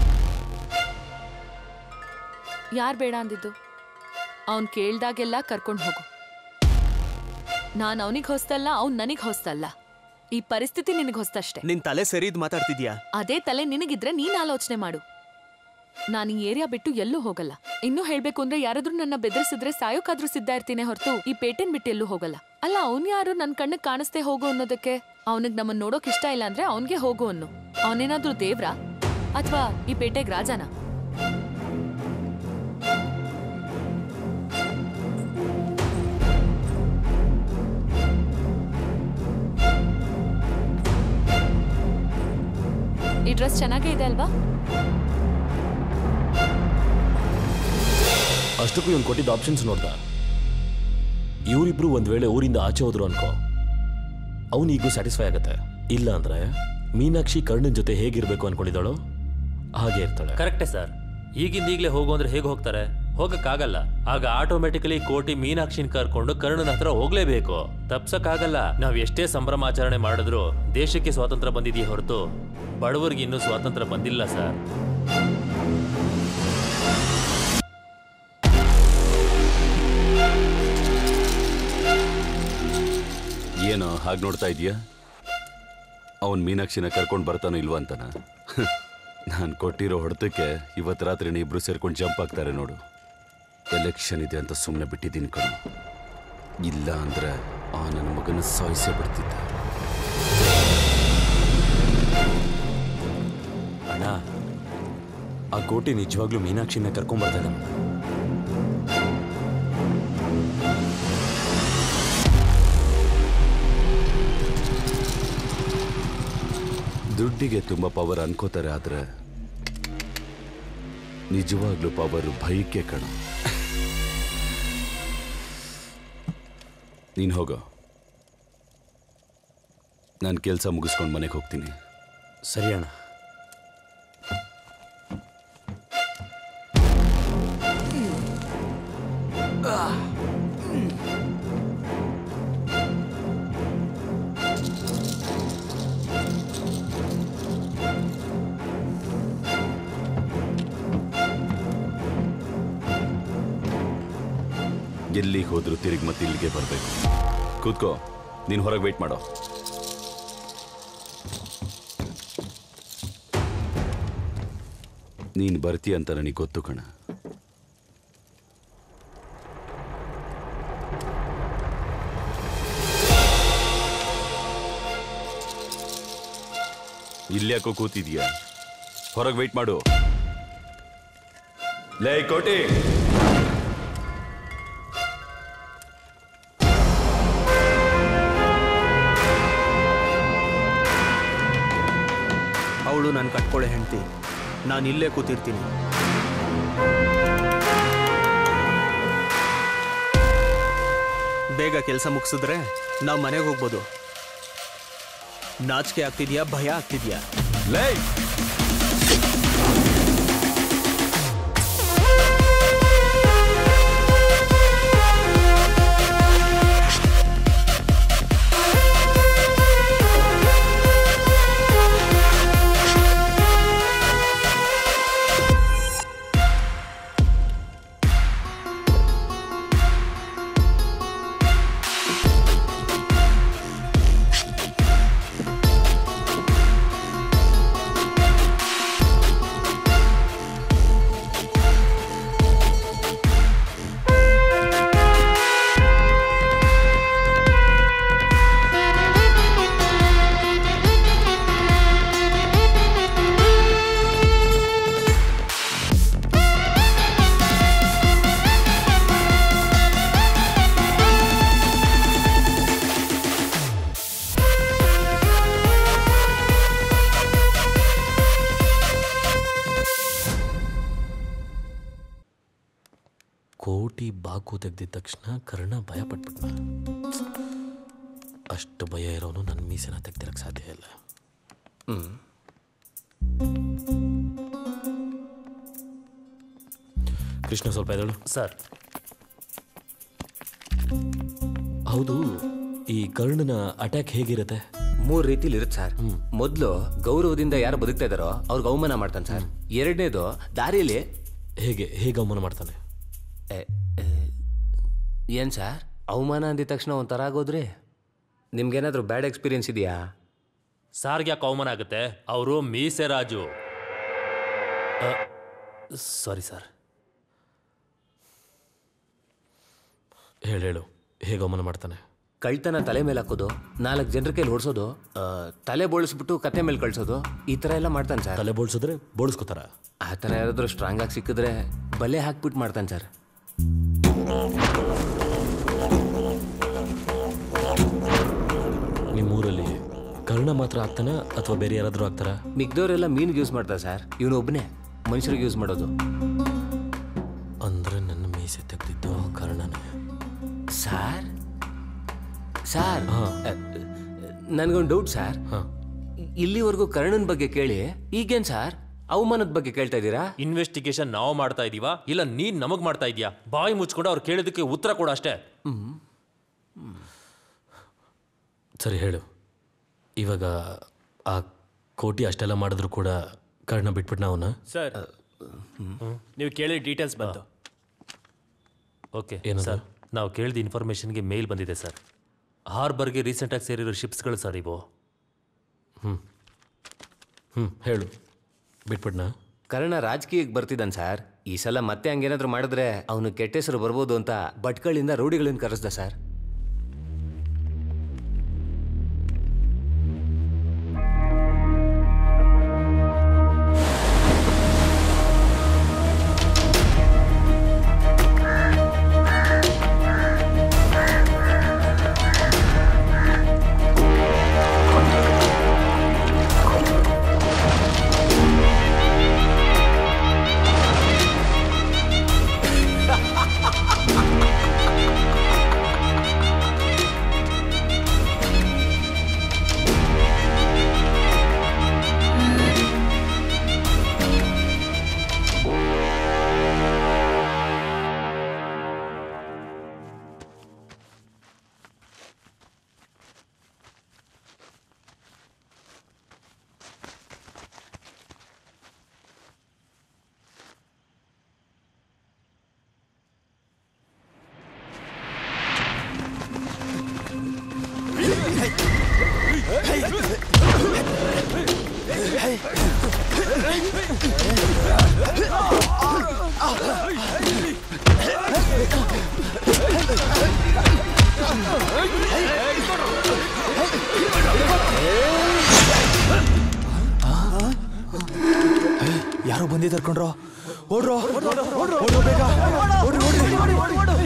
ಯಾರ್ ಬೇಡ ಅಂದಿದ್ದು ಅವನ್ ಕೇಳ್ದಾಗೆಲ್ಲ ಕರ್ಕೊಂಡು ಹೋಗು ನಾನ್ ಅವನಿಗೆ ಹೊಸ್ತಲ್ಲ ಅವ್ನ್ ನನಗ್ ಹೊಸ್ತಲ್ಲ ಈ ಪರಿಸ್ಥಿತಿ ನಿನಗ್ ಹೊಸ್ತಷ್ಟೇ ನಿನ್ ತಲೆ ಸರಿದ್ ಮಾತಾಡ್ತಿದ್ಯಾ ಅದೇ ತಲೆ ನಿನಗಿದ್ರೆ ನೀನ್ ಆಲೋಚನೆ ಮಾಡು ನಾನು ಈ ಏರಿಯಾ ಬಿಟ್ಟು ಎಲ್ಲೂ ಹೋಗಲ್ಲ ಇನ್ನೂ ಹೇಳ್ಬೇಕು ಅಂದ್ರೆ ಯಾರಾದ್ರೂ ನನ್ನ ಬೆದರಿಸಿದ್ರೆ ಸಾಯೋಕಾದ್ರೂ ಸಿದ್ಧ ಇರ್ತೀನಿ ಹೊರತು ಈ ಪೇಟೆನ್ ಬಿಟ್ಟು ಎಲ್ಲೂ ಹೋಗಲ್ಲ ಅಲ್ಲ ಅವ್ನ್ ಯಾರು ನನ್ ಕಣ್ಣಿಗೆ ಕಾಣಿಸ್ದೆ ಹೋಗು ಅನ್ನೋದಕ್ಕೆ ಅವನಿಗೆ ನಮ್ಮನ್ನ ನೋಡೋಕ್ ಇಷ್ಟ ಇಲ್ಲ ಅಂದ್ರೆ ಅವನ್ಗೆ ಹೋಗು ಅನ್ನು ಅವನೇನಾದ್ರೂ ದೇವ್ರ ಅಥವಾ ಈ ಪೇಟೆಗ್ ರಾಜನ ಈ ಡ್ರೆಸ್ ಚೆನ್ನಾಗೇ ಇದೆ ಅಲ್ವಾ ಅಷ್ಟಕ್ಕೂ ಇವ್ನು ಕೊಟ್ಟಿದ್ದ ಆಪ್ಷನ್ಸ್ ನೋಡ್ದ ಇವರಿಬ್ರು ಒಂದ್ ವೇಳೆ ಊರಿಂದ ಆಚೆ ಹೋದ್ರು ಅನ್ಕೋ ಅವನು ಈಗೂ ಸ್ಯಾಟಿಸ್ಫೈ ಆಗತ್ತೆ ಇಲ್ಲ ಅಂದ್ರೆ ಮೀನಾಕ್ಷಿ ಕರ್ಣನ್ ಜೊತೆ ಹೇಗಿರ್ಬೇಕು ಅನ್ಕೊಂಡಿದ್ದಾಳೋ ಹಾಗೆ ಇರ್ತಾಳೆ ಕರೆಕ್ಟೇ ಸರ್ ಈಗಿಂದ ಈಗಲೇ ಹೋಗು ಅಂದ್ರೆ ಹೇಗೆ ಹೋಗ್ತಾರೆ ಹೋಗಕ್ಕಾಗಲ್ಲ ಆಗ ಆಟೋಮೆಟಿಕಲಿ ಕೋಟಿ ಮೀನಾಕ್ಷಿನ ಕರ್ಕೊಂಡು ಕರ್ಣನ ಹತ್ರ ಹೋಗ್ಲೇಬೇಕು ತಪ್ಸಕ್ಕಾಗಲ್ಲ ನಾವ್ ಎಷ್ಟೇ ಸಂಭ್ರಮಾಚರಣೆ ಮಾಡಿದ್ರು ದೇಶಕ್ಕೆ ಸ್ವಾತಂತ್ರ್ಯ ಬಂದಿದೆಯೇ ಹೊರತು ಬಡವರಿಗೆ ಇನ್ನೂ ಸ್ವಾತಂತ್ರ್ಯ ಬಂದಿಲ್ಲ ಸರ್ ಏನೋ ಹಾಗೆ ನೋಡ್ತಾ ಇದೀಯಾ ಅವನ್ ಮೀನಾಕ್ಷಿನ ಕರ್ಕೊಂಡು ಬರ್ತಾನೋ ಇಲ್ವಾ ಅಂತನ ನಾನು ಕೊಟ್ಟಿರೋ ಹೊಡೆತಕ್ಕೆ ಇವತ್ತು ರಾತ್ರಿ ಇಬ್ರು ಸೇರ್ಕೊಂಡು ಜಂಪ್ ಆಗ್ತಾರೆ ನೋಡು ಎಲೆಕ್ಷನ್ ಇದೆ ಅಂತ ಸುಮ್ಮನೆ ಬಿಟ್ಟಿದ್ದೀನಿ ಕಣು ಇಲ್ಲ ಅಂದ್ರೆ ಆ ನನ್ನ ಮಗನ ಸಾಯಿಸೇ ಬಿಡ್ತಿದ್ದ ಅಣ್ಣ ಆ ಕೋಟಿ ನಿಜವಾಗ್ಲೂ ಮೀನಾಕ್ಷಿನ ಕರ್ಕೊಂಡ್ಬರ್ತಾನೆ ದುಡ್ಡಿಗೆ ತುಂಬ ಪವರ್ ಅನ್ಕೋತಾರೆ ಆದ್ರೆ ನಿಜವಾಗ್ಲೂ ಪವರ್ ಭಯಕ್ಕೆ ಕಣ ನೀನು ಹೋಗೋ ನಾನು ಕೆಲಸ ಮುಗಿಸ್ಕೊಂಡು ಮನೆಗೆ ಹೋಗ್ತೀನಿ ಸರಿ ಅಣ್ಣ ಎಲ್ಲಿಗೆ ಹೋದ್ರು ತಿರುಗಿ ಮತ್ತೆ ಇಲ್ಲಿಗೆ ಬರಬೇಕು ಕೂತ್ಕೋ ನೀನು ಹೊರಗೆ ವೆಯ್ಟ್ ಮಾಡೋ ನೀನು ಬರ್ತೀಯ ಅಂತ ನನಗೆ ಗೊತ್ತು ಕಣ ಇಲ್ಯಾಕೋ ಕೂತಿದ್ಯಾ ಹೊರಗೆ ವೆಯ್ಟ್ ಮಾಡು ಲೇ ಕೋಟಿ ಅವಳು ನಾನು ಕಟ್ಕೊಳ್ಳೋ ಹೆಂಡ್ತಿ ನಾನು ಇಲ್ಲೇ ಕೂತಿರ್ತೀನಿ ಬೇಗ ಕೆಲಸ ಮುಗಿಸಿದ್ರೆ ನಾವು ಮನೆಗೆ ಹೋಗ್ಬೋದು ನಾಚಿಕೆ ಆಗ್ತಿದ್ಯಾ ಭಯ ಆಗ್ತಿದ್ಯಾ ಲೇ ಕೋಟಿ ಬಾಕು ತೆಗ್ದಿದ ತಕ್ಷಣ ಕರ್ಣ ಭಯ ಪಟ್ಬಿಟ್ನ ಅಷ್ಟು ಭಯ ಇರೋನು ನನ್ನ ಮೀಸೆನ ತೆಗ್ದಿರಕ್ಕೆ ಸಾಧ್ಯ ಇಲ್ಲ ಹ್ಮ್ ಕೃಷ್ಣ ಸ್ವಲ್ಪ ಎದಳು ಸರ್ ಹೌದು ಈ ಕರ್ಣನ ಅಟ್ಯಾಕ್ ಹೇಗಿರುತ್ತೆ ಮೂರ್ ರೀತಿಲಿ ಇರುತ್ತೆ ಸರ್ ಮೊದಲು ಗೌರವದಿಂದ ಯಾರು ಬದುಕ್ತಾ ಇದಾರೋ ಅವ್ರಿಗೆ ಅವಮಾನ ಮಾಡ್ತಾನೆ ಸರ್ ಎರಡನೇದು ದಾರಿಯಲ್ಲಿ ಹೇಗೆ ಹೇಗೆ ಅವಮಾನ ಮಾಡ್ತಾನೆ ಏನ್ ಸರ್ ಅವಮಾನ ಅಂದಿದ ತಕ್ಷಣ ಒಂಥರ ಆಗೋದ್ರಿ ನಿಮ್ಗೇನಾದ್ರೂ ಬ್ಯಾಡ್ ಎಕ್ಸ್ಪೀರಿಯನ್ಸ್ ಇದೆಯಾ ಸಾರ್ಗೆ ಯಾಕೆ ಅವಮಾನ ಆಗುತ್ತೆ ಅವರು ಮೀಸೆ ರಾಜು ಸಾರಿ ಸರ್ ಹೇಳು ಹೇಳು ಹೇಗೆ ಅವಮಾನ ಮಾಡ್ತಾನೆ ಕಳ್ತನ ತಲೆ ಮೇಲೆ ಹಾಕೋದು ನಾಲ್ಕು ಜನರ ಕೈಲಿ ಹೊಡ್ಸೋದು ಆ, ತಲೆ ಬೋಳಿಸ್ಬಿಟ್ಟು ಕತ್ತೆ ಮೇಲೆ ಕಳ್ಸೋದು ಈ ಥರ ಎಲ್ಲ ಮಾಡ್ತಾನೆ ಸರ್ ತಲೆ ಬೋಳ್ಸಿದ್ರೆ ಬೋಳಿಸ್ಕೋತಾರ ಆ ಥರ ಯಾರಾದ್ರೂ ಸ್ಟ್ರಾಂಗ್ ಆಗಿ ಸಿಕ್ಕಿದ್ರೆ ಬಲೆ ಹಾಕ್ಬಿಟ್ಟು ಮಾಡ್ತಾನೆ ಸರ್ ನಿಮ್ಮೂರಲ್ಲಿ ಕರ್ಣ ಮಾತ್ರ ಆಗ್ತಾನ ಅಥವಾ ಬೇರೆ ಯಾರಾದರೂ ಆಗ್ತಾರಾ ಮಿಕ್ದವರೆಲ್ಲ ಮೀನ್ಗೆ ಯೂಸ್ ಮಾಡ್ತಾರೆ ಸರ್ ಇವನು ಒಬ್ಬನೇ ಮನುಷ್ಯರಿಗೆ ಯೂಸ್ ಮಾಡೋದು ಅಂದ್ರೆ ನನ್ನ ಮೀಸೆ ತೆಗ್ದಿದ್ದು ಕರ್ಣನೇ ಸಾರ್ ಸಾರ್ ನನಗೊಂದು ಡೌಟ್ ಸರ್ ಇಲ್ಲಿವರೆಗೂ ಕರ್ಣನ್ ಬಗ್ಗೆ ಕೇಳಿ ಈಗೇನ್ ಸರ್ ಅವಮಾನದ ಬಗ್ಗೆ ಕೇಳ್ತಾ ಇದ್ದೀರಾ ಇನ್ವೆಸ್ಟಿಗೇಷನ್ ನಾವು ಮಾಡ್ತಾ ಇದೀವಾ ಇಲ್ಲ ನೀನ್ ನಮಗ್ ಮಾಡ್ತಾ ಇದೀಯಾ ಬಾಯಿ ಮುಚ್ಕೊಂಡು ಅವ್ರು ಕೇಳಿದಕ್ಕೆ ಉತ್ತರ ಕೊಡು ಅಷ್ಟೇ ಸರಿ ಹೇಳು ಇವಾಗ ಆ ಕೋಟಿ ಅಷ್ಟೆಲ್ಲ ಮಾಡಿದ್ರು ಕೂಡ ಕರ್ಣ ಬಿಟ್ಬಿಟ್ನ ಅವನ ಸರ್ ನೀವು ಕೇಳಿ ಡೀಟೇಲ್ಸ್ ಬಂತು ಓಕೆ ಸರ್ ನಾವು ಕೇಳಿದ ಇನ್ಫಾರ್ಮೇಷನ್ಗೆ ಮೇಲ್ ಬಂದಿದೆ ಸರ್ ಹಾರ್ಬರ್ಗೆ ರೀಸೆಂಟಾಗಿ ಸೇರಿರೋ ಶಿಪ್ಸ್ಗಳು ಸರ್ ಇವು ಹ್ಞೂ ಹ್ಞೂ ಹೇಳು ಬಿಟ್ಬಿಟ್ನಾ ಕರ್ಣ ರಾಜಕೀಯಕ್ಕೆ ಬರ್ತಿದ್ದಾನೆ ಸರ್ ಈ ಸಲ ಮತ್ತೆ ಹಂಗೇನಾದ್ರೂ ಮಾಡಿದ್ರೆ ಅವನು ಕೆಟ್ಟ ಹೆಸರು ಬರ್ಬೋದು ಅಂತ ಭಟ್ಗಳಿಂದ ರೌಡಿಗಳನ್ನ ಕರೆಸ್ದ ಸರ್ ಯಾರೋ ಬಂದಿದ್ದಾರೆ ಕಣ್ರೋ ಓಡ್ರೋ ಓಡ್ರೋ ಬೇಗ ಓಡ್ರಿ ಓಡ್ರಿ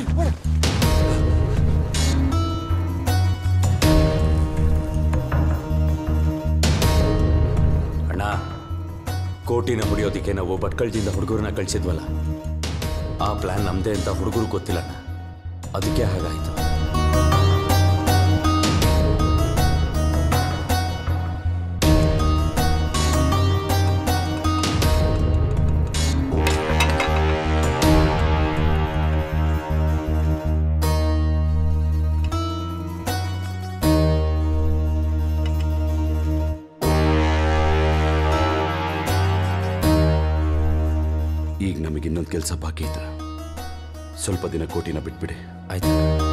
ಅಣ್ಣ ಕೋಟಿನ ಮುಡಿಯೋದಕ್ಕೆ ನಾವು ಭಟ್ಕಳದಿಂದ ಹುಡುಗರನ್ನ ಕಳಿಸಿದ್ವಲ್ಲ ಆ ಪ್ಲಾನ್ ನಮ್ದೇ ಅಂತ ಹುಡುಗರು ಗೊತ್ತಿಲ್ಲ ಅಣ್ಣ ಅದಕ್ಕೆ ಹಾಗಾಯ್ತು ಈಗ ನಮಗೆ ಇನ್ನೊಂದು ಕೆಲಸ ಬಾಕಿ ಇತ್ತು ಸ್ವಲ್ಪ ದಿನ ಕೋಟಿನ ಬಿಟ್ಬಿಡಿ ಆಯ್ತು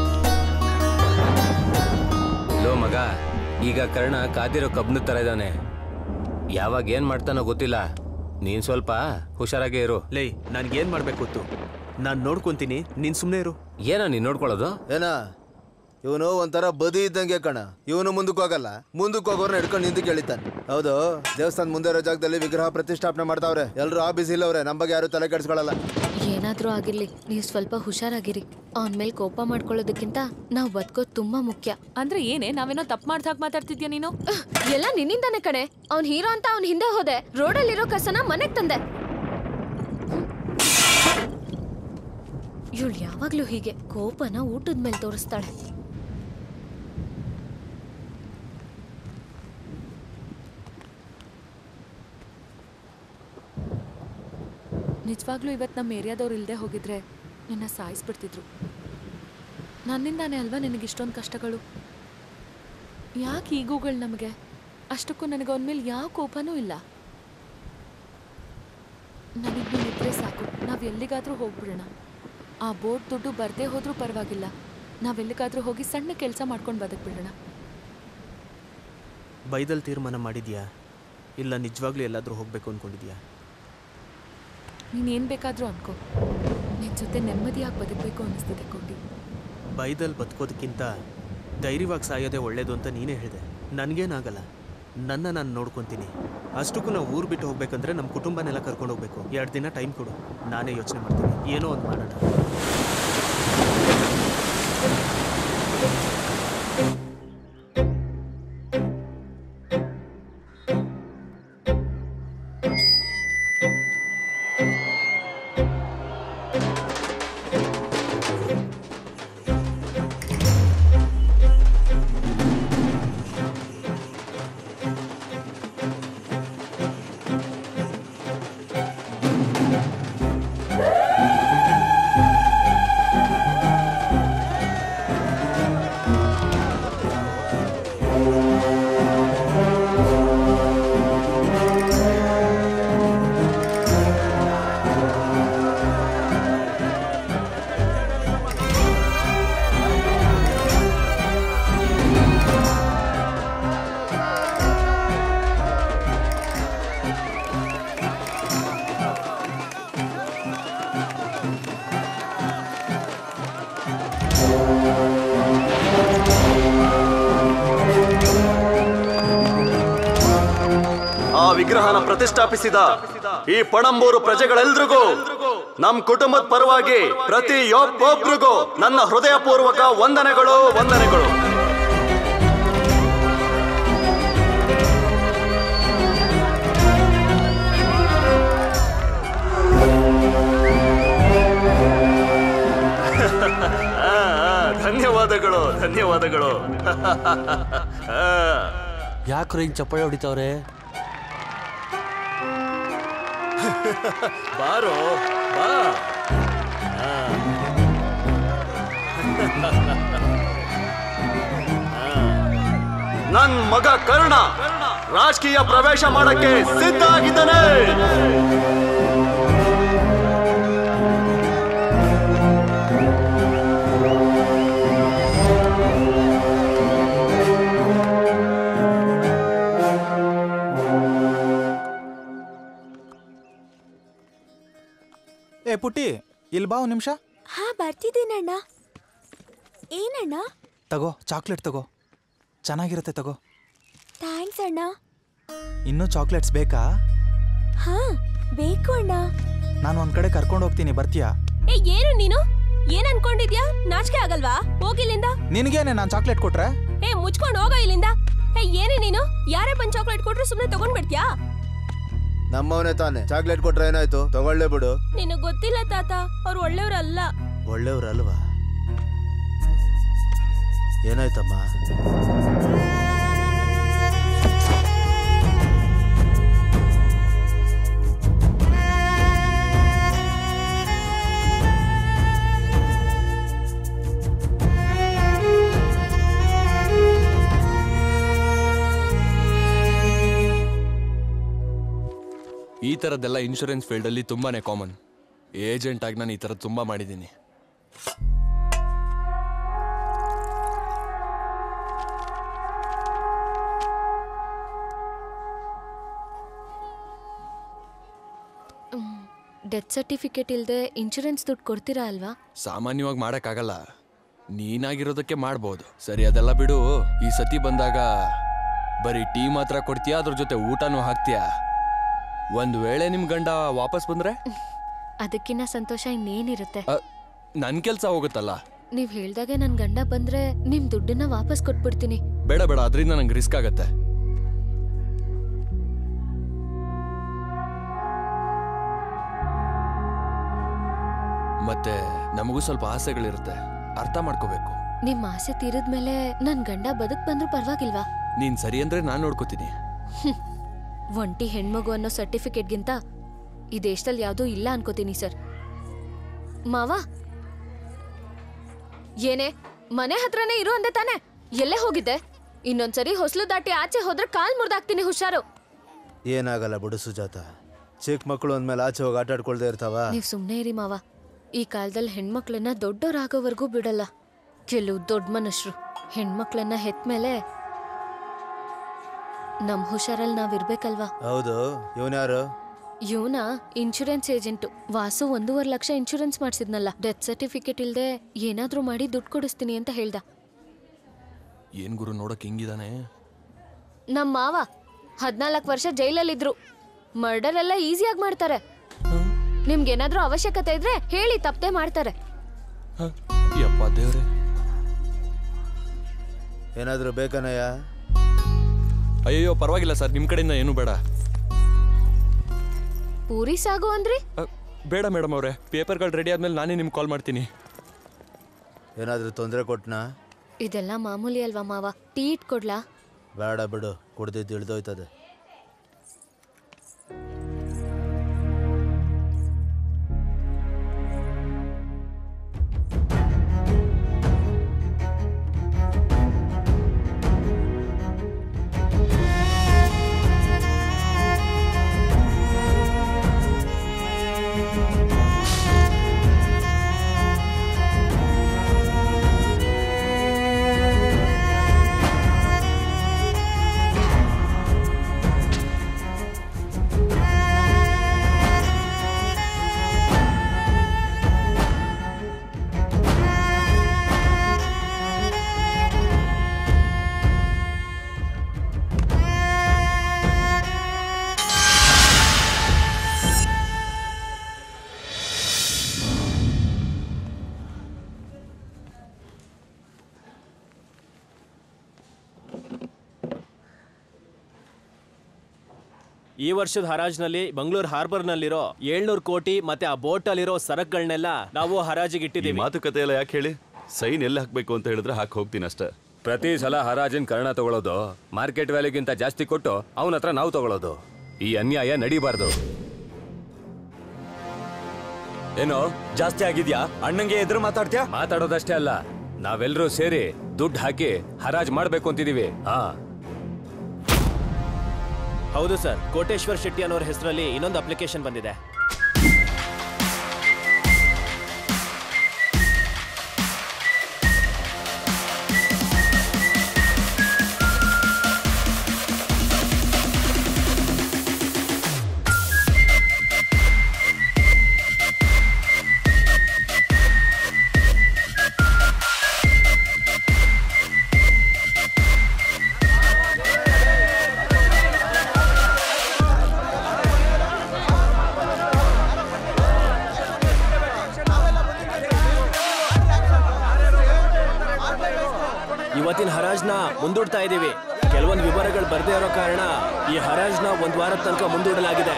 ಲೋ ಮಗ ಈಗ ಕರ್ಣ ಕಾದಿರೋ ಕಬ್ನ ತರ ಇದ್ದಾನೆ ಯಾವಾಗ ಏನ್ ಮಾಡ್ತಾನೋ ಗೊತ್ತಿಲ್ಲ ನೀನ್ ಸ್ವಲ್ಪ ಹುಷಾರಾಗೇ ಇರು ಲೇ ನನ್ಗೇನ್ ಮಾಡ್ಬೇಕು ಗೊತ್ತು ನಾನ್ ನೋಡ್ಕೊಂತೀನಿ ನೀನ್ ಸುಮ್ನೆ ಇರು ಏನೋ ನೀನ್ ನೋಡ್ಕೊಳ್ಳೋದು ಏನ ಇವನು ಒಂಥರ ಬದಿ ಇದ್ದಂಗೆ ಕಣ ಇವನು ಮುಂದಕ್ಕೆ ಹೋಗಲ್ಲ ಮುಂದಕ್ಕೆ ಹೋಗೋರ್ನ ಹಿಡ್ಕೊಂಡು ನಿಂತು ಕೇಳಿತಾನೆ ಹೌದು ದೇವಸ್ಥಾನ ಮುಂದೆ ಇರೋ ಜಾಗದಲ್ಲಿ ವಿಗ್ರಹ ಪ್ರತಿಷ್ಠಾಪನೆ ಮಾಡ್ತಾವ್ರೆ ಎಲ್ಲರೂ ಆ ಬಿಸಿ ಇಲ್ಲವ್ರೆ ನಮ್ಮ ಬಗ್ಗೆ ಯಾರು ತಲೆ ಕೆಡಿಸ್ಕೊಳ್ಳಲ್ಲ ಏನಾದ್ರೂ ಆಗಿರ್ಲಿ ನೀವು ಸ್ವಲ್ಪ ಹುಷಾರಾಗಿರಿ ಅವನ ಮೇಲೆ ಕೋಪ ಮಾಡ್ಕೊಳ್ಳೋದಕ್ಕಿಂತ ನಾವು ಬದುಕೋದು ತುಂಬಾ ಮುಖ್ಯ ಅಂದ್ರೆ ಏನೇ ನಾವೇನೋ ತಪ್ಪು ಮಾಡ್ದಾಗ ಮಾತಾಡ್ತಿದ್ಯಾ ನೀನು ಎಲ್ಲ ನಿನ್ನಿಂದಾನೆ ಕಣೆ ಅವ್ನ್ ಹೀರೋ ಅಂತ ಅವ್ನ್ ಹಿಂದೆ ಹೋದೆ ರೋಡಲ್ಲಿರೋ ಕಸನ ಮನೆಗ್ ತಂದೆ ಇವಳು ಯಾವಾಗ್ಲೂ ಹೀಗೆ ಕೋಪನ ಊಟದ ಮೇಲೆ ತೋರಿಸ್ತಾಳೆ ನಿಜವಾಗ್ಲೂ ಇವತ್ತು ನಮ್ಮ ಏರಿಯಾದವ್ರು ಇಲ್ಲದೆ ಹೋಗಿದ್ರೆ ನಿನ್ನ ಸಾಯಿಸ್ಬಿಡ್ತಿದ್ರು ನನ್ನಿಂದಾನೇ ಅಲ್ವಾ ನಿನಗೆ ಇಷ್ಟೊಂದು ಕಷ್ಟಗಳು ಯಾಕೆ ಈಗೋಗಳು ನಮಗೆ ಅಷ್ಟಕ್ಕೂ ನನಗೆ ಅವನ ಮೇಲೆ ಯಾವ ಕೋಪನೂ ಇಲ್ಲ ನನಗೆ ನೀನು ಇದ್ರೆ ಸಾಕು ನಾವು ಎಲ್ಲಿಗಾದ್ರೂ ಹೋಗ್ಬಿಡೋಣ ಆ ಬೋಟ್ ದುಡ್ಡು ಬರದೇ ಹೋದ್ರೂ ಪರವಾಗಿಲ್ಲ ನಾವೆಲ್ಲಿಗಾದ್ರೂ ಹೋಗಿ ಸಣ್ಣ ಕೆಲಸ ಮಾಡ್ಕೊಂಡು ಬದುಕ್ಬಿಡೋಣ ಬೈದಲ್ ತೀರ್ಮಾನ ಮಾಡಿದ್ಯಾ ಇಲ್ಲ ನಿಜವಾಗ್ಲೂ ಎಲ್ಲಾದ್ರೂ ಹೋಗ್ಬೇಕು ಅನ್ಕೊಂಡಿದ್ಯಾ ನೀನೇನು ಬೇಕಾದರೂ ಅನ್ಕೋ ನಿನ್ನ ಜೊತೆ ನೆಮ್ಮದಿಯಾಗಿ ಬದುಕಬೇಕು ಅನ್ನಿಸ್ತಿದೆ ಕೋಟಿ ಬೈದಲ್ ಬದುಕೋದಕ್ಕಿಂತ ಧೈರ್ಯವಾಗಿ ಸಾಯೋದೇ ಒಳ್ಳೇದು ಅಂತ ನೀನೇ ಹೇಳಿದೆ ನನಗೇನಾಗಲ್ಲ ನನ್ನ ನಾನು ನೋಡ್ಕೊತೀನಿ ಅಷ್ಟಕ್ಕೂ ನಾವು ಊರು ಬಿಟ್ಟು ಹೋಗ್ಬೇಕಂದ್ರೆ ನಮ್ಮ ಕುಟುಂಬನೆಲ್ಲ ಕರ್ಕೊಂಡು ಹೋಗ್ಬೇಕು ಎರಡು ದಿನ ಟೈಮ್ ಕೊಡು ನಾನೇ ಯೋಚನೆ ಮಾಡ್ತೀನಿ ಏನೋ ಒಂದು ಮಾಡೋಣ ಆ ವಿಗ್ರಹನ ಪ್ರತಿಷ್ಠಾಪಿಸಿದ ಈ ಪಣಂಬೂರು ಪ್ರಜೆಗಳೆಲ್ರಿಗೂ ನಮ್ ಕುಟುಂಬದ ಪರವಾಗಿ ಪ್ರತಿಯೊಬ್ಬೊಬ್ರಿಗೂ ನನ್ನ ಹೃದಯಪೂರ್ವಕ ವಂದನೆಗಳು ವಂದನೆಗಳು ಆ, ಆ, ಧನ್ಯವಾದಗಳು ಧನ್ಯವಾದಗಳು ಆ. ಯಾಕ್ರೋ ಹಿಂಗ್ ಚಪ್ಪಾಳೆ ಹೊಡಿತಾವ್ರೆ ಬಾರೋ ಬಾ ಆ. ಆ. ನನ್ ಮಗ ಕರ್ಣ ರಾಜಕೀಯ ಪ್ರವೇಶ ಮಾಡಕ್ಕೆ ಸಿದ್ಧ ಆಗಿದ್ದಾನೆ ಏ ಪುಟ್ಟಿ ಇಲ್ಲಿ ಬಾ ಒಂದು ನಿಮಿಷ ಹಾ ಬರ್ತಿದ್ದೀನಣ್ಣ ಏನಣ್ಣ ತಗೋ ಚಾಕ್ಲೇಟ್ ತಗೋ ಚೆನ್ನಾಗಿರುತ್ತೆ ತಗೋ ಥ್ಯಾಂಕ್ಸ್ ಅಣ್ಣ ಇನ್ನೂ ಚಾಕ್ಲೇಟ್ಸ್ ಬೇಕಾ ಹಾ ಬೇಕು ಅಣ್ಣ ನಾನು ಒಂದ್ ಕಡೆ ಕರ್ಕೊಂಡು ಹೋಗ್ತೀನಿ ಬರ್ತೀಯಾ ಏ ಏನು ನೀನು ಏನ್ ಅನ್ಕೊಂಡಿದ್ಯಾ ನಾಚಿಕೆ ಆಗಲ್ವಾ ಹೋಗಿಲ್ಲಿಂದ ನಿನಗೇನೆ ನಾನು ಚಾಕ್ಲೇಟ್ ಕೊಟ್ರೆ ಏ ಮುಚ್ಕೊಂಡು ಹೋಗೋ ಇಲ್ಲಿಂದ ಏ ಏನೇ ನೀನು ಯಾರೇ ಬಂದ್ ಚಾಕ್ಲೇಟ್ ಕೊಟ್ರೆ ಸುಮ್ನೆ ತಗೊಂಡ್ಬಿಡ್ತ್ಯಾ ನಮ್ಮವನೇ ತಾನೆ ಚಾಕ್ಲೇಟ್ ಕೊಟ್ರೆ ಏನಾಯ್ತು ತಗೊಳ್ಳೇ ಬಿಡು ನಿನಗ್ ಗೊತ್ತಿಲ್ಲ ತಾತ ಅವ್ರು ಒಳ್ಳೆಯವ್ರಲ್ಲ ಒಳ್ಳೆಯವ್ರಲ್ವಾ ಏನಾಯ್ತಮ್ಮ ಈ ಥರದ್ದೆಲ್ಲ ಇನ್ಶೂರೆನ್ಸ್ ಫೀಲ್ಡಲ್ಲಿ ತುಂಬಾನೇ ಕಾಮನ್ ಏಜೆಂಟ್ ಆಗಿ ನಾನು ಈ ಥರ ತುಂಬ ಮಾಡಿದ್ದೀನಿ ಡೆತ್ ಸರ್ಟಿಫಿಕೇಟ್ ಇಲ್ಲದೆ ಇನ್ಶೂರೆನ್ಸ್ ದುಡ್ಡು ಕೊಡ್ತೀರಾ ಅಲ್ವಾ ಸಾಮಾನ್ಯವಾಗಿ ಮಾಡೋಕ್ಕಾಗಲ್ಲ ನೀನಾಗಿರೋದಕ್ಕೆ ಮಾಡ್ಬೋದು ಸರಿ ಅದೆಲ್ಲ ಬಿಡು ಈ ಸತಿ ಬಂದಾಗ ಬರೀ ಟೀ ಮಾತ್ರ ಕೊಡ್ತೀಯಾ ಅದ್ರ ಜೊತೆ ಊಟನೂ ಹಾಕ್ತೀಯಾ ಒಂದ್ ವೇಳೆ ನಿಮ್ ಗಂಡ ವಾಪಸ್ ಬಂದ್ರೆ ಅದಕ್ಕಿನ್ನ ಸಂತೋಷ ಇನ್ನೇನಿರುತ್ತೆ ನನ್ ಕೆಲ್ಸ ಹೋಗುತ್ತಲ್ಲ ನೀವ್ ಹೇಳ್ದಾಗೆ ನನ್ ಗಂಡ ಬಂದ್ರೆ ನಿಮ್ ದುಡ್ಡನ್ನ ವಾಪಸ್ ಕೊಟ್ಬಿಡ್ತೀನಿ ಬೇಡ ಬೇಡ ಅದರಿಂದ ನಂಗೆ ರಿಸ್ಕ್ ಆಗತ್ತೆ ಮತ್ತೆ ನಮಗೂ ಸ್ವಲ್ಪ ಆಸೆಗಳಿರುತ್ತೆ ಅರ್ಥ ಮಾಡ್ಕೋಬೇಕು ನಿಮ್ ಆಸೆ ತೀರಿದ್ಮೇಲೆ ನನ್ ಗಂಡ ಬದುಕ್ ಬಂದ್ರೂ ಪರವಾಗಿಲ್ವಾ ನೀನ್ ಸರಿ ಅಂದ್ರೆ ನಾನ್ ನೋಡ್ಕೋತೀನಿ ಹ್ಮ್. ಒಂಟಿ ಹೆಣ್ಮಗು ಅನ್ನೋ ಸರ್ಟಿಫಿಕೇಟ್ಗಿಂತ ಈ ದೇಶದಲ್ಲಿ ಯಾವುದೂ ಇಲ್ಲ ಅನ್ಕೋತೀನಿ ಸರ್ ಮಾವ ಏನೇ ಮನೆ ಹತ್ರನೇ ಇರು ಅಂದೆ ತಾನೆ ಎಲ್ಲೇ ಹೋಗಿದ್ದೆ ಇನ್ನೊಂದ್ಸರಿ ಹೊಸ್ಲು ದಾಟಿ ಆಚೆ ಹೋದ್ರೆ ಕಾಲ್ ಮುರ್ದಾಕ್ತೀನಿ ಹುಷಾರು ಏನಾಗಲ್ಲ ಬಿಡು ಸುಜಾತ ಚಿಕ್ಕ ಮಕ್ಕಳು ಅಂದ್ಮೇಲೆ ಆಚೆ ಹೋಗಿ ಆಟ ಆಡ್ಕೊಳ್ದೇ ಇರ್ತಾವ ನೀವ್ ಸುಮ್ನೆ ಇರಿ ಮಾವ ಈ ಕಾಲದಲ್ಲಿ ಹೆಣ್ಮಕ್ಳನ್ನ ದೊಡ್ಡವರಾಗೋವರೆಗೂ ಬಿಡಲ್ಲ ಕೆಲವು ದೊಡ್ಡ ಮನುಷ್ಯರು ಹೆಣ್ಮಕ್ಳನ್ನ ಹೆತ್ಮೇಲೆ ನಮ್ ಹುಷಾರಲ್ಲಿ ನಾವಿರ್ಬೇಕಲ್ವಾ ಹೌದು ಇವನ್ಯಾರು ಇವನ ಇನ್ಶೂರೆನ್ಸ್ ಏಜೆಂಟು ವಾಸು ಒಂದೂವರೆ ಲಕ್ಷ ಇನ್ಶೂರೆನ್ಸ್ ಮಾಡಿಸಿದ್ನಲ್ಲ ಡೆತ್ ಸರ್ಟಿಫಿಕೇಟ್ ಇಲ್ದೆ ಏನಾದ್ರೂ ಮಾಡಿ ದುಡ್ಡು ಕೊಡಿಸ್ತೀನಿ ಅಂತ ಹೇಳ್ದ ಏನ್ ಗುರು ನೋಡಕ್ ಹಿಂಗಿದಾನೆ ನಮ್ ಮಾವ ಹದ್ನಾಲ್ಕು ವರ್ಷ ಜೈಲಲ್ಲಿದ್ರು ಮರ್ಡರ್ ಎಲ್ಲ ಈಸಿಯಾಗಿ ಮಾಡ್ತಾರೆ ನಿಮ್ಗೇನಾದ್ರೂ ಅವಶ್ಯಕತೆ ಇದ್ರೆ ಹೇಳಿ ತಪ್ಪದೆ ಮಾಡ್ತಾರೆ ಯಪ್ಪ ದೇವ್ರೆ ಏನಾದರೂ ಬೇಕನಯ್ಯ ಅಯ್ಯೋ ಪರವಾಗಿಲ್ಲ ಸರ್ ನಿಮ್ ಕಡೆಯಿಂದ ಏನು ಬೇಡ ಪೂರಿ ಸಾಗು ಅಂದ್ರಿ ಅ, ಬೇಡ ಮೇಡಮ್ ಅವ್ರೆ ಪೇಪರ್ಗಳು ರೆಡಿ ಆದ್ಮೇಲೆ ನಾನೇ ನಿಮ್ಗೆ ಕಾಲ್ ಮಾಡ್ತೀನಿ ಏನಾದರೂ ತೊಂದರೆ ಕೊಟ್ನಾ ಇದೆಲ್ಲ ಮಾಮೂಲಿ ಅಲ್ವಾ ಮಾವ ಟೀ ಇಟ್ಕೊಡ್ಲಾ ಬೇಡ ಬಿಡು ಕುಡ್ದಿದ್ದು ಇಳ್ದೋಯ್ತದೆ ಈ ವರ್ಷದ ಹರಾಜ್ನಲ್ಲಿ ಮಂಗಳೂರು ಹಾರ್ಬರ್ನಲ್ಲಿರೋ ಏಳ್ನೂರು ಕೋಟಿ ಮತ್ತೆ ಆ ಬೋಟಲ್ಲಿರೋ ಸರಕುಗಳನ್ನೆಲ್ಲ ನಾವು ಹರಾಜಿಗೆ ಈ ಇಟ್ಟಿದ್ದೀವಿ ಮಾತುಕತೆ ಎಲ್ಲ ಯಾಕೆ ಹೇಳಿ ಸೈನ್ ಎಲ್ಲಿ ಹಾಕ್ಬೇಕು ಅಂತ ಹೇಳಿದ್ರೆ ಹಾಕಿ ಹೋಗ್ತೀನಿ ಅಷ್ಟೇ ಪ್ರತಿ ಸಲ ಹರಾಜಿನ ಕರ್ಣ ತಗೊಳ್ಳೋದು ಮಾರ್ಕೆಟ್ ವ್ಯಾಲ್ಯೂಗಿಂತ ಜಾಸ್ತಿ ಕೊಟ್ಟು ಅವನ ಹತ್ರ ನಾವು ತಗೊಳ್ಳೋದು ಈ ಅನ್ಯಾಯ ನಡಿಬಾರ್ದು ಏನೋ ಜಾಸ್ತಿ ಆಗಿದ್ಯಾ ಅಣ್ಣಂಗೆ ಎದುರು ಮಾತಾಡ್ತೀಯಾ ಮಾತಾಡೋದಷ್ಟೇ ಅಲ್ಲ ನಾವೆಲ್ಲರೂ ಸೇರಿ ದುಡ್ಡು ಹಾಕಿ ಹರಾಜ್ ಮಾಡ್ಬೇಕು ಅಂತಿದೀವಿ ಹಾ ಹೌದು ಸರ್ ಕೋಟೇಶ್ವರ್ ಶೆಟ್ಟಿ ಅನ್ನೋರ ಹೆಸರಲ್ಲಿ ಇನ್ನೊಂದು ಅಪ್ಲಿಕೇಶನ್ ಬಂದಿದೆ ಮುಂದೂಡ್ತಾ ಇದೀವಿ ಕೆಲವೊಂದು ವಿವರಗಳು ಬರ್ದೇ ಇರೋ ಕಾರಣ ಈ ಹರಾಜ್ನ ಒಂದ್ ವಾರದ ತನಕ ಮುಂದೂಡಲಾಗಿದೆ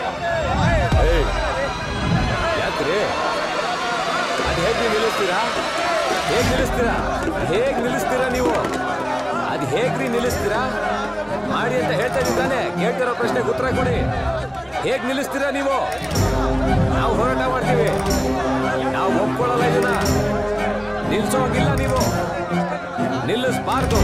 ಯಾಕ್ರಿ ಅದ್ ಹೇಗೆ ನಿಲ್ಲಿಸ್ತೀರಾ ಹೇಗ್ ನಿಲ್ಲಿಸ್ತೀರಾ ಹೇಗ್ ನಿಲ್ಲಿಸ್ತೀರಾ ನೀವು ಅದ್ ಹೇಗ್ರಿ ನಿಲ್ಲಿಸ್ತೀರಾ ಮಾಡಿ ಅಂತ ಹೇಳ್ತಾ ಇದ್ದಾನೆ ಕೇಳ್ತಿರೋ ಪ್ರಶ್ನೆಗೆ ಉತ್ತರ ಕೊಡಿ ಹೇಗ್ ನಿಲ್ಲಿಸ್ತೀರಾ ನೀವು ನಾವು ಹೋರಾಟ ಮಾಡ್ತೀವಿ ನಾವು ಒಪ್ಕೊಳ್ಳಲ್ಲ ಇದನ್ನ ನಿಲ್ಸೋಗಿಲ್ಲ ನೀವು ನಿಲ್ಲಿಸ್ಬಾರ್ದು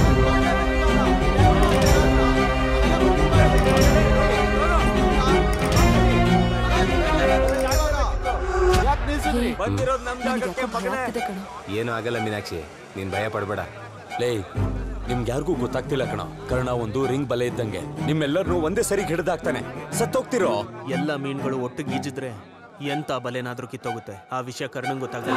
ಬಂದಿರೋದು ನಮ್ ಜಾಗಕ್ಕೆ ಮಗನೇ ಏನೂ ಆಗಲ್ಲ ಮೀನಾಕ್ಷಿ ನೀನ್ ಭಯ ಪಡ್ಬೇಡ ಲೇ ನಿಮ್ಗೆ ಯಾರಿಗೂ ಗೊತ್ತಾಗ್ತಿಲ್ಲ ಕಣ ಕರ್ಣ ಒಂದು ರಿಂಗ್ ಬಲೆ ಇದ್ದಂಗೆ ನಿಮ್ಮೆಲ್ಲರನ್ನೂ ಒಂದೇ ಸರಿ ಹಿಡಿದಾಕ್ತಾನೆ ಸತ್ತೋಗ್ತಿರೋ ಎಲ್ಲ ಮೀನುಗಳು ಒಟ್ಟಿಗೆ ಈಜಿದ್ರೆ ಎಂತ ಬಲೆನಾದ್ರೂ ಕಿತ್ತೋಗುತ್ತೆ ಆ ವಿಷಯ ಕರ್ಣಂಗ್ ಗೊತ್ತಾಗಲ್ಲ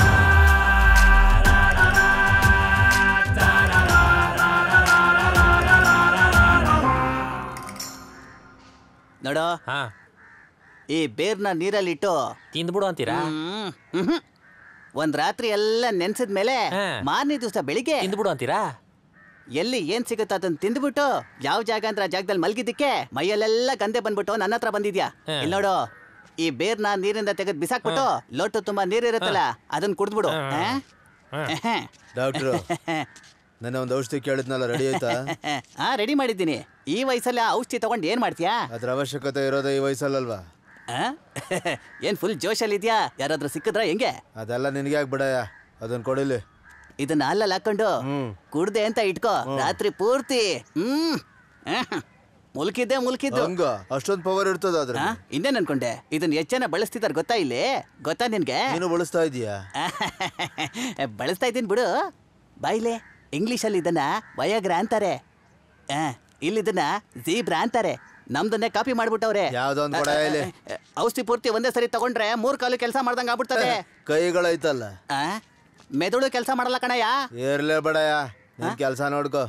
ನೋಡೋ ಈ ಬೇರ್ನ ನೀರಲ್ಲಿಟ್ಟು ತಿಂದ್ಬಿಡು ಅಂತೀರಾ ಒಂದ್ ರಾತ್ರಿ ಎಲ್ಲ ನೆನ್ಸಿದ ಮೇಲೆ ಮಾರನೇ ದಿವಸ ಬೆಳಿಗ್ಗೆ ತಿಂದ್ಬಿಡು ಅಂತೀರಾ ಎಲ್ಲಿ ಏನ್ ಸಿಗುತ್ತೋ ಅದನ್ನ ತಿಂದ್ಬಿಟ್ಟು ಯಾವ ಜಾಗ ಅಂದ್ರೆ ಆ ಜಾಗದಲ್ಲಿ ಮಲ್ಗಿದ್ದಕ್ಕೆ ಮೈಯಲ್ಲೆಲ್ಲ ಗಂದೆ ಬಂದ್ಬಿಟ್ಟು ನನ್ನ ಹತ್ರ ಬಂದಿದ್ಯಾ ಹಾ. ಇಲ್ಲಿ ನೋಡು ಈ ಬೇರ್ನ ನೀರಿಂದ ತೆಗೆದ್ ಬಿಸಾಕ್ಬಿಟ್ಟು ಲೋಟ ತುಂಬಾ ನೀರಿರುತ್ತಲ್ಲ ಅದನ್ನ ಕುಡ್ದ್ಬಿಡು ಹಾ? ಡಾಕ್ಟ್ರು ನನ್ನ ಒಂದು ಔಷಧಿ ಕೇಳಿದ್ನಲ್ಲ ರೆಡಿ ಆಯ್ತಾ ಹಾ ರೆಡಿ ಮಾಡಿದ್ದೀನಿ ಈ ವಯಸ್ಸಲ್ಲಿ ಆ ಔಷಧಿ ತಗೊಂಡು ಏನ್ ಮಾಡ್ತೀಯಾ ಅದ್ರ ಅವಶ್ಯಕತೆ ಇರೋದೇ ಈ ವಯಸ್ಸಲ್ಲಲ್ವಾ ಆ? ಏನ್ ಫುಲ್ ಜೋಶಲ್ಲಿ ಇದ್ಯಾ ಯಾರಾದ್ರೂ ಸಿಕ್ಕಿದ್ರ ಹೆಂಗೆ ಅದೆಲ್ಲ ನಿನ್ಗೆ ಯಾಕೆ ಬಿಡಯ್ಯ ಅದನ್ನ ಕೊಡಿಲಿ ಇದನ್ನ ಅಲ್ಲಲ್ಲಿ ಹಾಕೊಂಡು ಕುಡ್ದೆ ಅಂತ ಇಟ್ಕೋ ರಾತ್ರಿ ಪೂರ್ತಿ ಹ್ಮ್ ಆಹ್. ಮುಲ್ಕಿದ್ದೆ ಮುಲ್ಕಿದ್ದು ಹಂಗ ಅಷ್ಟೊಂದು ಪವರ್ ಇರ್ತದ ಅದ್ರ ಆ? ಇನ್ನೇನ್ ಅನ್ಕೊಂಡೆ ಇದನ್ನ ಎಷ್ಟು ಜನ ಬಳಸ್ತಿದಾರ ಗೊತ್ತಾ ಇಲ್ಲಿ ಗೊತ್ತಾ ನಿನ್ಗೆ ನೀನು ಬಳಸ್ತಾ ಇದೀಯಾ ಬಳಸ್ತಾ ಇದ್ದೀನಿ ಬಿಡು ಬಾಯ್ಲೆ ಇಂಗ್ಲಿಷಲ್ಲಿ ಇದನ್ನ ವಯಾಗ್ರ ಅಂತಾರೆ ಆ, ಇಲ್ಲಿದನ್ನ ಜೀಬ್ರಾ ಅಂತಾರೆ ನಮ್ದನ್ನೇ ಕಾಪಿ ಮಾಡ್ಬಿಟ್ಟವ್ರೆ ಯಾವ್ದೋ ಒಂದ್ ಕೊಡ ಇಲ್ಲಿ. ಔಷಧಿ ಪೂರ್ತಿ ಒಂದೇ ಸರಿ ತಗೊಂಡ್ರೆ ಮೂರ್ ಕಾಲು ಕೆಲಸ ಮಾಡ್ದಂಗ ಆಗ್ಬಿಡ್ತದೆ ಕೈಗಳೈತಲ್ಲ ಆ? ಮೆದುಳು ಕೆಲಸ ಮಾಡಲ್ಲ ಕಣಯ್ಯ ಇರ್ಲೇ ಬಿಡಯ್ಯ ನಿನ್ ಕೆಲಸ ನೋಡ್ಕೋ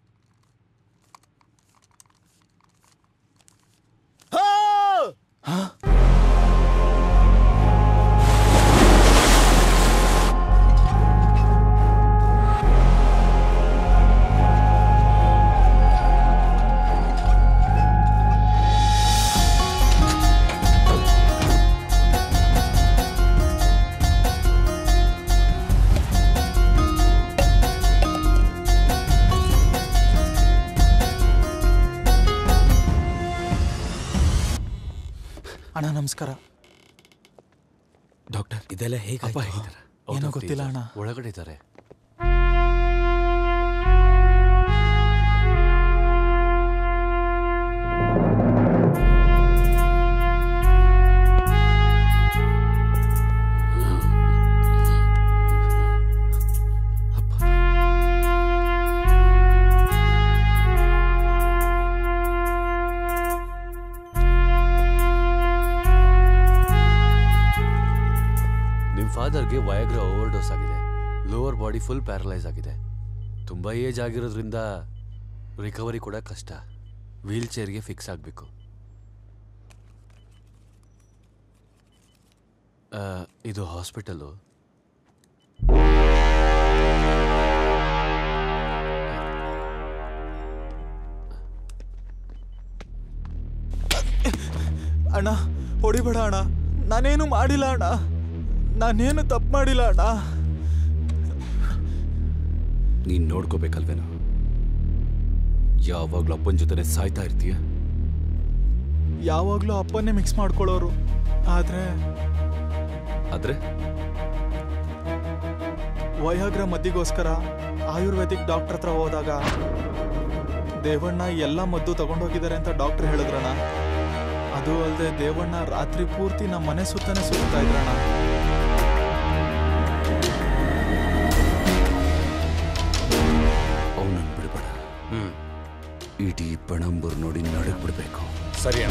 ಅಣ್ಣ ನಮಸ್ಕಾರ ಡಾಕ್ಟರ್ ಇದೆಲ್ಲ ಹೇಗೆ ಅಪ್ಪ ಏನೋ ಗೊತ್ತಿಲ್ಲ ಅಣ್ಣ ಒಳಗಡೆ ಇದ್ದಾರೆ ನಿಮ್ಮ ಫಾದರ್ಗೆ ವಯಾಗ್ರ ಓವರ್ ಡೋಸ್ ಆಗಿದೆ ಲೋವರ್ ಬಾಡಿ ಫುಲ್ ಪ್ಯಾರಲೈಸ್ ಆಗಿದೆ ತುಂಬ ಏಜ್ ಆಗಿರೋದ್ರಿಂದ ರಿಕವರಿ ಕೂಡ ಕಷ್ಟ ವೀಲ್ ಚೇರ್ಗೆ ಫಿಕ್ಸ್ ಆಗಬೇಕು ಇದು ಹಾಸ್ಪಿಟಲು ಅಣ್ಣ ಹೊಡಿಬೇಡ ಅಣ್ಣ ನಾನೇನು ಮಾಡಿಲ್ಲ ಅಣ್ಣ ನಾನೇನು ತಪ್ಪು ಮಾಡಿಲ್ಲ ಅಣ್ಣ ನೀನ್ ನೋಡ್ಕೋಬೇಕಲ್ವೇನೋ ಯಾವಾಗ್ಲೂ ಅಪ್ಪನ ಜೊತೆನೆ ಸಾಯ್ತಾ ಇರ್ತೀಯ ಯಾವಾಗಲೂ ಅಪ್ಪನ್ನೇ ಮಿಕ್ಸ್ ಮಾಡ್ಕೊಳ್ಳೋರು ಆದ್ರೆ ಆದ್ರೆ ವಯಾಗ್ರ ಮದ್ದಿಗೋಸ್ಕರ ಆಯುರ್ವೇದಿಕ್ ಡಾಕ್ಟರ್ ಹತ್ರ ಹೋದಾಗ ದೇವಣ್ಣ ಎಲ್ಲ ಮದ್ದು ತಗೊಂಡೋಗಿದ್ದಾರೆ ಅಂತ ಡಾಕ್ಟರ್ ಹೇಳಿದ್ರಣ್ಣ ಅದು ಅಲ್ಲದೆ ದೇವಣ್ಣ ರಾತ್ರಿ ಪೂರ್ತಿ ನಮ್ಮ ಮನೆ ಸುತ್ತನೇ ಸುತ್ತಾ ಇದ್ರಣ್ಣ ಅವನನ್ನು ಬಿಡ್ಬೇಡ ಇಡೀ ಪಣಂಬೂರ್ ನೋಡಿ ನಡಕ್ ಬಿಡ್ಬೇಕು ಸರಿ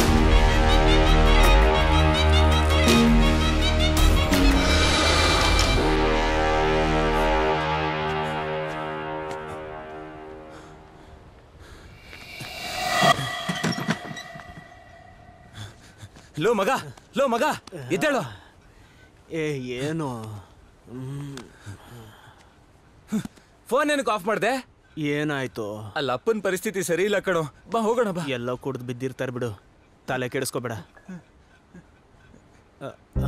ಲೋ ಮಗ ಲೋ ಮಗ ಇದ್ದೇಳು ಏ ಏನು ಫೋನ್ ಏನಕ್ಕೆ ಆಫ್ ಮಾಡಿದೆ ಏನಾಯ್ತು ಅಲ್ಲ ಅಪ್ಪನ ಪರಿಸ್ಥಿತಿ ಸರಿ ಇಲ್ಲ ಕಣೋ ಬಾ ಹೋಗೋಣ ಬಾ ಎಲ್ಲ ಕುಡ್ದು ಬಿದ್ದಿರ್ತಾರೆ ಬಿಡು ತಲೆ ಕೆಡಿಸ್ಕೋಬೇಡ ಅ, ಅ.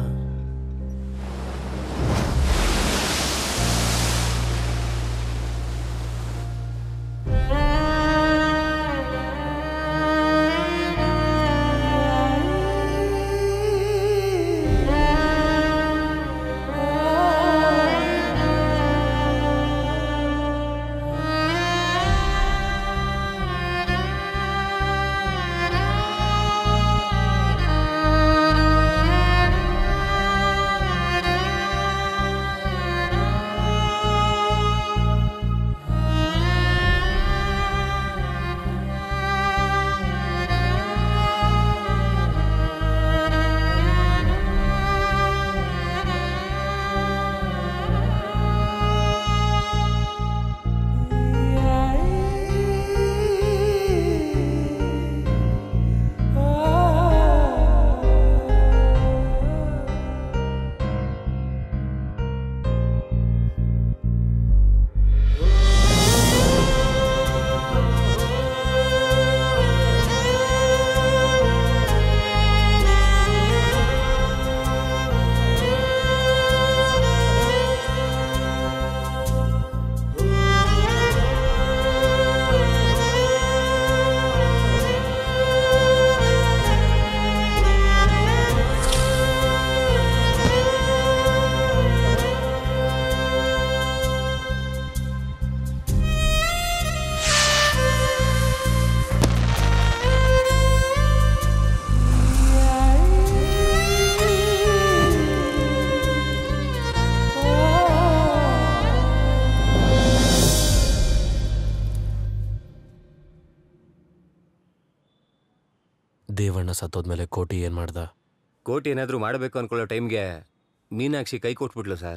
ದೇವಣ್ಣ ಸತ್ತೋದ್ಮೇಲೆ ಕೋಟಿ ಏನ್ ಮಾಡ್ದ ಕೋಟಿ ಏನಾದರೂ ಮಾಡಬೇಕು ಅನ್ಕೊಳ್ಳೋ ಟೈಮ್ಗೆ ಮೀನಾಕ್ಷಿ ಕೈ ಕೊಟ್ಬಿಟ್ಲು ಸರ್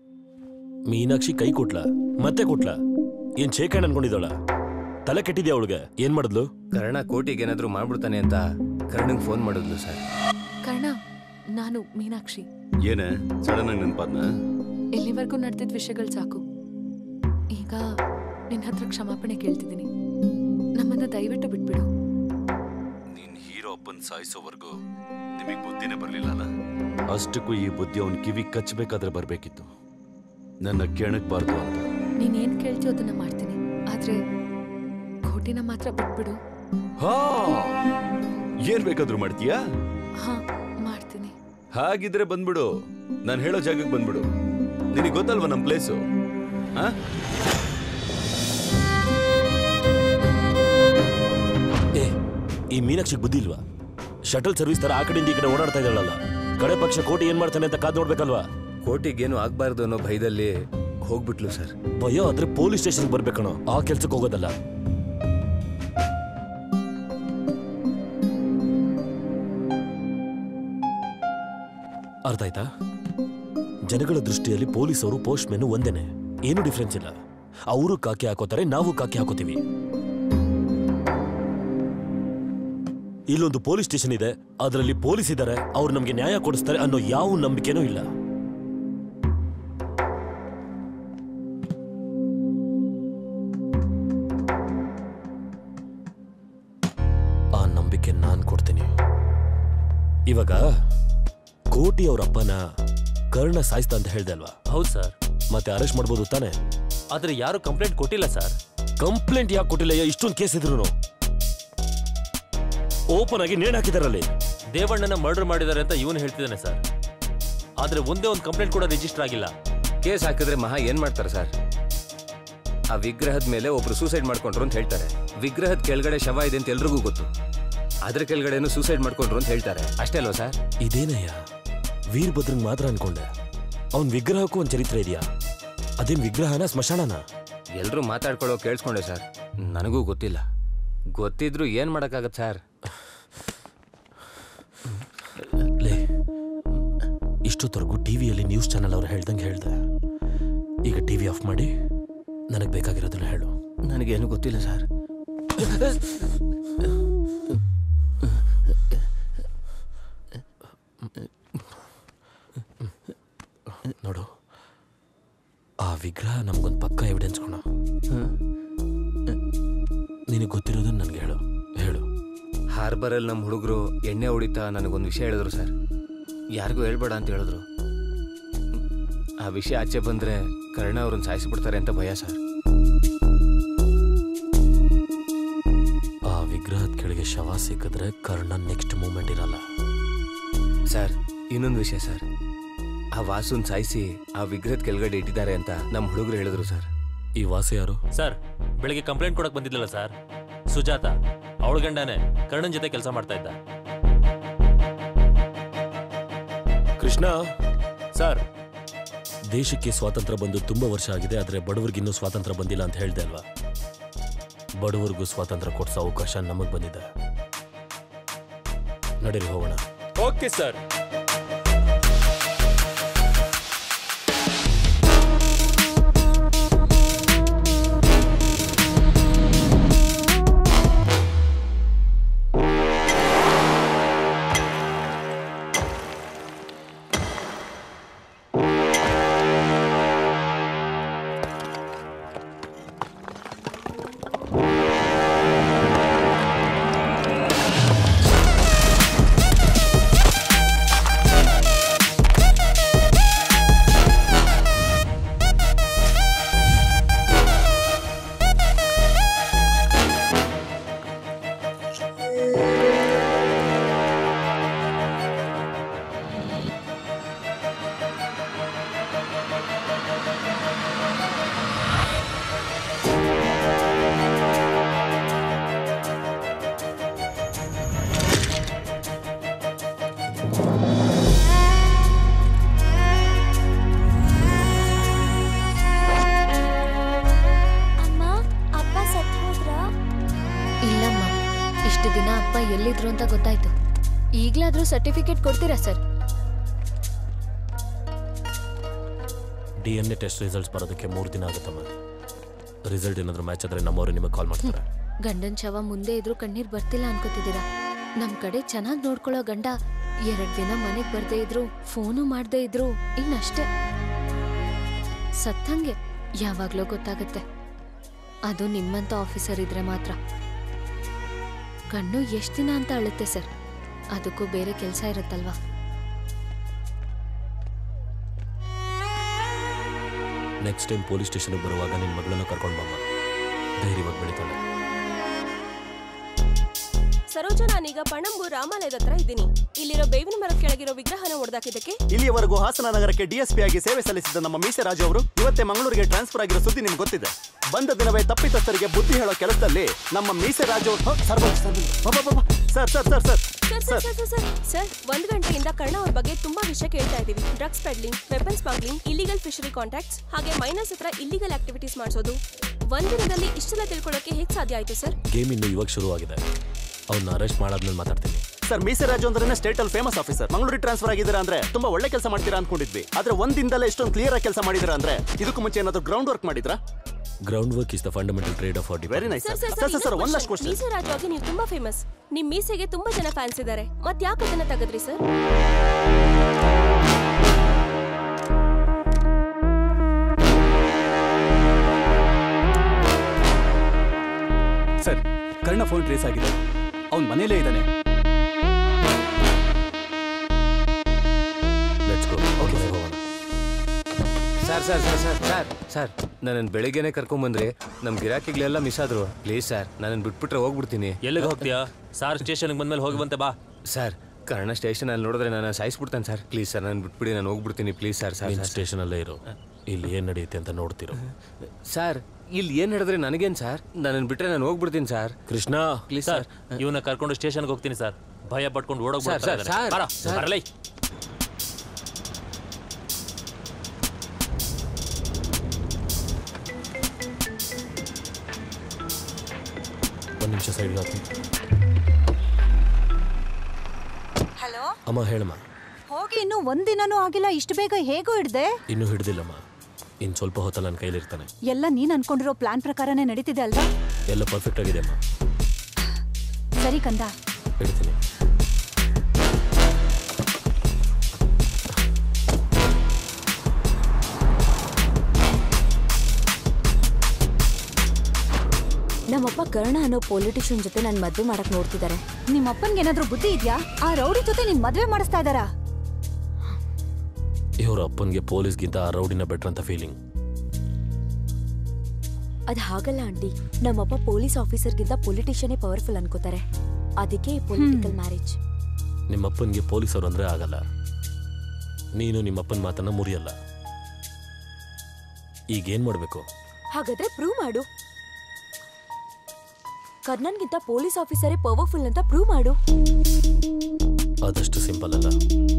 ಮೀನಾಕ್ಷಿ ಕೈ ಕೊಟ್ಲ ಮತ್ತೆ ಕೊಟ್ಲ ಏನ್ ಶೇಖರಣ್ ಅನ್ಕೊಂಡಿದ್ದಾಳ ತಲೆ ಕೆಟ್ಟಿದ್ಯಾ ಅವಳಿಗೆ ಏನ್ ಮಾಡಿದ್ಲು ಕರ್ಣ ಕೋಟಿಗೆ ಏನಾದರೂ ಮಾಡ್ಬಿಡ್ತಾನೆ ಅಂತ ಕರ್ಣಂಗೆ ಫೋನ್ ಮಾಡಿದ್ಲು ಸರ್ ಕರ್ಣ ನಾನು ಮೀನಾಕ್ಷಿ ಏನೇ ಸಡನ್ ಆಗಿ ನೆನಪಾದ್ನ ಇಲ್ಲಿವರೆಗೂ ನಡೆದಿದ್ದ ವಿಷಯಗಳು ಸಾಕು ಈಗ ನಿನ್ನ ಹತ್ರ ಕ್ಷಮಾಪಣೆ ಕೇಳ್ತಿದ್ದೀನಿ ನಮ್ಮನ್ನ ದಯವಿಟ್ಟು ಬಿಟ್ಬಿಡು ನೀನ್ ಹೀರೋ ಅಪ್ಪನ್ ಸಾಯಿಸೋವರೆಗೂ ನಿಮಗೆ ಬುದ್ಧಿನೇ ಬರ್ಲಿಲ್ಲಲ್ಲ ಅಷ್ಟಕ್ಕೂ ಈ ಬುದ್ಧಿ ಅವನ್ ಕಿವಿ ಕಚ್ಚಬೇಕಾದ್ರೆ ಬರ್ಬೇಕಿತ್ತು ನನ್ನ ಕೆಣಕ್ಬಾರ್ದು ಅಂತ ನೀನೇನ್ ಕೇಳ್ತೀಯೋ ಅದನ್ನ ಮಾಡ್ತೀನಿ ಆದ್ರೆ ಕೋಟಿನ ಮಾತ್ರ ಬಿಟ್ಬಿಡು ಹಾ ಏನ್ ಬೇಕಾದ್ರೂ ಮಾಡ್ತೀಯಾ ಹಾ ಮಾಡ್ತೀನಿ ಹಾಗಿದ್ರೆ ಬಂದ್ಬಿಡು ನಾನು ಹೇಳೋ ಜಾಗಕ್ಕೆ ಬಂದ್ಬಿಡು ನಿನಗೆ ಗೊತ್ತಲ್ವಾ ನಮ್ಮ ಪ್ಲೇಸು ಹಾ ಏ ಈ ಮೀನಾಕ್ಷಿಗೆ ಬುದ್ಧಿ ಇಲ್ವಾ ಶಟಲ್ ಸರ್ವಿಸ್ ತರ ಆ ಕಡೆಯಿಂದ ಈ ಕಡೆ ಓಡಾಡ್ತಾ ಇದ್ದಾಳಲ್ಲ ಕಡೆ ಪಕ್ಷ ಕೋಟಿ ಏನ್ ಮಾಡ್ತಾನೆ ಅಂತ ಕಾದ್ ನೋಡ್ಬೇಕಲ್ವಾ ಕೋಟಿಗೇನು ಆಗ್ಬಾರ್ದು ಅನ್ನೋ ಭಯದಲ್ಲಿ ಹೋಗ್ಬಿಟ್ಲು ಸರ್ ಭಯ ಆದ್ರೆ ಪೊಲೀಸ್ ಸ್ಟೇಷನ್ ಬರ್ಬೇಕಣ ಆ ಕೆಲ್ಸಕ್ಕೆ ಹೋಗೋದಲ್ಲ ಅರ್ಥ ಆಯ್ತಾ ಜನಗಳ ದೃಷ್ಟಿಯಲ್ಲಿ ಪೊಲೀಸರು ಪೋಸ್ಟ್ ಮೆನು ಒಂದೇನೆ ಏನು ಡಿಫ್ರೆನ್ಸ್ ಇಲ್ಲ ಅವರು ಕಾಕಿ ಹಾಕೋತಾರೆ ನಾವು ಕಾಕಿ ಹಾಕೋತೀವಿ ಇಲ್ಲೊಂದು ಪೊಲೀಸ್ ಸ್ಟೇಷನ್ ಇದೆ ಅದರಲ್ಲಿ ಪೊಲೀಸ್ ಇದ್ದಾರೆ ಅವ್ರು ನಮ್ಗೆ ನ್ಯಾಯ ಕೊಡಿಸ್ತಾರೆ ಅನ್ನೋ ಯಾವ ನಂಬಿಕೆನೂ ಇಲ್ಲ ಆ ನಂಬಿಕೆ ನಾನ್ ಕೊಡ್ತೀನಿ ಇವಾಗ ಕೋಟಿ ಅವ್ರ ಅಪ್ಪನ ಕರ್ಣ ಸಾಯಿಸ್ತಾ ಅಂತ ಹೇಳ್ದೆ ಅಲ್ವಾ ಹೌದು ಸರ್ ಮತ್ತೆ ಅರೆಸ್ಟ್ ಮಾಡ್ಬೋದು ತಾನೆ ಆದ್ರೆ ಯಾರು ಕಂಪ್ಲೇಂಟ್ ಕೊಟ್ಟಿಲ್ಲ ಸರ್ ಕಂಪ್ಲೇಂಟ್ ಯಾಕೆ ಕೊಟ್ಟಿಲ್ಲ ಇಷ್ಟೊಂದು ಕೇಸ್ ಇದ್ರು ಓಪನ್ ಆಗಿ ನೇಣ್ ಹಾಕಿದಾರಲ್ಲಿ ದೇವಣ್ಣನ ಮರ್ಡರ್ ಮಾಡಿದ್ದಾರೆ ಅಂತ ಇವನು ಹೇಳ್ತಿದ್ದಾನೆ ಸರ್ ಆದ್ರೆ ಒಂದೇ ಒಂದು ಕಂಪ್ಲೇಂಟ್ ಕೂಡ ರಿಜಿಸ್ಟರ್ ಆಗಿಲ್ಲ ಕೇಸ್ ಹಾಕಿದ್ರೆ ಮಹಾ ಏನ್ ಮಾಡ್ತಾರೆ ಸರ್ ಆ ವಿಗ್ರಹದ ಮೇಲೆ ಒಬ್ರು ಸೂಸೈಡ್ ಮಾಡ್ಕೊಂಡ್ರು ಅಂತ ಹೇಳ್ತಾರೆ ವಿಗ್ರಹದ ಕೆಳಗಡೆ ಶವ ಇದೆ ಅಂತ ಎಲ್ರಿಗೂ ಗೊತ್ತು ಅದ್ರ ಕೆಳಗಡೆನು ಸೂಸೈಡ್ ಮಾಡ್ಕೊಂಡ್ರು ಅಂತ ಹೇಳ್ತಾರೆ ಅಷ್ಟೇ ಅಲ್ವಾ ಸರ್ ಇದೇನಯ್ಯ ವೀರಭದ್ರಂಗ್ ಮಾತ್ರ ಅನ್ಕೊಂಡೆ ಅವನ್ ವಿಗ್ರಹಕ್ಕೂ ಒಂದ್ ಚರಿತ್ರೆ ಇದೆಯಾ ಅದೇನ್ ವಿಗ್ರಹನ ಸ್ಮಶಾನನ ಎಲ್ರೂ ಮಾತಾಡ್ಕೊಳ್ಳೋ ಕೇಳಿಸ್ಕೊಂಡೆ ಸರ್ ನನಗೂ ಗೊತ್ತಿಲ್ಲ ಗೊತ್ತಿದ್ರು ಏನ್ ಮಾಡಕ್ಕಾಗತ್ತೆ ಸರ್ ಲೇ ಇಷ್ಟೊತ್ತವರೆಗೂ ಟಿವಿಯಲ್ಲಿ ನ್ಯೂಸ್ ಚಾನಲ್ ಅವ್ರು ಹೇಳ್ದಂಗೆ ಹೇಳ್ದೆ ಈಗ ಟಿವಿ ಆಫ್ ಮಾಡಿ ನನಗೆ ಬೇಕಾಗಿರೋದನ್ನ ಹೇಳು ನನಗೇನು ಗೊತ್ತಿಲ್ಲ ಸರ್ ನೋಡು ಆ ವಿಗ್ರಹ ನಮ್ಗೊಂದು ಪಕ್ಕ ಎವಿಡೆನ್ಸ್ ಕೊಡ ನಿನಗೆ ಗೊತ್ತಿರೋದನ್ನ ನನಗೆ ಹೇಳು ಹೇಳು ಹಾರ್ಬರಲ್ಲಿ ನಮ್ಮ ಹುಡುಗರು ಎಣ್ಣೆ ಹೊಡಿತಾ ನನಗೊಂದು ವಿಷಯ ಹೇಳಿದ್ರು ಸರ್ ಯಾರಿಗೂ ಹೇಳ್ಬೇಡ ಅಂತ ಹೇಳಿದ್ರು ಆ ವಿಷಯ ಆಚೆ ಬಂದರೆ ಕರ್ಣ ಅವ್ರನ್ನ ಸಾಯಿಸಿಬಿಡ್ತಾರೆ ಅಂತ ಭಯ ಸರ್ ಆ ವಿಗ್ರಹದ ಕೆಳಗೆ ಶವ ಸಿಕ್ಕಿದ್ರೆ ಕರ್ಣ ನೆಕ್ಸ್ಟ್ ಮೂಮೆಂಟ್ ಇರಲ್ಲ ಸರ್ ಇನ್ನೊಂದು ವಿಷಯ ಸರ್ ಆ ವಾಸುನ್ ಸಾಯಿಸಿ ಆ ವಿಗ್ರಹದ ಕೆಳಗಡೆ ಇಟ್ಟಿದ್ದಾರೆ ಅಂತ ನಮ್ಮ ಹುಡುಗರು ಹೇಳಿದ್ರು ಸರ್ ಈ ವಾಸು ಯಾರು ಸರ್ ಬೆಳಿಗ್ಗೆ ಕಂಪ್ಲೇಂಟ್ ಕೊಡಕ್ ಬಂದಿದ್ಲಲ್ಲ ಸರ್ ಸುಜಾತ ಅವಳ ಗಂಡನೇ ಕರ್ಣನ್ ಜೊತೆ ಕೆಲಸ ಮಾಡ್ತಾ ಇದ್ದ ಕೃಷ್ಣ ಸರ್ ದೇಶಕ್ಕೆ ಸ್ವಾತಂತ್ರ್ಯ ಬಂದು ತುಂಬಾ ವರ್ಷ ಆಗಿದೆ ಆದರೆ ಬಡವರಿಗಿನ್ನೂ ಸ್ವಾತಂತ್ರ್ಯ ಬಂದಿಲ್ಲ ಅಂತ ಹೇಳ್ದೆ ಅಲ್ವಾ ಬಡವರಿಗೂ ಸ್ವಾತಂತ್ರ್ಯ ಕೊಡ್ಸೋ ಅವಕಾಶ ನಮಗೆ ಬಂದಿದೆ ನಡೀರಿ ಹೋಗೋಣ ಓಕೆ ಸರ್ ಅಮ್ಮ ಅಪ್ಪ ಸತ್ ಹೋದ್ರಾ ಇಲ್ಲಮ್ಮ ಇಷ್ಟು ದಿನ ಅಪ್ಪ ಎಲ್ಲಿದ್ರು ಅಂತ ಗೊತ್ತಾಯ್ತು ಈಗ್ಲಾದ್ರೂ ಸರ್ಟಿಫಿಕೇಟ್ ಕೊಡ್ತೀರಾ sir D N A test results ಬರೋದಕ್ಕೆ ಮೂರು ದಿನ ಆಗುತ್ತಮ್ಮ ರಿಸಲ್ಟ್ ಏನಾದರೂ ಮ್ಯಾಚ್ ಆದರೆ ನಮ್ಮವರು ನಿಮಗೆ ಕಾಲ್ ಮಾಡ್ತಾರೆ ಗಂಡನ್ ಶವ ಮುಂದೆ ಇದ್ರು ಕಣ್ಣೀರ್ ಬರ್ತಿಲ್ಲ ಅನ್ಕೋತಿದ್ದೀರಾ ನಮ್ ಕಡೆ ಚೆನ್ನಾಗ್ ನೋಡ್ಕೊಳ್ಳೋ ಗಂಡ ಎರಡ್ ದಿನ ಮನೆಗ್ ಬರ್ದೇ ಇದ್ರು ಫೋನು ಮಾಡ್ದೇ ಇದ್ರು ಇನ್ನಷ್ಟೇ ಸತ್ತಂಗೆ ಯಾವಾಗ್ಲೋ ಗೊತ್ತಾಗತ್ತೆ ಅದು ನಿಮ್ಮಂತ ಆಫೀಸರ್ ಇದ್ರೆ ಮಾತ್ರ ಕಣ್ಣು ಎಷ್ಟ್ ದಿನ ಅಂತ ಅಳುತ್ತೆ ಸರ್ ಅದಕ್ಕೂ ಬೇರೆ ಕೆಲಸ ಇರುತ್ತಲ್ವಾ ನೆಕ್ಸ್ಟ್ ಟೈಮ್ ಪೊಲೀಸ್ ಸ್ಟೇಷನ್ಗೆ ಬರುವಾಗ ನಿನ್ನ ಮಗಳನ್ನು ಕರ್ಕೊಂಡು ಬಮ್ಮ ಧೈರ್ಯವಾಗಿ ಬೆಳಿತಾಳೆ ಸರೋಜ ನಾನೀಗ ಪಣಂಬು ರಾಮಾಲಯದ ಹತ್ರ ಇದ್ದೀನಿ ಇಲ್ಲಿರೋ ಬೇವಿನ ಮರದ ಕೆಳಗಿರೋ ವಿಗ್ರಹನ ಹೊಡೆದಾಕಿದ್ದಕ್ಕೆ ಇಲ್ಲಿಯವರೆಗೂ ಹಾಸನ ನಗರಕ್ಕೆ ಡಿಎಸ್ಪಿ ಆಗಿ ಸೇವೆ ಸಲ್ಲಿಸಿದ ನಮ್ಮ ಮೀಸೆ ರಾಜು ಅವರು ಇವತ್ತೇ ಮಂಗಳೂರಿಗೆ ಟ್ರಾನ್ಸ್ಫರ್ ಆಗಿರೋ ಸುದ್ದಿ ನಿಮ್ಗೆ ಗೊತ್ತಿದೆ ಬಂದ ದಿನವೇ ತಪ್ಪಿತಸ್ಥರಿಗೆ ಬುದ್ಧಿ ಹೇಳೋ ಕೆಲಸದಲ್ಲಿ ನಮ್ಮ ಮೀಸೆ ರಾಜು ಹ, ಸರ್ ಬಂದ್ರು, ಸರ್ ಬಂದ್ರು. ಬಾ, ಬಾ, ಬಾ, ಬಾ. Sir sir sir sir sir sir sir sir sir ಒಂದ್ ಗಂಟೆಯಿಂದ ಕರ್ಣ ಅವ್ರ ಬಗ್ಗೆ ತುಂಬಾ ವಿಷಯ ಕೇಳ್ತಾ ಇದೀವಿ drugs peddling weapon smuggling illegal fishery contacts ಹಾಗೆ ಮೈನರ್ಸ್ ಹತ್ರ ಇಲ್ಲಿಗಲ್ ಆಕ್ಟಿವಿಟೀಸ್ ಮಾಡಿಸೋದು ಒಂದ್ ದಿನದಲ್ಲಿ ಇಷ್ಟೆಲ್ಲ ತಿಳ್ಕೊಳ್ಳೋಕೆ ಹೇಗ್ ಸಾಧ್ಯ ಆಯ್ತು ಸರ್ ಗೇಮ್ ಇನ್ನು ಇವಾಗ ಶುರುವಾಗಿದೆ ಅವನ್ನ ಅರೆಸ್ಟ್ ಮಾಡಾದ್ಮೇಲೆ ಮಾತಾಡ್ತೀನಿ ಸರ್ ಮೀಸೆ ರಾಜು ಅಂದ್ರೆ ಸ್ಟೇಟ್ ಅಲ್ಲಿ ಫೇಮಸ್ ಆಫೀಸರ್ ಮಂಗಳೂರಿಗೆ ಟ್ರಾನ್ಸ್ಫರ್ ಆಗಿದ್ದೀರಾ ಅಂದ್ರೆ ತುಂಬಾ ಒಳ್ಳೆ ಕೆಲಸ ಮಾಡ್ತೀರಾ ಅನ್ಕೊಂಡಿದ್ವಿ ಆದ್ರೆ ಒಂದ್ ದಿನದಲ್ಲೇ ಇಷ್ಟೊಂದು ಕ್ಲಿಯರ್ ಆಗಿ ಕೆಲಸ ಮಾಡಿದ್ದೀರಾ ಅಂದ್ರೆ ಇದಕ್ಕೂ ಮುಂಚೆ ಏನಾದ್ರು ಗ್ರೌಂಡ್ ವರ್ಕ್ ಮಾಡಿದ್ರಾ ground work is the fundamental trade of very nice sir sir sir sir sir ಒಂದ್ ಲಾಸ್ಟ್ ಕ್ವಶನ್ ಮೀಸೆ ರಾಜು ಆಗಿ ನೀವು ತುಂಬಾ ಫೇಮಸ್ ನಿಮ್ ಮೀಸೆಗೆ ತುಂಬಾ ಜನ ಫ್ಯಾನ್ಸ್ ಇದ್ದಾರೆ ಮತ್ ಯಾಕೆ ಅದನ್ನ ತೆಗೆದ್ರಿ sir sir Karna phone trace ಆಗಿದೆ ಅವ್ನ್ ಮನೇಲೇ ಇದ್ದಾನೆ ಲೆಟ್ಸ್ ಗೋ ಓಕೆ ಹೋಗೋಣ sir sir sir sir sir sir ನನ್ನನ್ನು ಬೆಳಿಗ್ಗೆನೆ ಕರ್ಕೊಂಬಂದ್ರಿ ನಮ್ಮ ಗಿರಾಕಿಗಳೆಲ್ಲ ಮಿಸ್ ಆದ್ರು ಪ್ಲೀಸ್ ಸರ್ ನನ್ನನ್ನು ಬಿಟ್ಬಿಟ್ರೆ ಹೋಗ್ಬಿಡ್ತೀನಿ ಎಲ್ಲಿಗೆ ಹೋಗ್ತೀಯಾ ಸಾರ್ ಸ್ಟೇಷನ್ಗೆ ಬಂದ್ಮೇಲೆ ಹೋಗಿ ಬಂತೆ ಬಾ ಸರ್ ಕರ್ಣ ಸ್ಟೇಷನ್ ಅಲ್ಲಿ ನೋಡಿದ್ರೆ ನಾನು ಸಾಯಿಸ್ಬಿಡ್ತಾನೆ ಸರ್ ಪ್ಲೀಸ್ ಸರ್ ನಾನು ಬಿಟ್ಬಿಡಿ ನಾನು ಹೋಗ್ಬಿಡ್ತೀನಿ ಪ್ಲೀಸ್ ಸರ್ ಸರ್ ನೀನು ಸ್ಟೇಷನಲ್ಲೇ ಇರು ಇಲ್ಲಿ ಏನು ನಡೆಯುತ್ತೆ ಅಂತ ನೋಡ್ತಿರೋ ಸರ್ ಇಲ್ಲಿ ಏನು ಹೇಳಿದ್ರೆ ನನಗೇನು ಸರ್ ನನ್ನನ್ನು ಬಿಟ್ರೆ ನಾನು ಹೋಗ್ಬಿಡ್ತೀನಿ sir Krishna please sir sir ಇವನ್ನ ಕರ್ಕೊಂಡು ಸ್ಟೇಷನ್ಗೆ ಹೋಗ್ತೀನಿ ಸರ್ ಭಯ ಪಟ್ಕೊಂಡು ಓಡೋಗ್ ಸರ್, ಸರ್, ಸರ್, ಸರ್. ಬರಲೈ ಒಂದು ನಿಮಿಷ ಸೈಡ್ಗೆ ಹಾಕಿ ಹಲೋ ಅಮ್ಮ ಹೇಳಮ್ಮ ಹೋಗಿ ಇನ್ನು ಒಂದಿನನೂ ಆಗಿಲ್ಲ ಇಷ್ಟು ಬೇಗ ಹೇಗೋ ಹಿಡ್ದೆ ಇನ್ನೂ ಹಿಡ್ದಿಲ್ಲಮ್ಮ ಇನ್ನು ಸ್ವಲ್ಪ ಹೊತ್ತಲ್ಲಿ ನನ್ನ ಕೈಲಿರ್ತಾನೆ ಎಲ್ಲ ನೀನ್ ಅನ್ಕೊಂಡಿರೋ ಪ್ಲಾನ್ ಪ್ರಕಾರನೇ ನಡೀತಿದೆ ಅಲ್ವಾ ಎಲ್ಲ ಪರ್ಫೆಕ್ಟ್ ಆಗಿದೆ ಅಮ್ಮ ಸರಿ ಕಂದ ಹೇಳ್ತೀನಿ ನಮ್ಮ ನಮ್ಮಪ್ಪ ಕರ್ಣ ಅನ್ನೋ ಪೊಲಿಟಿಷಿಯನ್ ಜೊತೆ ನನ್ ಮದ್ವೆ ಮಾಡಕ್ ನೋಡ್ತಿದ್ದಾರೆ ನಿಮ್ಮಪ್ಪನ್ಗೆ ಏನಾದ್ರೂ ಬುದ್ಧಿ ಇದ್ಯಾ ಆ ರೌಡಿ ಜೊತೆ ನಿನ್ ಮದ್ವೆ ಮಾಡಿಸ್ತಾ ಇದಾರಾ ಇವ್ರ ಅಪ್ಪನ್ಗೆ ಪೊಲೀಸ್ಗಿಂತ ಆ ರೌಡಿನ ಬೆಟರ್ ಅಂತ ಫೀಲಿಂಗ್ ಅದ್ ಹಾಗಲ್ಲ ಆಂಟಿ ನಮ್ಮಪ್ಪ ಪೊಲೀಸ್ ಆಫೀಸರ್ಗಿಂತ ಪೊಲಿಟಿಷಿಯನೇ ಪವರ್ಫುಲ್ ಅನ್ಕೋತಾರೆ ಅದಕ್ಕೆ ಈ ಪೊಲಿಟಿಕಲ್ ಮ್ಯಾರೇಜ್ ನಿಮ್ಮಪ್ಪನ್ಗೆ ಪೊಲೀಸರು ಅಂದ್ರೆ ಆಗಲ್ಲ ನೀನು ನಿಮ್ಮಪ್ಪನ ಮಾತನ್ನ ಮುರಿಯಲ್ಲ ಈಗೇನ್ ಮಾಡ್ಬೇಕು ಹಾಗಾದ್ರೆ ಪ್ರೂವ್ ಮಾಡು ಕರ್ಣನ್ಗಿಂತ ಪೊಲೀಸ್ ಆಫೀಸರೇ ಪವರ್ಫುಲ್ ಅಂತ ಪ್ರೂವ್ ಮಾಡು ಅದಷ್ಟು ಸಿಂಪಲ್ ಅಲ್ಲ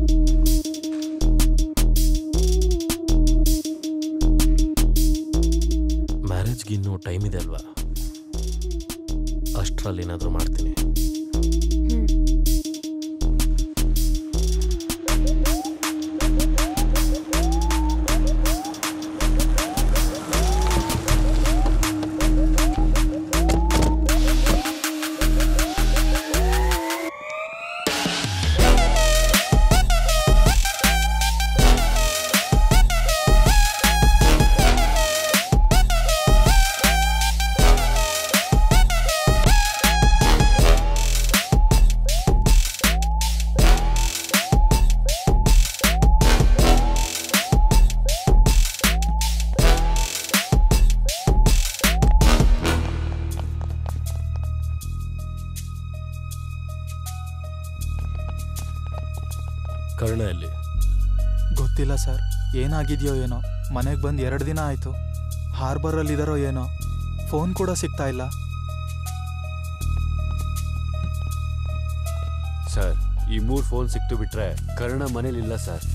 ಮ್ಯಾರೇಜ್ಗೆ ಇನ್ನೂ ಟೈಮ್ ಇದೆ ಅಲ್ವಾ ಅಷ್ಟರಲ್ಲಿ ಏನಾದರೂ ಮಾಡ್ತೀನಿ ಕರ್ಣ ಎಲ್ಲಿ ಗೊತ್ತಿಲ್ಲ ಸರ್ ಏನಾಗಿದೆಯೋ ಏನೋ ಮನೆಗೆ ಬಂದು ಎರಡು ದಿನ ಆಯಿತು ಹಾರ್ಬರಲ್ಲಿದ್ದಾರೋ ಏನೋ ಫೋನ್ ಕೂಡ ಸಿಗ್ತಾ ಇಲ್ಲ ಸರ್ ಈ ಮೂರು ಫೋನ್ ಸಿಕ್ತು ಬಿಟ್ರೆ ಕರ್ಣ ಮನೇಲಿಲ್ಲ ಸರ್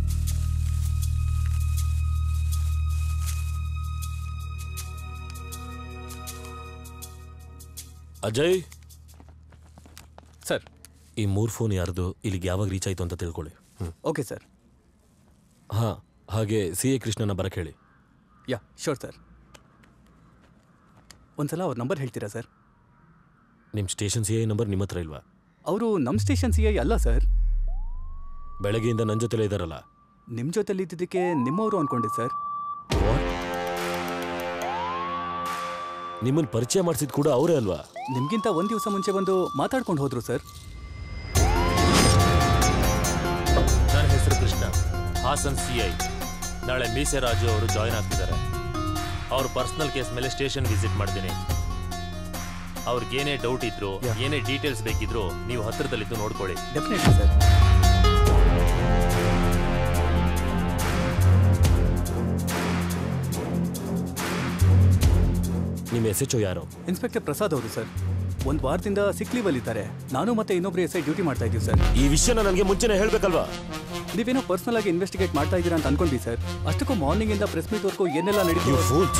ಅಜಯ್ ಸರ್ ಈ ಮೂರು ಫೋನ್ ಯಾರ್ದು ಇಲ್ಲಿಗೆ ಯಾವಾಗ ರೀಚ್ ಆಯ್ತು ಅಂತ ತಿಳ್ಕೊಳ್ಳಿ ಓಕೆ ಸರ್ ಹಾ ಹಾಗೆ ಸಿ ಎ ಕೃಷ್ಣನ ಬರಕ್ಕೆ ಹೇಳಿ ಯಾ ಶೋರ್ ಸರ್ ಒಂದ್ಸಲ ಅವ್ರ ನಂಬರ್ ಹೇಳ್ತೀರಾ ಸರ್ ನಿಮ್ಮ ಸ್ಟೇಷನ್ ಸಿ ಐ ನಂಬರ್ ನಿಮ್ಮ ಹತ್ರ ಇಲ್ವಾ ಅವರು ನಮ್ಮ ಸ್ಟೇಷನ್ ಸಿ ಐ ಅಲ್ಲ ಸರ್ ಬೆಳಗ್ಗೆಯಿಂದ ನನ್ನ ಜೊತೆಲೇ ಇದ್ದಾರಲ್ಲ ನಿಮ್ಮ ಜೊತೆಲಿ ಇದ್ದಿದ್ದಕ್ಕೆ ನಿಮ್ಮವರು ಅನ್ಕೊಂಡೆ ಸರ್ ನಿಮ್ಮನ್ನ ಪರಿಚಯ ಮಾಡಿಸಿದ್ ಕೂಡ ಅವರೇ ಅಲ್ವಾ ನಿಮ್ಗಿಂತ ಒಂದ್ ದಿವಸ ಮುಂಚೆ ಬಂದು ಮಾತಾಡ್ಕೊಂಡು ಹೋದ್ರು ಸರ್ ನನ್ನ ಹೆಸರು ಕೃಷ್ಣ ಹಾಸನ್ ಸಿ ಐ ನಾಳೆ ಮೀಸೆ ರಾಜು ಅವರು ಜಾಯ್ನ್ ಆಗ್ತಿದ್ದಾರೆ ಅವ್ರ ಪರ್ಸನಲ್ ಕೇಸ್ ಮೇಲೆ ಸ್ಟೇಷನ್ ವಿಸಿಟ್ ಮಾಡ್ತೀನಿ ಅವ್ರಿಗೇನೇ ಡೌಟ್ ಇದ್ರು ಏನೇ ಡೀಟೇಲ್ಸ್ ಬೇಕಿದ್ರು ನೀವು ಹತ್ರದಲ್ಲಿದ್ದು ನೋಡ್ಕೊಳ್ಳಿ ಡೆಫಿನೆಟ್ಲಿ ಸರ್ ನಿಮ್ಮ ಎಸ್ ಎಚ್ ಯಾರು ಇನ್ಸ್ಪೆಕ್ಟರ್ ಪ್ರಸಾದ್ ಅವರು ಸರ್ ಒಂದು ವಾರದಿಂದ ಸಿಕ್ ಲೀವಲ್ಲಿ ಇದ್ದಾರೆ ನಾನು ಮತ್ತೆ ಇನ್ನೊಬ್ರು ಎಸ್ ಐ ಡ್ಯೂಟಿ ಮಾಡ್ತಾ ಇದ್ದೀವಿ ಸರ್ ಈ ವಿಷಯನ ನನಗೆ ಮುಂಚೆನೇ ಹೇಳ್ಬೇಕಲ್ವಾ ನೀವೇನೋ ಪರ್ಸನಲ್ ಆಗಿ ಇನ್ವೆಸ್ಟಿಗೇಟ್ ಮಾಡ್ತಾ ಇದ್ದೀರಾ ಅಂತ ಅನ್ಕೊಂಡ್ವಿ ಸರ್ ಅಷ್ಟಕ್ಕೂ ಮಾರ್ನಿಂಗ್ ಇಂದ ಪ್ರೆಸ್ ಮೀಟ್ ವರ್ಗೂ ಏನೆಲ್ಲ ನಡೀತೀವಿ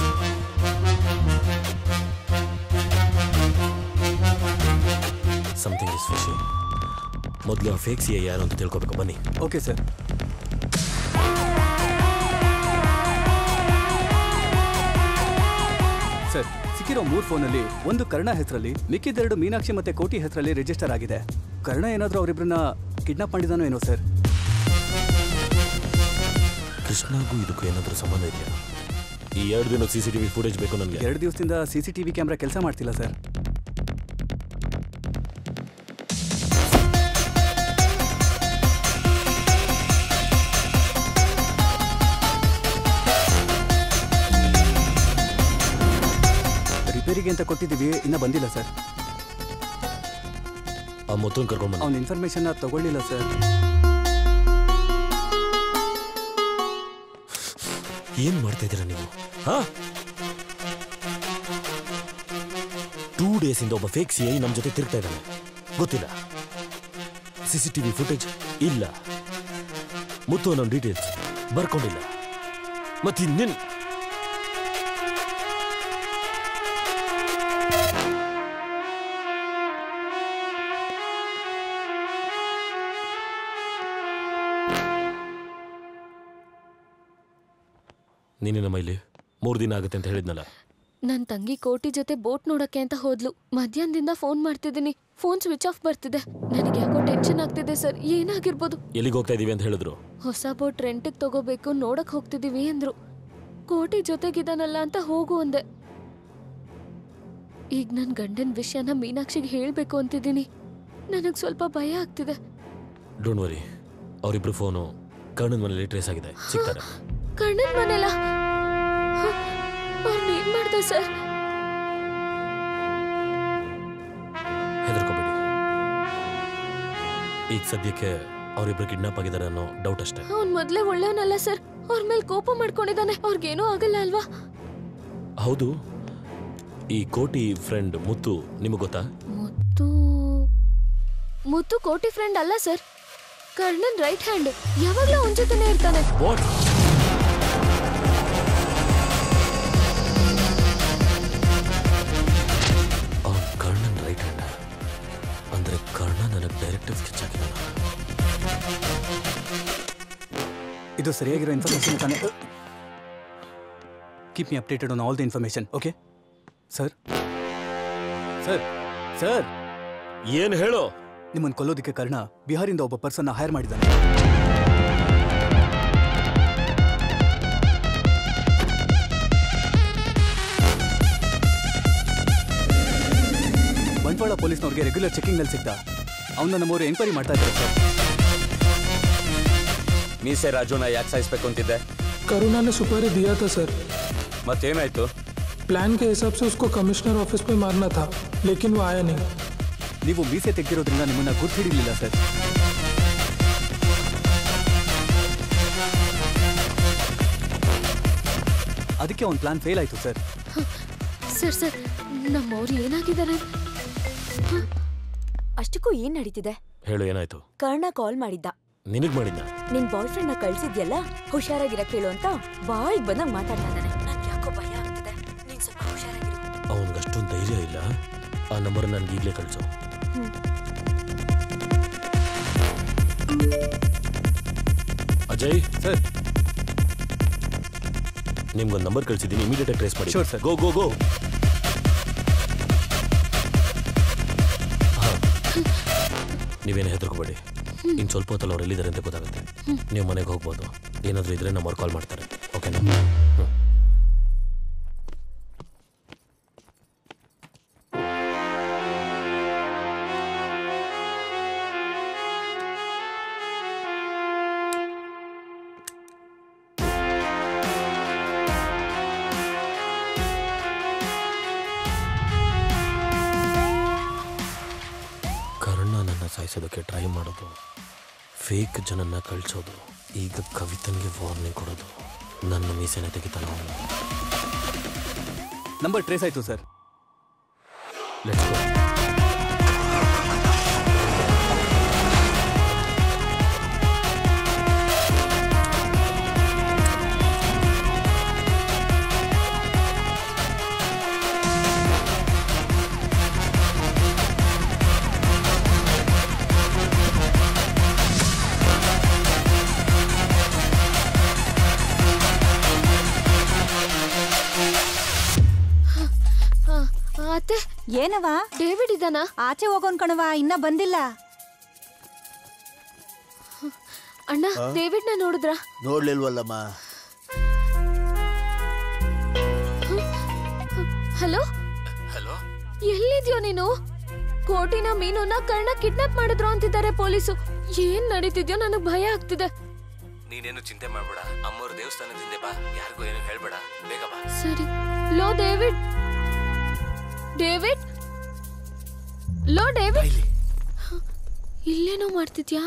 ಸಮಥಿಂಗ್ ಇಸ್ ಫಿಶಿ ಮೊದಲು ಫೇಕ್ ಸಿ ಐ ಯಾರು ಅಂತ ತಿಳ್ಕೊಬೇಕು ಬನ್ನಿ ಓಕೆ ಸರ್ ಸರ್ ಸಿಕ್ಕಿರೋ ಮೂರು ಫೋನಲ್ಲಿ ಒಂದು ಕರ್ಣ ಹೆಸರಲ್ಲಿ ಮಿಕ್ಕಿದೆರಡು ಮೀನಾಕ್ಷಿ ಮತ್ತೆ ಕೋಟಿ ಹೆಸರಲ್ಲಿ ರಿಜಿಸ್ಟರ್ ಆಗಿದೆ ಕರ್ಣ ಏನಾದರೂ ಅವರಿಬ್ಬರನ್ನ ಕಿಡ್ನಾಪ್ ಮಾಡಿದಾನೋ ಏನೋ ಸರ್ ಕೃಷ್ಣಗೂ ಇದಕ್ಕೂ ಏನಾದರೂ ಸಂಬಂಧ ಇದೆಯಾ ಈ ಎರಡು ದಿನ C C T V footage ಬೇಕು ನನಗೆ ಎರಡು ದಿವಸದಿಂದ C C T V camera ಕೆಲಸ ಮಾಡ್ತಿಲ್ಲ ಸರ್ ರಿಪೇರಿಗೆ ಅಂತ ಕೊಟ್ಟಿದ್ದೀವಿ ಇನ್ನ ಬಂದಿಲ್ಲ ಸರ್ ಆ ಮೊತ್ತನ ಕರ್ಕೊಂಡು ಬನ್ನಿ ಅವನ ಇನ್ಫಾರ್ಮೇಶನ್ ತಗೊಳ್ಳಿಲ್ಲ ಸರ್ ಏನ್ ಮಾಡ್ತಾ ಇದ್ದೀರಾ ನೀವು ಹಾ ಟೂ ಡೇಸ್ ಇಂದ ಒಬ್ಬ ಫೇಕ್ ಸಿ ಐ ನಮ್ಮ ಜೊತೆ ತಿರುಗ್ತಾ ಇದ್ದಾನೆ ಗೊತ್ತಿಲ್ಲ ಸಿ ಸಿ ಟಿವಿ ಫುಟೇಜ್ ಇಲ್ಲ ಮುತ್ತು ನನ್ನ ಡೀಟೇಲ್ಸ್ ಬರ್ಕೊಂಡಿಲ್ಲ ಮತ್ತಿನ್ನೇನು ನೀನೇ ನಮ್ಮ ಇಲ್ಲಿ ಮೂರು ದಿನ ಆಗುತ್ತೆ ಅಂತ ಹೇಳಿದ್ನಲ್ಲ ನನ್ ತಂಗಿ ಕೋಟಿ ಜೊತೆ ಬೋಟ್ ನೋಡಕ್ಕೆ ಅಂತ ಹೋದ್ಲು ಮಧ್ಯಾಹ್ನದಿಂದ ಫೋನ್ ಮಾಡ್ತಿದ್ದೀನಿ ಫೋನ್ ಸ್ವಿಚ್ ಆಫ್ ಬರ್ತಿದೆ ನನಗೆ ಯಾಕೋ ಟೆನ್ಷನ್ ಆಗ್ತಿದೆ ಸರ್ ಏನಾಗಿರ್ಬೋದು ಎಲ್ಲಿಗೆ ಹೋಗ್ತಾ ಇದೀವಿ ಅಂತ ಹೇಳಿದ್ರು ಹೊಸ ಬೋಟ್ ರೆಂಟಿಗೆ ತಗೋಬೇಕು ನೋಡಕ್ ಹೋಗ್ತಿದೀವಿ ಅಂದ್ರು ಕೋಟಿ ಜೊತೆಗಿದಾನಲ್ಲ ಅಂತ ಹೋಗು ಅಂದೆ ಈಗ ನನ್ನ ಗಂಡನ ವಿಷಯನ ಮೀನಾಕ್ಷಿಗೆ ಹೇಳಬೇಕು ಅಂತಿದ್ದೀನಿ ನನಗೆ ಸ್ವಲ್ಪ ಭಯ ಆಗ್ತಿದೆ ಡೋಂಟ್ ವರಿ ಅವರಿಬ್ರು ಫೋನು ಕರ್ಣನ್ ಮನೇಲಿ ಟ್ರೇಸ್ ಆಗಿದೆ ಸಿಗ್ತಾರೆ ಕಣ್ಣನ್ ಮನೆಲ್ಲ ಅವ್ರನ್ನ ಏನ್ ಮಾಡ್ದೆ ಸರ್ ಹೆದರ್ಕೋಬೇಡಿ ಈಗ ಸದ್ಯಕ್ಕೆ ಅವರಿಬ್ರು ಕಿಡ್ನಾಪ್ ಆಗಿದ್ದಾರೆ ಅನ್ನೋ ಡೌಟ್ ಅಷ್ಟೇ ಅವ್ನ್ ಮೊದ್ಲೇ ಒಳ್ಳೆಯವನಲ್ಲ ಸರ್ ಅವ್ರ ಮೇಲೆ ಕೋಪ ಮಾಡ್ಕೊಂಡಿದ್ದಾನೆ ಅವ್ರಿಗೇನೂ ಆಗಲ್ಲ ಅಲ್ವಾ ಹೌದು ಈ ಕೋಟಿ ಫ್ರೆಂಡ್ ಮುತ್ತು ನಿಮಗೆ ಗೊತ್ತಾ ಮುತ್ತು ಮುತ್ತು ಕೋಟಿ ಫ್ರೆಂಡ್ ಅಲ್ಲ ಸರ್ ಕರ್ಣನ್ ರೈಟ್ ಹ್ಯಾಂಡ್ ಯಾವಾಗ್ಲೂ ಅವನ ಜೊತೆನೇ ಇರ್ತಾನೆ ಅವ್ನು ಕರ್ಣನ್ ರೈಟ್ ಹ್ಯಾಂಡ್ ಅಂದ್ರೆ ಕರ್ಣ ನನಗೆ ಡೈರೆಕ್ಟ್ ಸ್ಕೆಚ್ ಹಾಕಿದಾನ ಇದು ಸರಿಯಾಗಿರೋ ಇನ್ಫಾರ್ಮೇಶನ್ ತಾನೇ keep me updated on all the information okay sir sir sir ಏನು ಹೇಳು ನಿಮ್ಮನ್ನು ಕೊಲ್ಲೋದಕ್ಕೆ ಕಾರಣ ಬಿಹಾರಿಂದ ಒಬ್ಬ ಪರ್ಸನ್ನ ಹೈರ್ ಮಾಡಿದ್ದಾನೆ ಬಂಟ್ವಾಳ ಪೊಲೀಸ್ನವ್ರಿಗೆ ರೆಗ್ಯುಲರ್ ಚೆಕಿಂಗ್ನಲ್ಲಿ ಸಿಗ್ದ ಅವನ್ನ ನಮ್ಮವರು ಎಂಕ್ವೈರಿ ಮಾಡ್ತಾ ಇದ್ದಾರೆ ಸರ್ ಮೀಸೆ ರಾಜುನ ಯಾಕೆ ಸಾಯಿಸ್ಬೇಕು ಅಂತಿದ್ದೆ करुणा ने सुपारी दिया था सर ಮತ್ತೇನಾಯ್ತು प्लान के हिसाब से उसको कमिश्नर ऑफिस पे मारना था लेकिन वो आया नहीं ನೀವು ಮೀಸೆ ತೆಗೆದಿರೋದ್ರಿಂದ ನಿಮ್ಮನ್ನ ಗುರ್ತು ಹಿಡಿಲಿಲ್ಲ ಸರ್ ಅದಕ್ಕೆ ಅವ್ನ ಪ್ಲಾನ್ ಫೇಲ್ ಆಯ್ತು ಸರ್ ಸರ್ ಸರ್ ನಮ್ಮವ್ರು ಏನಾಗಿದ್ದಾರೆ ಅಷ್ಟಕ್ಕೂ ಏನ್ ನಡೀತಿದೆ ಹೇಳು ಏನಾಯ್ತು ಕರ್ಣ ಕಾಲ್ ಮಾಡಿದ್ದ ನಿನಗ್ ಮಾಡಿದ್ನ ನಿನ್ ಬಾಯ್ ಫ್ರೆಂಡ್ ನ ಕಳ್ಸಿದ್ಯಲ್ಲ ಹುಷಾರಾಗಿರಕ್ ಹೇಳು ಅಂತ ಬಾಯಿಗೆ ಬಂದಂಗ್ ಮಾತಾಡ್ತಾ ಇದ್ದಾನೆ ನನ್ಗೆ ಯಾಕೋ ಭಯ ಆಗ್ತಿದೆ ನೀನ್ ಸ್ವಲ್ಪ ಹುಷಾರಾಗಿರು ಅವನಿಗೆ ಅಷ್ಟೊಂದು ಧೈರ್ಯ ಇಲ್ಲ ಆ ನಂಬರ್ ನನ್ಗೆ ಈಗಲೇ ಕಳಿಸು ಹ್ಮ್. ಅಜಯ್ ಸರ್ ನಿಮ್ಗೊಂದು ನಂಬರ್ ಕಳಿಸಿದ್ದೀನಿ ಇಮಿಡಿಯೇಟ್ ಆಗಿ ಟ್ರೇಸ್ ಮಾಡಿ Sure, sir. Go go go ನೀವೇನು ಹೆದರ್ಕೋಬೇಡಿ ಇನ್ನು ಸ್ವಲ್ಪ ಹೊತ್ತಲ್ಲಿ ಅವ್ರು ಎಲ್ಲಿದ್ದಾರೆ ಅಂತ ಗೊತ್ತಾಗುತ್ತೆ ನೀವು ಮನೆಗೆ ಹೋಗ್ಬೋದು ಏನಾದರೂ ಇದ್ರೆ ನಮ್ಮವ್ರು ಕಾಲ್ ಮಾಡ್ತಾರೆ ಓಕೆನಾ ಹ್ಮ್. ಕರ್ಣ ನನ್ನ ಸಾಯಿಸೋದಕ್ಕೆ ಟ್ರೈ ಮಾಡೋದು ಫೇಕ್ ಜನನ್ನ ಕಳಿಸೋದು ಈಗ ಕವಿತನ್ಗೆ ವಾರ್ನಿಂಗ್ ಕೊಡೋದು ನನ್ನ ಮೀಸೆನೆ ತೆಗಿತಾನ ಅವನು ನಂಬರ್ ಟ್ರೇಸ್ ಆಯ್ತು ಸರ್ ಲೆಟ್ಸ್ ಗೋ ಆ, ಅತ್ತೆ ಏನವ ಡೇವಿಡ್ ಇದ್ದಾನಾ ಆಚೆ ಹೋಗೋನ್ ಕಣವ ಇನ್ನ ಬಂದಿಲ್ಲ ಅಣ್ಣ ಆ? ಡೇವಿಡ್ ನ ನೋಡಿದ್ರ ನೋಡ್ಲಿಲ್ವಲ್ಲಮ್ಮ ಹಲೋ ಹಲೋ ಎಲ್ಲಿದ್ಯೋ ನೀನು ಕೋಟಿನ ಮೀನುನ ಕರ್ಣ ಕಿಡ್ನಾಪ್ ಮಾಡಿದ್ರು ಅಂತಿದ್ದಾರೆ ಪೊಲೀಸು ಏನ್ ನಡೀತಿದ್ಯೋ ನನಗ್ ಭಯ ಆಗ್ತಿದೆ ನೀನೇನು ಚಿಂತೆ ಮಾಡ್ಬೇಡ ಅಮ್ಮವ್ರ ದೇವಸ್ಥಾನದಿಂದ ಬಾ ಯಾರಿಗೂ ಏನು ಹೇಳ್ಬೇಡ ಬೇಗ ಬಾ ಸರಿ ಲೋ ಡೇವಿಡ್ ಡೇವಿಡ್ ಲೋ ಡೇವಿಡ್ ಇಲ್ಲೇನೋ ಮಾಡ್ತಿದ್ಯಾ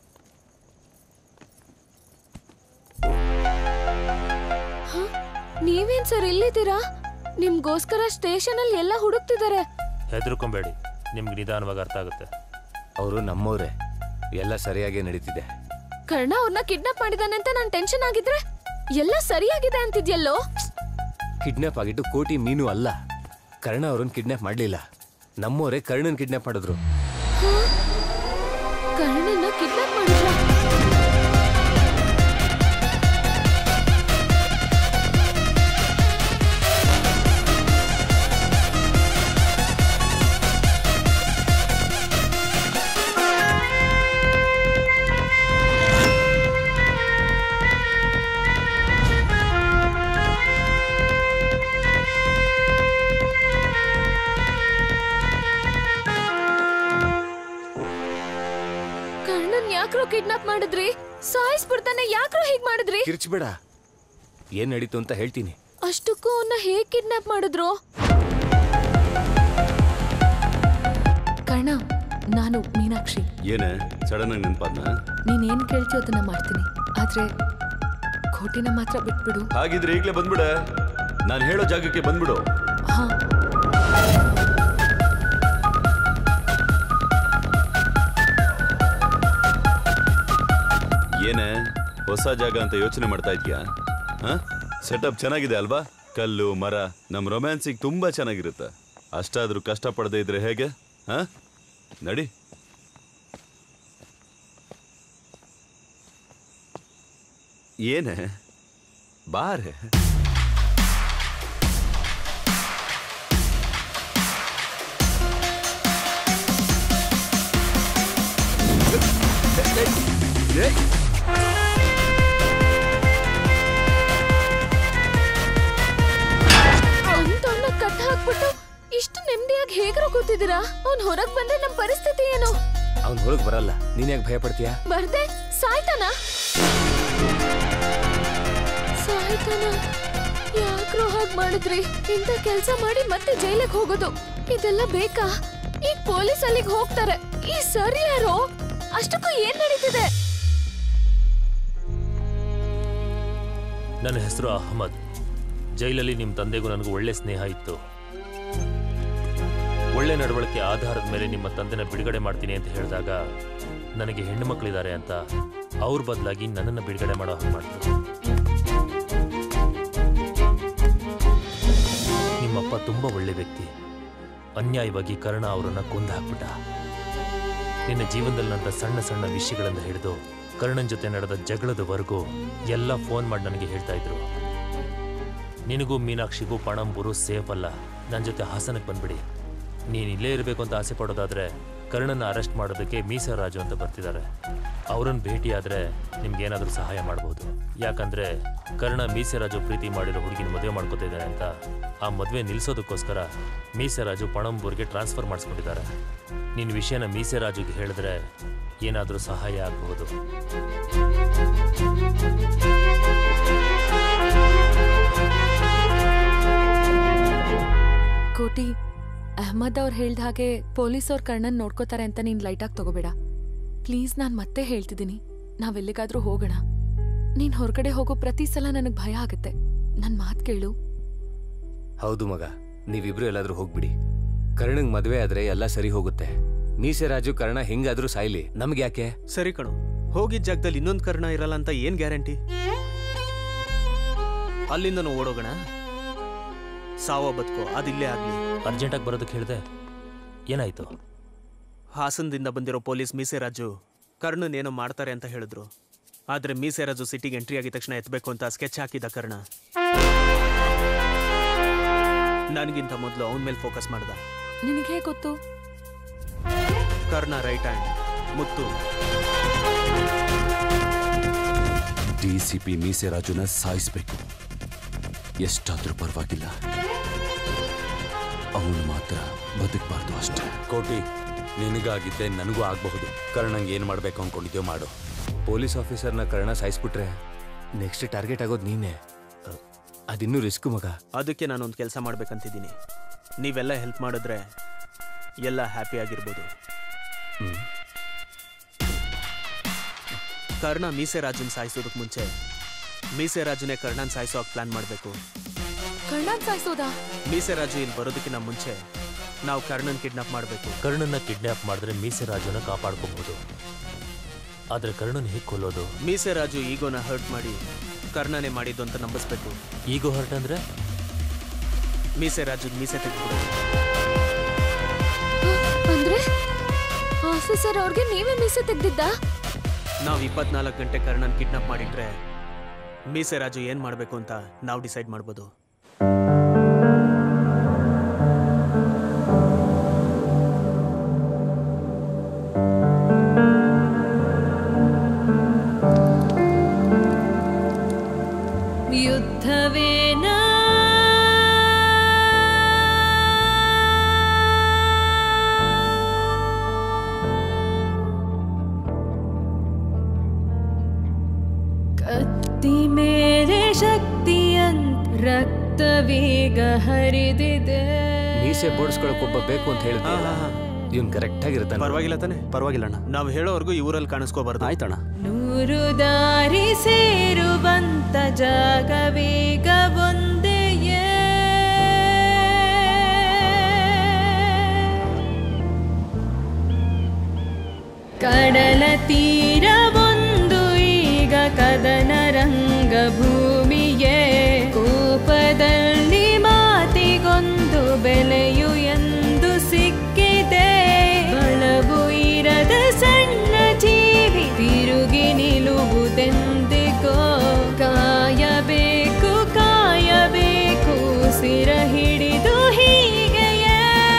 ಹ? ನೀವೇನ್ ಸರ್ ಇಲ್ಲಿದ್ದೀರಾ ನಿಮ್ಗೋಸ್ಕರ ಸ್ಟೇಷನ್ ಅಲ್ಲಿ ಎಲ್ಲ ಹುಡುಕ್ತಿದ್ದಾರೆ ಹೆದರ್ಕೊಂಬೇಡಿ ನಿಮ್ಗೆ ನಿಧಾನವಾಗಿ ಅರ್ಥ ಆಗುತ್ತೆ ಅವರು ನಮ್ಮವ್ರೆ ಎಲ್ಲ ಸರಿಯಾಗಿ ನಡೀತಿದೆ ಕರ್ಣ ಅವ್ರನ್ನ ಕಿಡ್ನಾಪ್ ಮಾಡಿದಾನೆ ಅಂತ ನಾನ್ ಟೆನ್ಷನ್ ಆಗಿದ್ರೆ ಎಲ್ಲ ಸರಿಯಾಗಿದೆ ಅಂತಿದ್ಯಲ್ಲೋ ಕಿಡ್ನಾಪ್ ಆಗಿದ್ದು ಕೋಟಿ ಮೀನು ಅಲ್ಲ ಕರ್ಣ ಅವ್ರನ್ನ ಕಿಡ್ನಾಪ್ ಮಾಡಲಿಲ್ಲ ನಮ್ಮವರೇ ಕರ್ಣನ್ ಕಿಡ್ನಾಪ್ ಮಾಡಿದ್ರು ಕರ್ಣನ್ನ ಕಿಡ್ನಾಪ್ ಮಾಡಿದ್ರ ಕಿಡ್ನಾಪ್ ಮಾಡಿದ್ರಿ ಸಾಯಿಸ್ಬಿಡ್ತಾನೆ ಯಾಕ್ರೋ ಹೀಗ್ ಮಾಡಿದ್ರಿ ಕಿರ್ಚ್ಬೇಡ ಏನ್ ನಡೀತು ಅಂತ ಹೇಳ್ತೀನಿ ಅಷ್ಟಕ್ಕೂ ಅವನ್ನ ಹೇಗ್ ಕಿಡ್ನಾಪ್ ಮಾಡಿದ್ರು ಕರ್ಣ ನಾನು ಮೀನಾಕ್ಷಿ ಏನೇ ಸಡನ್ ಆಗಿ ನೆನ್ಪಾದ್ನ ನೀನ್ ಏನ್ ಕೇಳ್ತೀಯೋ ಅದನ್ನ ಮಾಡ್ತೀನಿ ಆದ್ರೆ ಕೋಟಿನ ಮಾತ್ರ ಬಿಟ್ಬಿಡು ಹಾಗಿದ್ರೆ ಈಗಲೇ ಬಂದ್ಬಿಡ ನಾನು ಹೇಳೋ ಜಾಗಕ್ಕೆ ಬಂದ್ಬಿಡು ಹಾ ಏನೇ ಹೊಸ ಜಾಗ ಅಂತ ಯೋಚನೆ ಮಾಡ್ತಾ ಇದ್ಯಾ ಸೆಟಪ್ ಚೆನ್ನಾಗಿದೆ ಅಲ್ವಾ ಕಲ್ಲು ಮರ ನಮ್ಮ ರೊಮ್ಯಾನ್ಸಿಗೆ ತುಂಬಾ ಚೆನ್ನಾಗಿರುತ್ತೆ ಅಷ್ಟಾದ್ರೂ ಕಷ್ಟ ಪಡದೇ ಇದ್ರೆ ಹೇಗೆ ಹಾ ನಡಿ ಏನೇ ಬಾರೆ ಅಂತವ್ನ ಕಟ್ ಹಾಕ್ಬಿಟ್ಟು ಇಷ್ಟು ನೆಮ್ಮದಿಯಾಗಿ ಹೇಗ್ರೋ ಕೂತಿದ್ದೀರಾ ಅವ್ನ್ ಹೊರಗ್ ಬಂದ್ರೆ ನಮ್ ಪರಿಸ್ಥಿತಿ ಏನು ಅವ್ನ್ ಹೊರಗ್ ಬರಲ್ಲ ನೀನ್ ಯಾಕೆ ಭಯ ಪಡ್ತೀಯಾ ಬರ್ದೆ ಸಾಯ್ತಾನ ಸಾಯ್ತಾನ ಯಾಕ್ರೋ ಹಾಗ್ ಮಾಡಿದ್ರಿ ಇಂಥ ಕೆಲ್ಸ ಮಾಡಿ ಮತ್ತೆ ಜೈಲಿಗೆ ಹೋಗೋದು ಇದೆಲ್ಲ ಬೇಕಾ ಈಗ ಪೊಲೀಸ್ ಅಲ್ಲಿಗೆ ಹೋಗ್ತಾರೆ ಈ ಸರ್ ಯಾರೋ ಅಷ್ಟಕ್ಕೂ ಏನ್ ನಡೀತಿದೆ ನನ್ನ ಹೆಸರು ಅಹಮದ್ ಜೈಲಲ್ಲಿ ನಿಮ್ಮ ತಂದೆಗೂ ನನಗೂ ಒಳ್ಳೆ ಸ್ನೇಹ ಇತ್ತು ಒಳ್ಳೆ ನಡವಳಿಕೆ ಆಧಾರದ ಮೇಲೆ ನಿಮ್ಮ ತಂದೆನ ಬಿಡುಗಡೆ ಮಾಡ್ತೀನಿ ಅಂತ ಹೇಳಿದಾಗ ನನಗೆ ಹೆಣ್ಣು ಮಕ್ಕಳಿದ್ದಾರೆ ಅಂತ ಅವ್ರ ಬದಲಾಗಿ ನನ್ನನ್ನು ಬಿಡುಗಡೆ ಮಾಡೋ ಹಾಗೆ ಮಾಡಿದ್ರು ನಿಮ್ಮಪ್ಪ ತುಂಬ ಒಳ್ಳೆ ವ್ಯಕ್ತಿ ಅನ್ಯಾಯವಾಗಿ ಕರ್ಣ ಅವರನ್ನ ಕೊಂದು ಹಾಕ್ಬಿಟ್ಟ ನಿನ್ನ ಜೀವನದಲ್ಲಿ ನಡೆದ ಸಣ್ಣ ಸಣ್ಣ ವಿಷಯಗಳಿಂದ ಹಿಡಿದು ಕರ್ಣನ್ ಜೊತೆ ನಡೆದ ಜಗಳದವರೆಗೂ ಎಲ್ಲ ಫೋನ್ ಮಾಡಿ ನನಗೆ ಹೇಳ್ತಾ ಇದ್ರು ನಿನಗೂ ಮೀನಾಕ್ಷಿಗೂ ಪಣಂಬೂರು ಸೇಫ್ ಅಲ್ಲ ನನ್ನ ಜೊತೆ ಹಾಸನಕ್ಕೆ ಬಂದ್ಬಿಡಿ ನೀನು ಇಲ್ಲೇ ಇರಬೇಕು ಅಂತ ಆಸೆ ಪಡೋದಾದ್ರೆ ಕರ್ಣನ ಅರೆಸ್ಟ್ ಮಾಡೋದಕ್ಕೆ ಮೀಸರಾಜು ಅಂತ ಬರ್ತಿದ್ದಾರೆ ಅವರನ್ನು ಭೇಟಿಯಾದರೆ ನಿಮ್ಗೇನಾದರೂ ಸಹಾಯ ಮಾಡ್ಬೋದು ಯಾಕಂದ್ರೆ ಕರ್ಣ ಮೀಸರಾಜು ಪ್ರೀತಿ ಮಾಡಿರೋ ಹುಡುಗಿನ ಮದುವೆ ಮಾಡ್ಕೋತಿದ್ದಾನೆ ಅಂತ ಆ ಮದುವೆ ನಿಲ್ಲಿಸೋದಕ್ಕೋಸ್ಕರ ಮೀಸರಾಜು ಪಣಂಬೂರ್ಗೆ ಟ್ರಾನ್ಸ್ಫರ್ ಮಾಡಿಸ್ಕೊಂಡಿದ್ದಾರೆ ನಿನ್ನ ವಿಷಯನ ಮೀಸರಾಜುಗೆ ಹೇಳಿದ್ರೆ ಏನಾದರೂ ಸಹಾಯ ಆಗಬಹುದು ಕೋಟಿ ಅಹಮದ್ ಅವ್ರು ಹೇಳ್ದ ಹಾಗೆ ಪೊಲೀಸ್ ಅವ್ರ ಕಣ್ಣನ್ ನೋಡ್ಕೋತಾರೆ ಅಂತ ನೀನ್ ಲೈಟಾಗಿ ತಗೋಬೇಡ ಪ್ಲೀಸ್ ನಾನ್ ಮತ್ತೆ ಹೇಳ್ತಿದ್ದೀನಿ ನಾವೆಲ್ಲಿಗಾದ್ರೂ ಹೋಗೋಣ ನೀನ್ ಹೊರಗಡೆ ಹೋಗೋ ಪ್ರತಿ ಸಲ ನನಗ್ ಭಯ ಆಗುತ್ತೆ ನನ್ ಮಾತ್ ಕೇಳು ಹೌದು ಮಗ ನೀವಿಬ್ರು ಎಲ್ಲಾದ್ರೂ ಹೋಗ್ಬಿಡಿ ಕರ್ಣಂಗ್ ಮದ್ವೆ ಆದ್ರೆ ಎಲ್ಲ ಸರಿ ಹೋಗುತ್ತೆ ಮೀಸೆ ರಾಜು ಕರ್ಣ ಹೆಂಗಾದ್ರೂ ಸಾಯ್ಲಿ ನಮ್ಗೆ ಯಾಕೆ ಸರಿ ಕಣು ಹೋಗಿದ್ ಜಾಗದಲ್ಲಿ ಇನ್ನೊಂದು ಕರ್ಣ ಇರಲ್ಲ ಅಂತ ಏನ್ ಗ್ಯಾರಂಟಿ ಅಲ್ಲಿಂದನೂ ಓಡೋಗೋಣ ಸಾವೋ ಬದುಕೋ ಅದಿಲ್ಲೇ ಆಗ್ಲಿ ಅರ್ಜೆಂಟಾಗಿ ಬರೋದಕ್ಕೆ ಹೇಳಿದೆ ಏನಾಯ್ತು ಹಾಸನದಿಂದ ಬಂದಿರೋ ಪೊಲೀಸ್ ಮೀಸೆರಾಜು ಕರ್ಣನ್ ಏನೋ ಮಾಡ್ತಾರೆ ಅಂತ ಹೇಳಿದ್ರು ಆದ್ರೆ ಮೀಸೆರಾಜು ಸಿಟಿಗೆ ಎಂಟ್ರಿ ಆಗಿದ ತಕ್ಷಣ ಎತ್ತಬೇಕು ಅಂತ ಸ್ಕೆಚ್ ಹಾಕಿದ ಕರ್ಣ ನನಗಿಂತ ಮೊದಲು ಅವನ ಮೇಲೆ ಫೋಕಸ್ ಮಾಡ್ದ ನಿನಗೆ ಹೇಗ್ ಗೊತ್ತು Karna right hand Muthu D C P ಮೀಸೆರಾಜುನ ಸಾಯಿಸ್ಬೇಕು ಎಷ್ಟಾದ್ರೂ ಪರವಾಗಿಲ್ಲ ಅವನು ಮಾತ್ರ ಬದುಕಬಾರ್ದು ಅಷ್ಟೇ ಕೋಟಿ ನಿನಗಾಗಿದ್ದೆ ನನಗೂ ಆಗಬಹುದು ಕರ್ಣಂಗೆ ಏನು ಮಾಡಬೇಕು ಅನ್ಕೊಂಡಿದ್ಯೋ ಮಾಡು ಪೊಲೀಸ್ ಆಫೀಸರ್ನ ಕರ್ಣ ಸಾಯಿಸ್ಬಿಟ್ರೆ ನೆಕ್ಸ್ಟ್ ಟಾರ್ಗೆಟ್ ಆಗೋದು ನೀನೇ ಅ, ಅದಿನ್ನೂ ರಿಸ್ಕ್ ಮಗ ಅದಕ್ಕೆ ನಾನೊಂದು ಕೆಲಸ ಮಾಡ್ಬೇಕಂತಿದ್ದೀನಿ ನೀವೆಲ್ಲ ಹೆಲ್ಪ್ ಮಾಡಿದ್ರೆ ಎಲ್ಲ ಹ್ಯಾಪಿ ಆಗಿರ್ಬೋದು ಕರ್ಣ ಮೀಸೆರಾಜನ್ ಸಾಯಿಸೋದಕ್ಕೆ ಮುಂಚೆ ಮೀಸೆರಾಜುನೇ ಕರ್ಣನ್ ಸಾಯಿಸೋಕೆ ಪ್ಲಾನ್ ಮಾಡಬೇಕು ಕರ್ಣನ್ ಸಾಯಿಸೋದಾ ಮೀಸೆರಾಜು ಇಲ್ಲಿ ಬರೋದಕ್ಕಿಂತ ಮುಂಚೆ ನಾವು ಕರ್ಣನ್ ಕಿಡ್ನಾಪ್ ಮಾಡಬೇಕು ಕರ್ಣನ್ನ ಕಿಡ್ನ್ಯಾಪ್ ಮಾಡಿದ್ರೆ ಮೀಸೆರಾಜುನ ಕಾಪಾಡ್ಕೋಬಹುದು ಆದ್ರೆ ಕರ್ಣನ್ ಹೇಗೆ ಕೊಲ್ಲೋದು ಮೀಸೆರಾಜು ಈಗೋನ ಹರ್ಟ್ ಮಾಡಿ ಕರ್ಣನೇ ಮಾಡಿದ್ದು ಅಂತ ನಂಬಿಸ್ಬೇಕು ಈಗೋ ಹರ್ಟ್ ಅಂದ್ರೆ ಮೀಸೆರಾಜು ಮೀಸೆ ತೆಗೆದ್ಬಿಡೋದು ಅಂದ್ರೆ ಆಫೀಸರ್ ಅವ್ರಿಗೆ ನೀವೇ ಮೀಸೆ ತೆಗ್ದಿದ್ದಾ ನಾವು ಇಪ್ಪತ್ನಾಲ್ಕು ಗಂಟೆ ಕರ್ಣನ್ ಕಿಡ್ನಾಪ್ ಮಾಡಿಟ್ರೆ ಮೀಸೆರಾಜು ಏನ್ ಮಾಡಬೇಕು ಅಂತ ನಾವು ಡಿಸೈಡ್ ಮಾಡ್ಬೋದು ಯುದ್ಧವೇನ ಕತ್ತಿ ಮೇಲೆ ಶಕ್ತಿಯಂತ ರಕ್ತವೇಗ ಹರಿದಿದೆ ಮೀಸೆ ಬೋಡಿಸ್ಕೊಳಕ್ ಒಬ್ಬ ಬೇಕು ಅಂತ ಹೇಳಿದ್ದೆ ಇವ್ನು ಕರೆಕ್ಟ್ ಆಗಿರ್ತಾನೆ ಪರವಾಗಿಲ್ಲ ತಾನೆ ಪರವಾಗಿಲ್ಲ ಅಣ್ಣ ನಾವು ಹೇಳೋವರೆಗೂ ಈ ಊರಲ್ಲಿ ಕಾಣಿಸ್ಕೋಬಾರ್ದು ಆಯ್ತಣ್ಣ ನೂರು ದಾರಿ ಸೇರುವಂತ ಜಾಗವೇಗ ಒಂದೆಯೇ ಕಡಲ ತೀರ ಒಂದು ಈಗ ಕದನ ರಂಗ ಭೂಮಿಯೇ ಕೋಪದಲ್ಲಿ ಮಾತಿಗೊಂದು ಬೆಲೆಯು ಎಂದು ಸಿಕ್ಕಿದೆ ಬಳಬು ಇರದ ಸಣ್ಣ ಜೀವಿ ತಿರುಗಿ ನಿಲ್ಲುವುದೆಂದಿಗೋ ಕಾಯಬೇಕು ಕಾಯಬೇಕು ಸಿರ ಹಿಡಿದು ಹೀಗೆಯೇ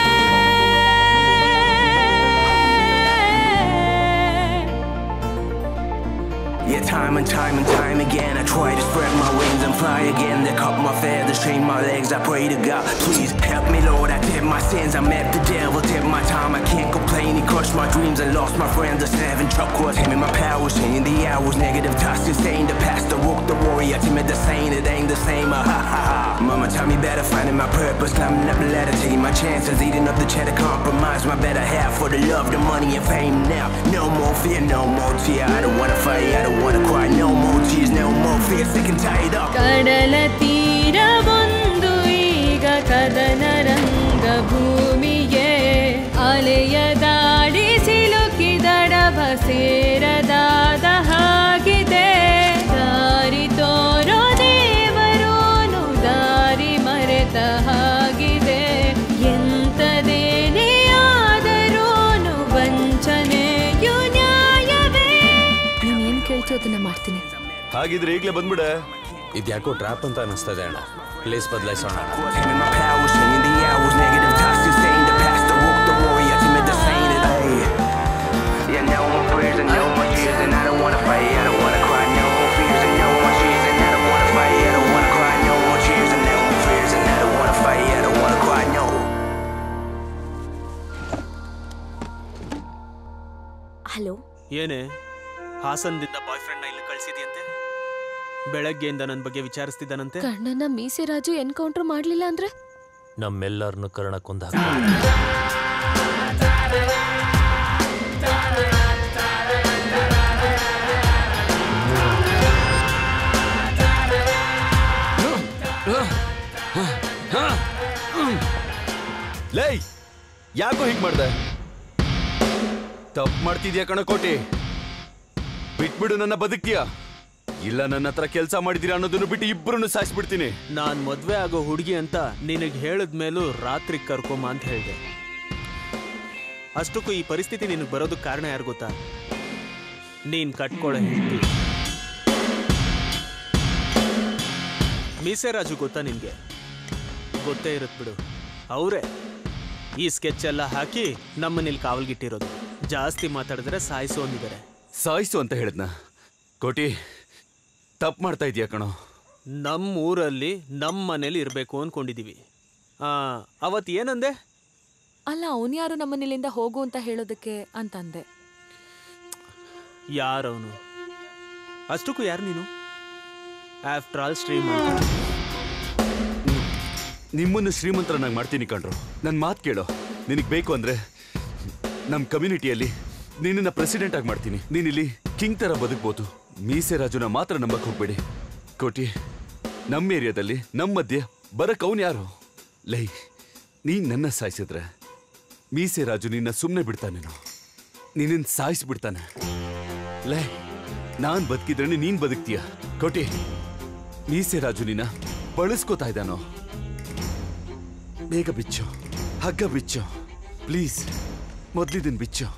Yeah, time and time and time again, I try to spread my wings and fly again. They cut my feathers, chain my legs. I pray to God, please help me, Lord. I did my sins, I met the devil, did my time. I can't complain. He crushed my dreams and lost my friends. The seven truck was him and my powers, changing the hours. Negative thoughts, insane. The past, the woke, the warrior, timid, the sane. It ain't the same. Ah, ha ha ha. Mama taught me better, finding my purpose, climbing up the ladder, taking my chances, eating up the cheddar, compromise my better half for the love, the money, and fame. Now, no more fear, no more tear. I don't wanna fight, I don't wanna cry, no more tears, no more fear. Sick and tired of. ಕಡಲ ತೀರ ಒಂದು ಈಗ ಕದನ ರಂಗ ಭೂಮಿಯೇ ಅಲೆಯ ದಾಡಿ ಸಿಲುಕಿದಡಭ ಸೇರದಾದ ಹಾಗಿದೆ ದಾರಿ ತೋರೋ ದೇವರೋನು ದಾರಿ ಮರೆತ ಹಾಗಿದೆ ಎಂತದೇನೇ ಆದರೂನು ವಂಚನೆಯು ನ್ಯಾಯವೇ ನೀನ್ ಏನ್ ಕೇಳ್ತೀಯೋ ಅದನ್ನ ಮಾಡ್ತೀನಿ ಹಾಗಿದ್ರೆ ಈಗಲೇ ಬಂದ್ಬಿಡೆ ಇದ್ಯಾಕೋ ಟ್ರ್ಯಾಪ್ ಅಂತ ಅನಿಸ್ತದೆ ಅಣ್ಣ ಪ್ಲೇಸ್ ಬದಲಾಯಿಸೋಣ Him and my powers, changing the hours, negative thoughts, insane. The past, the woke, the warrior, timid, the sane. It ain't. Yeah, no more prayers and no more tears, and I don't wanna fight, I don't wanna cry, no more fears and no more tears, and I don't wanna fight, I don't wanna cry, no more tears and no more fears, and I don't wanna fight, I don't wanna cry, no. Hello ಏನೇ ಹಾಸನದಿಂದ ಬಾಯ್ ಫ್ರೆಂಡ್ನ ಇಲ್ಲಿ ಕಳ್ಸಿದ್ಯಂತೆ ಬೆಳಗ್ಗೆಯಿಂದ ನನ್ನ ಬಗ್ಗೆ ವಿಚಾರಿಸ್ತಿದ್ದಾನಂತೆ ಕರ್ಣನ ಮೀಸೆ Raju encounter ಮಾಡ್ಲಿಲ್ಲ ಅಂದ್ರೆ ನಮ್ಮೆಲ್ಲರನ್ನು ಕರ್ಣ ಕೊಂದ ಲೈ ಯಾಕೋ ಹೀಗ್ ಮಾಡ್ದೆ ತಪ್ಪು ಮಾಡ್ತಿದ್ಯಾ ಕಣ ಕೋಟಿ ಬಿಟ್ಬಿಡು ನನ್ನ ಬದುಕ್ತೀಯ ಇಲ್ಲ ನನ್ನ ಹತ್ರ ಕೆಲಸ ಮಾಡಿದೀರ ಅನ್ನೋದನ್ನು ಬಿಟ್ಟು ಇಬ್ಬರನ್ನು ಸಾಯಿಸ್ಬಿಡ್ತೀನಿ ನಾನ್ ಮದ್ವೆ ಆಗೋ ಹುಡುಗಿ ಅಂತ ನಿನಗೆ ಹೇಳಿದ್ಮೇಲೂ ರಾತ್ರಿ ಕರ್ಕೊಂಬ ಅಂತ ಹೇಳಿದೆ ಅಷ್ಟಕ್ಕೂ ಈ ಪರಿಸ್ಥಿತಿ ನಿನಗೆ ಬರೋದಕ್ಕೆ ಕಾರಣ ಯಾರು ಗೊತ್ತಾ ನೀನ್ ಕಟ್ಕೊಳ್ಳೋ ಹೆಂಡತಿ ಮೀಸೆ ರಾಜು ಗೊತ್ತಾ ನಿನ್ಗೆ ಗೊತ್ತೇ ಇರತ್ ಬಿಡು ಅವರೇ ಈ ಸ್ಕೆಚ್ ಎಲ್ಲ ಹಾಕಿ ನಮ್ಮನೇಲಿ ಕಾವಲ್ಗಿಟ್ಟಿರೋದು ಜಾಸ್ತಿ ಮಾತಾಡಿದ್ರೆ ಸಾಯಿಸು ಅಂದಿದ್ದಾರೆ ಸಾಯಿಸು ಅಂತ ಹೇಳಿದ್ನ ಕೋಟಿ ತಪ್ಪು ಮಾಡ್ತಾ ಇದೀಯ ಕಣೋ ನಮ್ಮ ಊರಲ್ಲಿ ನಮ್ಮ ಮನೇಲಿ ಇರಬೇಕು ಅನ್ಕೊಂಡಿದೀವಿ ಆ, ಅವತ್ ಏನಂದೆ ಅಲ್ಲ ಅವನ್ಯಾರು ನಮ್ಮನೇಲಿಂದ ಹೋಗು ಅಂತ ಹೇಳೋದಕ್ಕೆ ಅಂತಂದೆ ಯಾರವನು ಅಷ್ಟಕ್ಕೂ ಯಾರು ನೀನು ಆಫ್ಟರ್ ಆಲ್ ಸ್ಟ್ರೀಮ್ ನಿಮ್ಮನ್ನು ಶ್ರೀಮಂತರನ್ನಾಗಿ ಮಾಡ್ತೀನಿ ಕಣ್ರು ನನ್ನ ಮಾತು ಕೇಳೋ ನಿನಗೆ ಬೇಕು ಅಂದ್ರೆ ನಮ್ಮ ಕಮ್ಯುನಿಟಿಯಲ್ಲಿ ನಿನ್ನನ್ನು ಪ್ರೆಸಿಡೆಂಟ್ ಆಗಿ ಮಾಡ್ತೀನಿ ನೀನಿಲ್ಲಿ ಕಿಂಗ್ ಥರ ಬದುಕ್ಬೋದು ಮೀಸೆ ರಾಜುನ ಮಾತ್ರ ನಂಬಕ್ ಹೋಗ್ಬೇಡಿ ಕೋಟಿ ನಮ್ಮ ಏರಿಯಾದಲ್ಲಿ ನಮ್ಮ ಮಧ್ಯೆ ಬರಕ್ ಅವನು ಯಾರು ಲೈ ನೀನ್ ನನ್ನ ಸಾಯಿಸಿದ್ರೆ ಮೀಸೆ ರಾಜು ನಿನ್ನ ಸುಮ್ಮನೆ ಬಿಡ್ತಾನೇನೋ ನಿನ್ನ ಸಾಯಿಸ್ಬಿಡ್ತಾನೆ ಲೇ ನಾನ್ ಬದುಕಿದ್ರೆ ನೀನ್ ಬದುಕ್ತೀಯ ಕೋಟಿ ಮೀಸೆ ರಾಜು ನಿನ್ನ ಬಳಸ್ಕೋತಾ ಇದ್ದಾನೋ ಬೇಗ ಬಿಚ್ಚು ಹಗ್ಗ ಬಿಚ್ಚು ಪ್ಲೀಸ್ ಮೊದ್ಲಿದನ್ ಬಿಚ್ಚು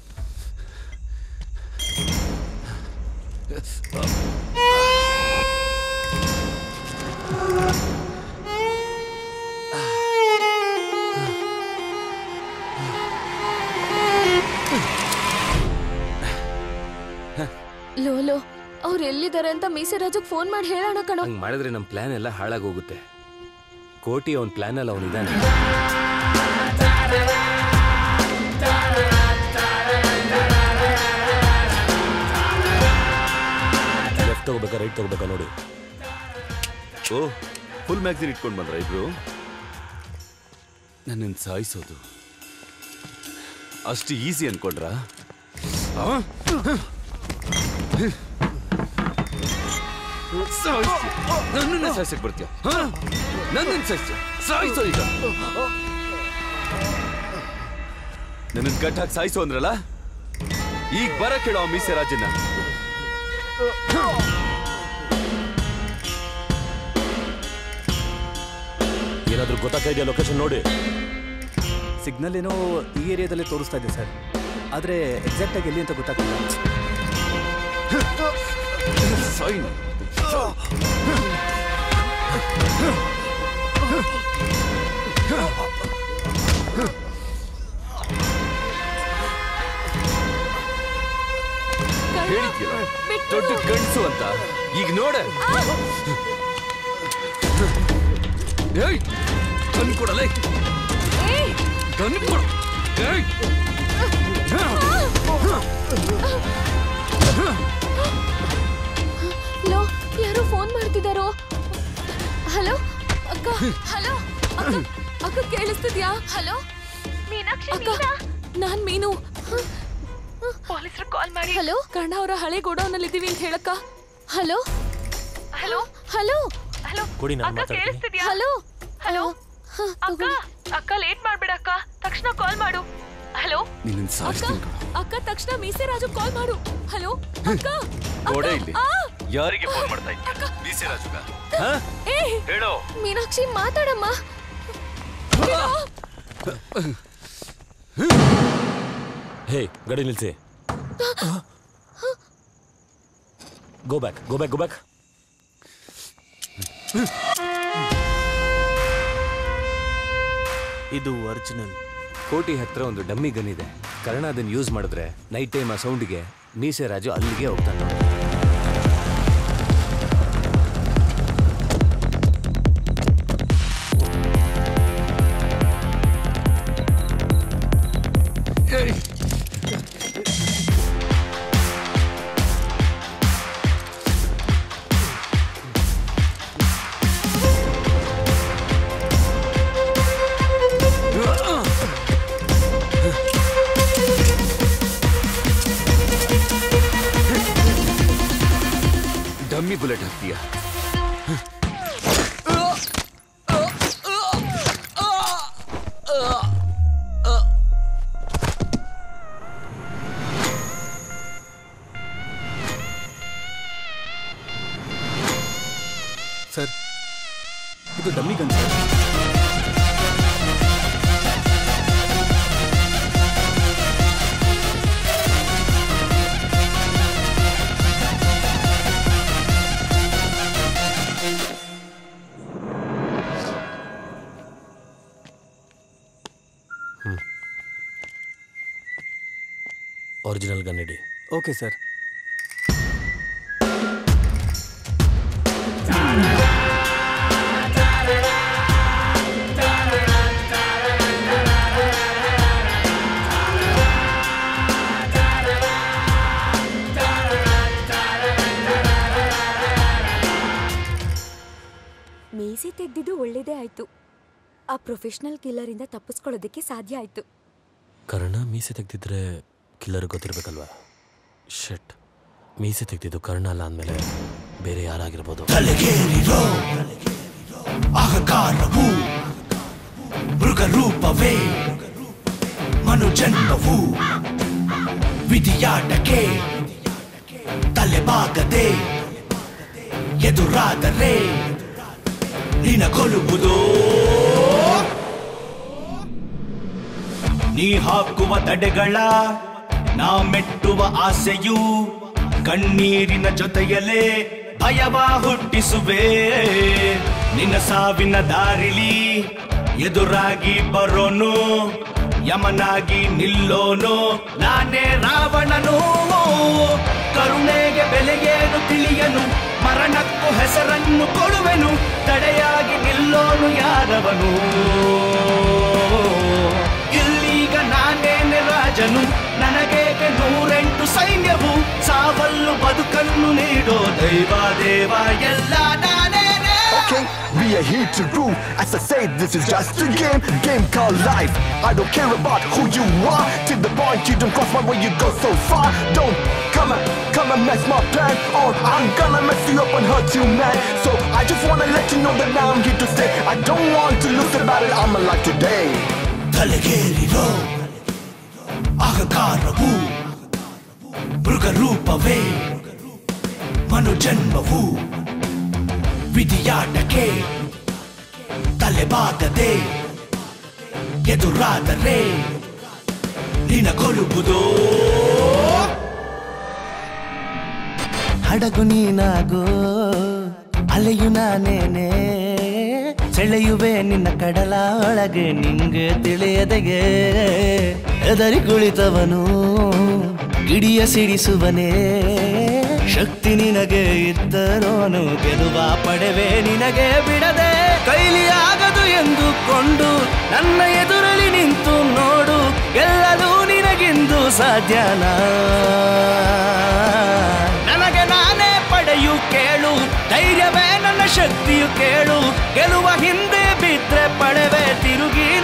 ಲೋಲೋ ಅವ್ರು ಎಲ್ಲಿದ್ದಾರೆ ಅಂತ ಮೀಸೆ ರಾಜುಗ್ ಫೋನ್ ಮಾಡಿ ಹೇಳೋಣ ಕಣೋ ಹಂಗ್ ಮಾಡಿದ್ರೆ ನಮ್ಮ ಪ್ಲಾನ್ ಎಲ್ಲ ಹಾಳಾಗೋಗುತ್ತೆ ಕೋಟಿ ಅವನ್ ಪ್ಲಾನ್ ಅಲ್ಲಿ ಅವನಿದ್ದಾನೆ ಲೆಫ್ಟ್ ತಗೋಬೇಕಾ ರೈಟ್ ತಗೋಬೇಕಾ ನೋಡಿ ಓ ಫುಲ್ ಮ್ಯಾಗ್ಝಿನ್ ಇಟ್ಕೊಂಡು ಬಂದ್ರ ಇಬ್ರು ನನ್ನನ್ನು ಸಾಯಿಸೋದು ಅಷ್ಟು ಈಸಿ ಅನ್ಕೊಂಡ್ರಾ ಆ? ಸಾಯಿಸ್ತೀಯ ನನ್ನನ್ನ ಸಾಯಿಸಕ್ ಬರ್ತೀಯ ನನ್ನನ್ನು ಸಾಯಿಸ್ತೀಯ ಸಾಯಿಸೋ ಈಗ ನನ್ನ ಗಟ್ಟ ಹಾಕಿ ಸಾಯಿಸು ಅಂದ್ರಲ್ಲ ಈಗ ಬರ ಕೇಳೋ ಆ ಮೀಸೆ ರಾಜನ್ನ ಏನಾದ್ರೂ ಗೊತ್ತಾಗ್ತಾ ಇದೆಯಾ ಲೊಕೇಶನ್ ನೋಡಿ ಸಿಗ್ನಲ್ ಏನೋ ಈ ಏರಿಯಾದಲ್ಲೇ ತೋರಿಸ್ತಾ ಇದೆ ಸರ್ ಆದರೆ ಎಕ್ಸಾಕ್ಟಾಗಿ ಎಲ್ಲಿ ಅಂತ ಗೊತ್ತಾಗ್ತಿಲ್ಲ ಸಾಯಿನು ಹೇಳಿದ್ಯಲ್ಲ ದೊಡ್ಡ ಗಂಡಸು ಅಂತ ಈಗ ನೋಡ ಏಯ್ ಗನ್ ಕೊಡಲೇ ಗನ್ ಕೊಡ ಏಯ್ ಲೋ ಯಾರೋ ಫೋನ್ ಮಾಡ್ತಿದಾರೋ ಹಲೋ ಅಕ್ಕ ಹಲೋ ಅಕ್ಕ ಅಕ್ಕ ಕೇಳಿಸ್ತಿದ್ಯಾ ಹಲೋ ಮೀನಾಕ್ಷಿ ಅಕ್ಕ ನಾನ್ ಮೀನು ಪೊಲೀಸರು ಕಾಲ್ ಮಾಡಿ ಹಲೋ ಕರ್ಣ ಅವರ ಹಳೆ ಗೋಡೌನಲ್ಲಿ ಇದೀವಿ ಅಂತ ಹೇಳಕ್ಕ ಹಲೋ ಹಲೋ ಹಲೋ ಹಲೋ ಕೊಡಿ ನಾನು ಮಾತಾಡ್ತೀನಿ ಹಲೋ ಹಲೋ ಅಕ್ಕ ಅಕ್ಕ ಲೇಟ್ ಮಾಡ್ಬೇಡ ಅಕ್ಕ ತಕ್ಷಣ ಕಾಲ್ ಮಾಡು ಹಲೋ ನಿನ್ನ ಸಾಯಿಸ್ತೀನಿ ಕಣೋ. ಅಕ್ಕ ತಕ್ಷಣ ಮೀಸೆ ರಾಜು ಕಾಲ್ ಮಾಡು ಹಲೋ ಅಕ್ಕ ಕೊಡೆ ಇಲ್ಲಿ ಯಾರಿಗೆ ಫೋನ್ ಮಾಡ್ತಾ ಇದ್ಯಾ ಮೀಸೆ ರಾಜುಗ ಹಾ? ಏ ಹೇಳೋ ಮೀನಾಕ್ಷಿ ಮಾತಾಡಮ್ಮ ಹೇ ಗಾಡಿ ನಿಲ್ಸಿ go back go back go back ಇದು ಒರಿಜಿನಲ್ ಕೋಟಿ ಹತ್ರ ಒಂದು ಡಮ್ಮಿ ಗನ್ ಇದೆ ಕರ್ಣ ಅದನ್ನ ಯೂಸ್ ಮಾಡಿದ್ರೆ ನೈಟ್ ಟೈಮ್ ಆ ಸೌಂಡ್ಗೆ ಮೀಸೆ ರಾಜು ಅಲ್ಲಿಗೆ ಹೋಗ್ತಾನೆ ನೋಡಿ. ಡಮ್ಮಿ ಬುಲೆಟ್ ಹಾಕ್ತೀಯಾ ಸರ್ ಇದು dummy gun sir original gun ಇಡಿ ಓಕೆ ಸರ್ ಮೀಸೆ ತೆಗ್ದಿದ್ದು ಒಳ್ಳೇದೇ ಆಯ್ತು ಆ ಪ್ರೊಫೆಷನಲ್ ಕಿಲ್ಲರ್ ಇಂದ ತಪ್ಪಿಸ್ಕೊಳ್ಳೋದಕ್ಕೆ ಸಾಧ್ಯ ಆಯ್ತು ಕರ್ಣ ಮೀಸೆ ತೆಗ್ದಿದ್ರೆ ಕಿಲ್ಲರ್ ಗೊತ್ತಿರ್ಬೇಕಲ್ವಾ ಶೆಟ್ ಮೀಸೆ ತೆಗ್ದಿದ್ದು ಕರ್ಣ ಅಲ್ಲ ಅಂದಮೇಲೆ ಬೇರೆ ಯಾರಾಗಿರ್ಬೋದು ತಲೆಗೇರಿರೋ ಅಹಂಕಾರವು ಮೃಗರೂಪವೇ ಮನುಜನ್ಮವು ವಿಧಿಯಾಟಕ್ಕೆ ತಲೆಬಾಗದೆ ಎದುರಾದರೆ ನಿನಗೊಲುವುದೋ ನೀ ಹಾಕುವ ತಡೆಗಳ ನಾ ಮೆಟ್ಟುವ ಆಸೆಯು ಕಣ್ಣೀರಿನ ಜೊತೆಯಲೇ ಭಯವ ಹುಟ್ಟಿಸುವೆ ನಿನ್ನ ಸಾವಿನ ದಾರಿಲಿ ಎದುರಾಗಿ ಬರೋನು ಯಮನಾಗಿ ನಿಲ್ಲೋನು ನಾನೇ ರಾವಣನು ಕರುಣೆಗೆ ಬೆಲೆಗೇನು ತಿಳಿಯನು ಮರಣಕ್ಕೂ ಹೆಸರನ್ನು ಕೊಡುವೆನು ತಡೆಯಾಗಿ ನಿಲ್ಲೋನು ಯಾರವನು ಇಲ್ಲೀಗ ನಾನೇನೆ ರಾಜನು ನನಗೇಕೆ ನೂರೆಂಟು ಸೈನ್ಯವು ಸಾ ಸಾವಲ್ಲು ಬದುಕನ್ನು ನೀಡೋ ದೈವ ದೇವ ಎಲ್ಲ ನಾನೇನೆ Okay, we are here to rule. As I say, this is just a game, game called life. I don't care about who you are. To the point, you don't cross my way, you go so far. Don't come and come and mess my plan, or I'm gonna mess you up and hurt you, man. So I just wanna let you know that now I'm here to stay. I don't want to lose the battle, I'm alive today. ತಲೆಗೇರಿರೋ ಅಹಂಕಾರವು ಮೃಗರೂಪವೇ ಮನುಜನ್ಮವು ವಿಧಿಯಾಟಕ್ಕೆ ತಲೆಬಾಗದೆ ಎದುರಾದರೆ ನಿನಗೊಲುವುದೋ ಹಡಗು ನೀನಾಗೋ ಅಲೆಯು ನಾನೇನೆ ಸೆಳೆಯುವೆ ನಿನ್ನ ಕಡಲ ಒಳಗೆ ನಿಂಗೆ ತಿಳಿಯದೆಗೆ ಎದರಿ ಕುಳಿತವನು ಗಿಡಿಯ ಸಿಡಿಸುವನೇ ಶಕ್ತಿ ನಿನಗೆ ಇದ್ದರೋನು ಗೆಲುವ ಪಡೆವೆ ನಿನಗೆ ಬಿಡದೆ ಕೈಲಿ ಆಗದು ಎಂದುಕೊಂಡು ನನ್ನ ಎದುರಲ್ಲಿ ನಿಂತು ನೋಡು ಗೆಲ್ಲಲು ನಿನಗಿಂದು ಸಾಧ್ಯನಾ ನನಗೆ ನಾನೇ ಪಡೆಯು ಕೇಳು ಧೈರ್ಯವೇ ನನ್ನ ಶಕ್ತಿಯು ಕೇಳು ಗೆಲುವ ಹಿಂದೆ ಬಿದ್ರೆ ಪಡೆವೆ ತಿರುಗಿ